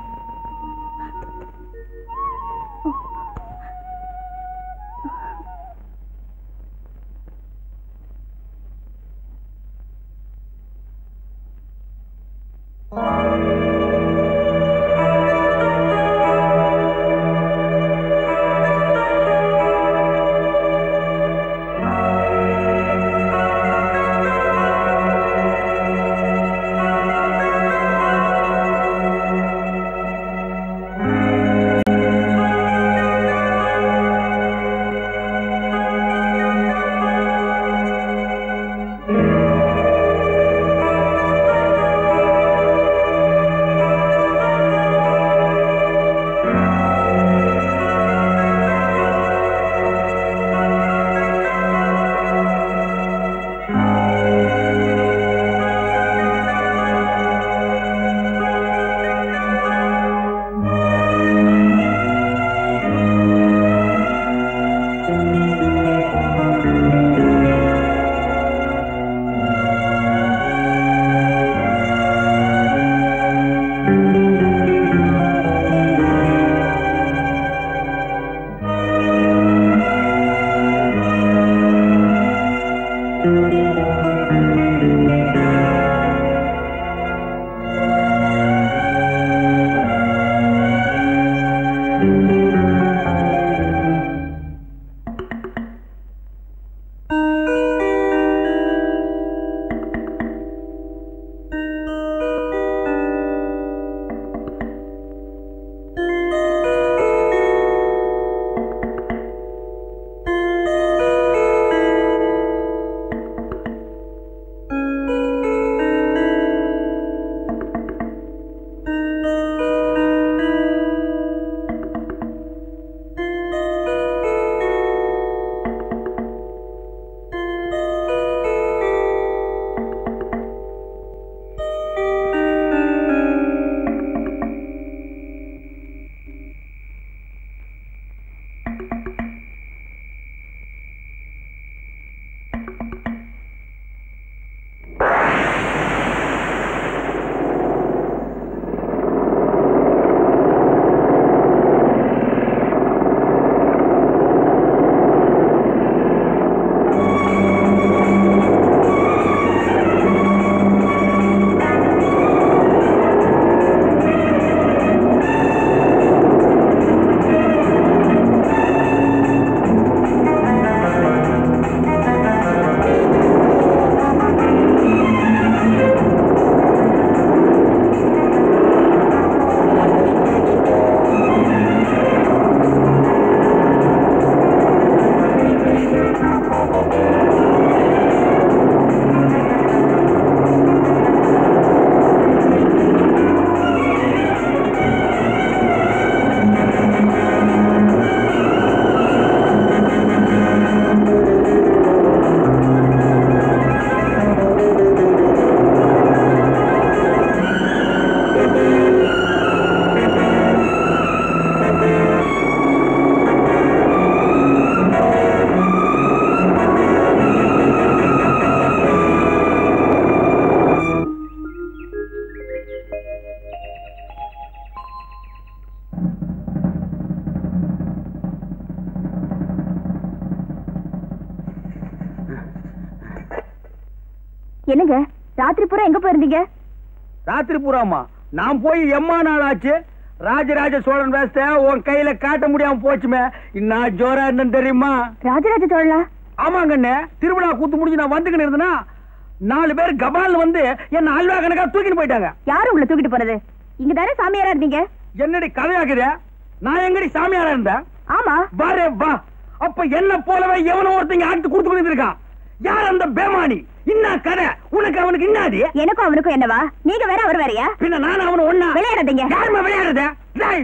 பூரா எங்க போயிருந்தீங்க ராத்திரி பூராமா நான் போய் எம்மா நாள் ஆச்சு ராஜராஜ சோழன் வேஸ்ட உன் கையில காட்ட முடியாம போச்சுமே இன்னும் ஜோரா இருந்தேன் தெரியுமா ராஜராஜ சோழனா ஆமாங்கண்ணே திருவிழா கூத்து முடிஞ்சு நான் வந்துக்கிட்டு இருந்தேனா நாலு பேர் கபால் வந்து என்ன அல்வா கணக்கா தூக்கிட்டு போயிட்டாங்க யாரு உங்களை தூக்கிட்டு போனது இங்க தானே சாமியாரா இருந்தீங்க என்னடி கதையாக்குதே நான் எங்கடி சாமியாரா இருந்தேன் ஆமா வாரே வா அப்ப என்ன போலவே எவனோ ஒருத்தங்க ஆட்டு கொடுத்து கொண்டிருக்கான் யார் அந்த பேமானி இன்னா கதை உனக்கு அவனுக்கு இன்னாடி எனக்கும் அவனுக்கும் என்னவா நீங்க வேற அவர் வேறயா பின்ன நான் அவன ஒண்ணா விளையாடாதீங்க யாருமா விளையாடுறத டேய்.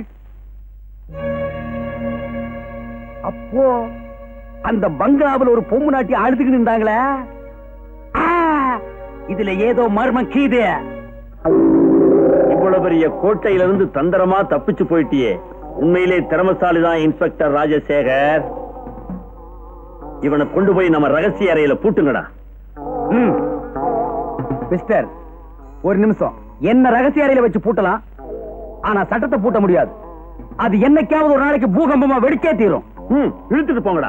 அப்போ அந்த பங்களாவில் ஒரு பொம்மு நாட்டி அழுதுகிட்டு இருந்தாங்களே ஆ, இதுல ஏதோ மர்மம் கீது இவ்வளவு பெரிய கோட்டையிலிருந்து தந்திரமா தப்பிச்சு போயிட்டியே உண்மையிலே திறமசாலிதான் இன்ஸ்பெக்டர் ராஜசேகர் இவனை கொண்டு போய் நம்ம ரகசிய அறையில பூட்டுங்கடா ம். மிஸ்டர் ஒரு நிமிஷம் என்ன ரகசிய அறையில வச்சு பூட்டலாம் ஆனா சட்டத்தை பூட்ட முடியாது அது என்னைக்காவது ஒரு நாளைக்கு பூகம்பமா வெடிக்கே தீரும் ம், இழுத்துட்டு போங்கடா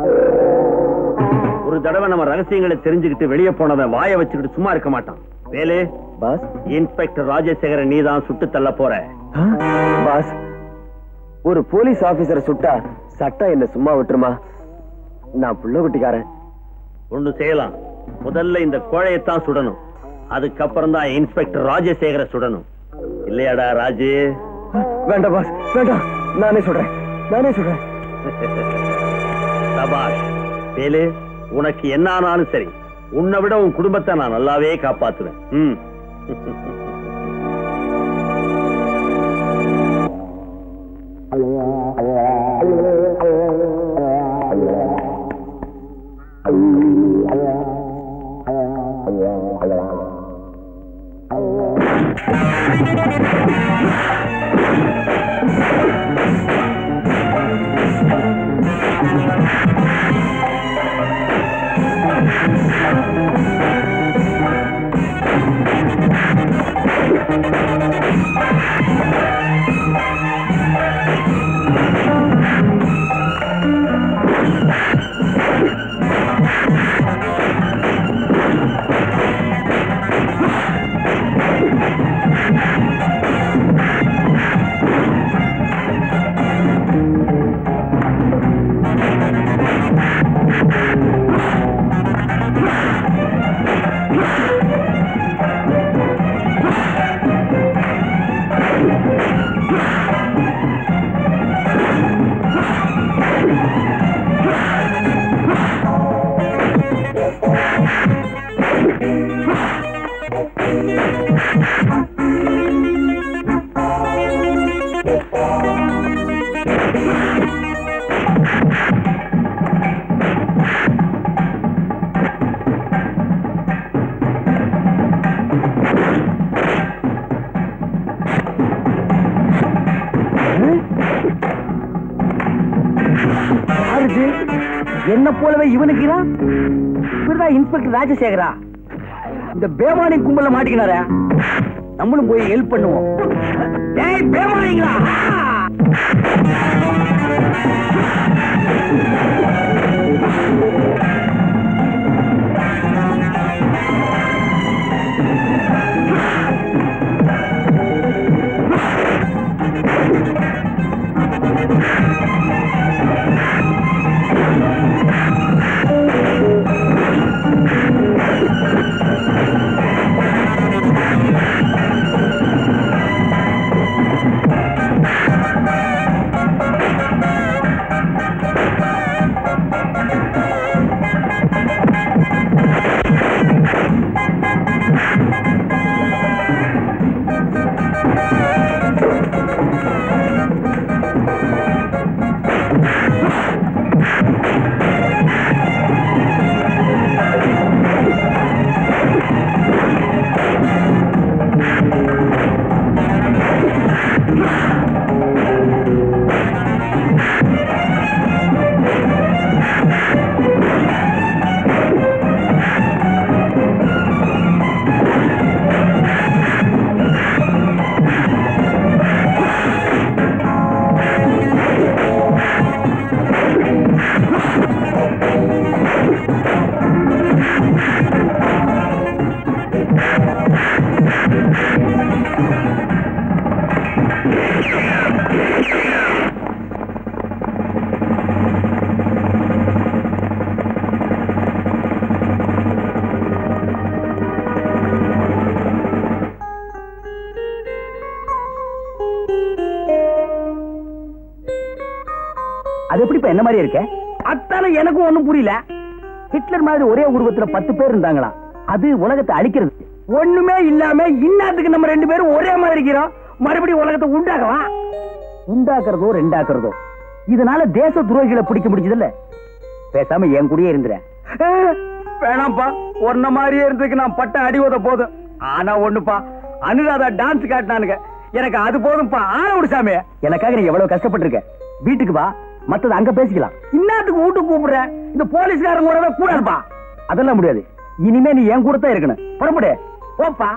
ஒரு தடவை நம்ம ரகசியங்களை தெரிஞ்சுக்கிட்டு வெளியே போனவன் வாயை வச்சுக்கிட்டு சும்மா இருக்க மாட்டான் வேலு பாஸ் இன்ஸ்பெக்டர் ராஜசேகரை நீதான் சுட்டு தள்ள போற ஆ, பாஸ் ஒரு போலீஸ் ஆபீசரை சுட்டா சட்டம் என்ன சும்மா விட்டுருமா நான் புள்ள குட்டிக்காரன் ஒண்ணு செய்யலாம் முதல்ல இந்த கோழையத்தான் சுடணும் அதுக்கப்புறம் தான் இன்ஸ்பெக்டர் ராஜசேகரை சுடணும் இல்லையாடா ராஜு வேண்டாம் பாஸ் வேண்டாம் நானே சொல்றேன் நானே சொல்றேன் சபாஷ் வேலு உனக்கு என்ன ஆனாலும் சரி உன்னை விட உன் குடும்பத்தை நான் நல்லாவே காப்பாத்துவேன் ம் யாருக்கு என்ன போலவே இவனுக்கு இவர்தான் இன்ஸ்பெக்டர் ராஜசேகரா இந்த பேமானி கும்பல மாட்டிக்கினாரா நம்மளும் போய் ஹெல்ப் பண்ணுவோம் ஏய் பேமானிங்களா அது எப்படி இப்ப என்ன மாதிரி இருக்க அத்தான எனக்கும் ஒண்ணும் புரியல ஹிட்லர் மாதிரி ஒரே உருவத்துல பத்து பேர் இருந்தாங்களாம் அது உலகத்தை அழிக்கிறது ஒண்ணுமே இல்லாம இன்னாத்துக்கு நம்ம ரெண்டு பேரும் ஒரே மாதிரி இருக்கிறோம் மறுபடியும் உலகத்தை உண்டாக்கலாம் உண்டாக்குறதோ ரெண்டாக்குறதோ இதனால தேச துரோகிகளை பிடிக்க முடிஞ்சதில்ல பேசாம என் கூடயே இருந்துறேன் வேணாம்ப்பா ஒன்ன மாதிரியே இருந்ததுக்கு நான் பட்ட அடி உத போதும் ஆனா ஒண்ணுப்பா அனுராதா டான்ஸ் காட்டினானுங்க எனக்கு அது போதும்ப்பா ஆன விடு சாமி எனக்காக நீ எவ்வளவு கஷ்டப்பட்டிருக்க வீட்டுக்கு வா மத்தது அங்க பேசிக்கலாம் இன்னாத்துக்கு வீட்டுக்கு கூப்பிடுறேன் இந்த போலீஸ்காரங்க கூடவே கூடாதுப்பா அதெல்லாம் முடியாது இனிமே நீ என் கூட தான் இருக்கணும் புறப்படு போப்பா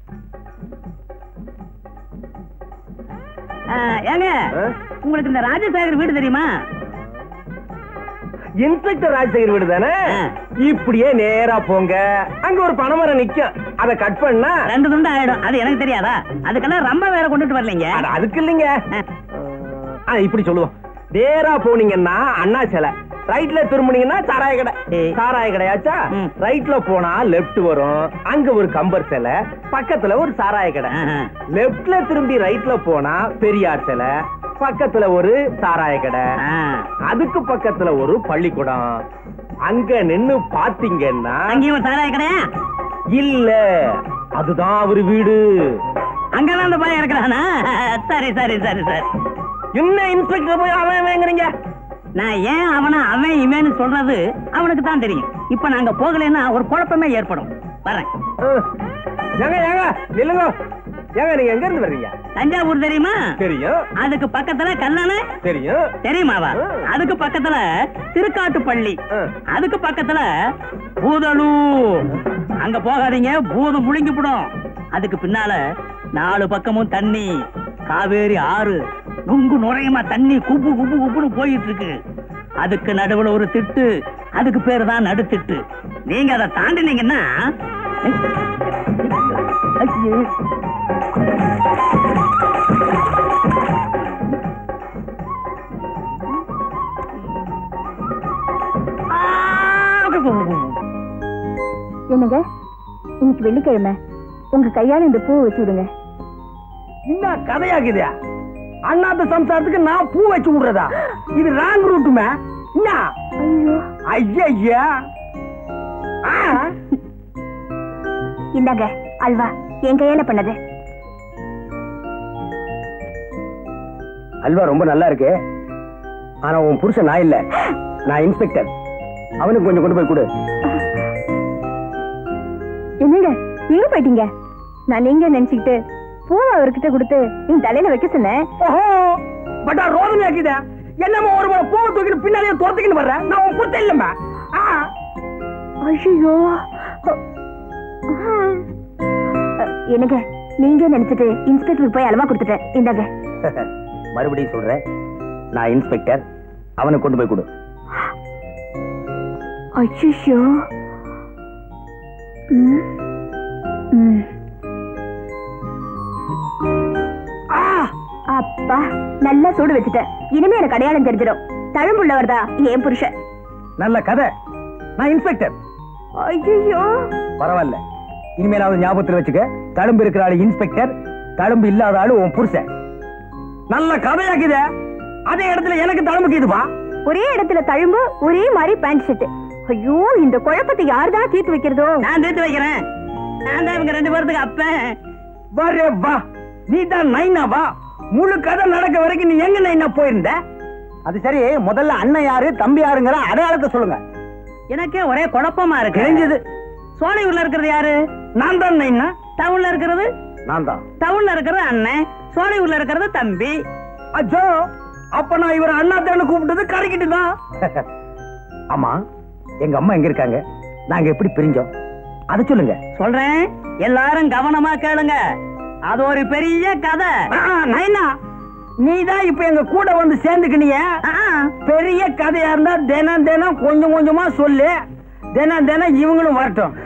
ஏங்க உங்களுக்கு இந்த ராஜசேகர் வீடு தெரியுமா இன்ஸ்பெக்டர் ராஜசேகர் வீடு தானே ஆ. இப்படியே நேரா போங்க அங்க ஒரு பனைமரம் நிக்கும் அத கட் பண்ணா ரெண்டு துண்டு ஆயிடும் அது எனக்கு தெரியாதா அதுக்கெல்லாம் ரொம்ப வேற கொண்டுட்டு வரலீங்க அட, அதுக்கு இல்லைங்க ஆ, இப்படி சொல்லுவோம் நேரா போனீங்கன்னா அண்ணா சிலை ரைட்ல திரும்பினீங்கன்னா சாராய கடை ஏய். சாராய கடையாச்சா ம். ரைட்ல போனா லெஃப்ட் வரும் அங்க ஒரு கம்பர் சிலை பக்கத்துல ஒரு சாராய கடை ஆஹா. லெஃப்ட்ல திரும்பி ரைட்ல போனா பெரியார் சிலை பக்கத்துல ஒரு சாராய கடை ஆ. அதுக்கு பக்கத்துல ஒரு பள்ளிக்கூடம் அங்க நின்னு பாத்தீங்கன்னா அங்கேயும் ஒரு சாராய கடையா இல்ல அதுதான் அவரு வீடு அங்கதான் அந்த பையன் இருக்கிறானா சரி சரி சரி சரி என்ன இன்ஸ்பெக்டர் போய் அவன் வாங்குறீங்க நான் ஏன் அவன அவன் இவன்னு சொல்றது அவனுக்கு தான் தெரியும் இப்ப நாங்க போகலைன்னா ஒரு குழப்பமே ஏற்படும் வரேன் ஏங்க ஏங்க நில்லுங்க ஏங்க நீங்க எங்க இருந்து வர்றீங்க தஞ்சாவூர் தெரியுமா தெரியும் அதுக்கு பக்கத்துல கல்லணை தெரியும் தெரியுமாவா ஆ. அதுக்கு பக்கத்துல திருக்காட்டுப்பள்ளி ஆ. அதுக்கு பக்கத்துல பூதலூர் அங்க போகாதீங்க பூதம் முழுங்கிவிடும் அதுக்கு பின்னால நாலு பக்கமும் தண்ணி காவேரி ஆறு நுங்கு நுரையமா தண்ணி குப்பு குப்பு குப்புன்னு போயிட்டு இருக்கு அதுக்கு நடுவுல ஒரு திட்டு அதுக்கு பேரு தான் நடுத்திட்டு நீங்க அதை தாண்டினீங்கன்னா ஐயே. என்னங்க இன்னைக்கு வெள்ளிக்கிழமை உங்க கையால இந்த பூ வச்சு விடுங்க என்ன கதையாக்குது அண்ணாத்த சம்சாரத்துக்கு நான் பூ வச்சு விடுறதா இது ராங் ரூட்டுமே என்ன ஐயோ ஐயா இந்தாங்க அல்வா என் கையால பண்ணது அல்வா ரொம்ப நல்லா இருக்கு ஆனா உன் புருஷன் நான் இல்ல நான் இன்ஸ்பெக்டர் அவனுக்கு கொஞ்சம் கொண்டு போய் கொடு என்னங்க எங்க போயிட்டீங்க நான் நீங்க நினைச்சுக்கிட்டு பூவை அவர்கிட்ட கொடுத்து என் தலையில வைக்க சொன்னேன் ஓஹோ பட்டா ரோதனை ஆக்கித என்னமோ ஒரு முறை பூவை தூக்கிட்டு பின்னாடியே துரத்துக்கின்னு வர்றேன் நான் உன் கொடுத்த இல்லம்மா ஆ ஐயோ என்னங்க நீங்க நினைச்சிட்டு இன்ஸ்பெக்டருக்கு போய் அல்வா கொடுத்துட்டேன் இந்தாங்க மறுபடியும் சொல்றேன் நான் இன்ஸ்பெக்டர் அவனுக்கு கொண்டு போய் கொடு ஐயோ ம் ம் ஆ அப்பா நல்லா சூடு வச்சுட்டேன் இனிமே எனக்கு அடையாளம் தெரிஞ்சிடும் தழும்புள்ளவர் தான் என் புருஷன் நல்ல கதை நான் இன்ஸ்பெக்டர் ஐயோ பரவாயில்ல இனிமேலாவது ஞாபகத்துல வச்சுக்க தழும்பு இருக்கிற ஆளு இன்ஸ்பெக்டர் தழும்பு இல்லாத ஆளு உன் புருஷன் நல்ல கதையாக்குது அதே இடத்துல எனக்கு தலைமுக்கிதுப்பா ஒரே இடத்துல தழும்பு ஒரே மாதிரி பேண்ட் ஷர்ட் ஐயோ இந்த குழப்பத்தை யார்தான் தீர்த்து வைக்கிறதோ நான் தீர்த்து வைக்கிறேன் நான் தான் இவங்க ரெண்டு பேர்த்துக்கு அப்பேன் வரே வா நீ தான் நைனா வா முழு கதை நடக்க வரைக்கும் நீ எங்க நைனா போயிருந்த அது சரி முதல்ல அண்ணன் யாரு தம்பி யாருங்கிற அடையாளத்தை சொல்லுங்க எனக்கே ஒரே குழப்பமா இருக்கு தெரிஞ்சது சோலையூர்ல இருக்கிறது யாரு நான் தான் நைனா டவுன்ல இருக்கிறது நான் தான் டவுன்ல இருக்கிறது அண்ணன் சோலையூர்ல இருக்கிறது தம்பி அச்சோ அப்ப நான் இவர் அண்ணா தேன்னு கூப்பிட்டது கரைக்கிட்டு தான் ஆமா எங்க அம்மா எங்க இருக்காங்க நாங்க எப்படி பிரிஞ்சோம் அதை சொல்லுங்க சொல்றேன் எல்லாரும் கவனமா கேளுங்க அது ஒரு பெரிய கதை நைனா நீ தான் இப்ப எங்க கூட வந்து சேர்ந்துக்கினிய பெரிய கதையா இருந்தா தினம் தினம் கொஞ்சம் கொஞ்சமா சொல்லு தினம் தினம் இவங்களும் வரட்டும்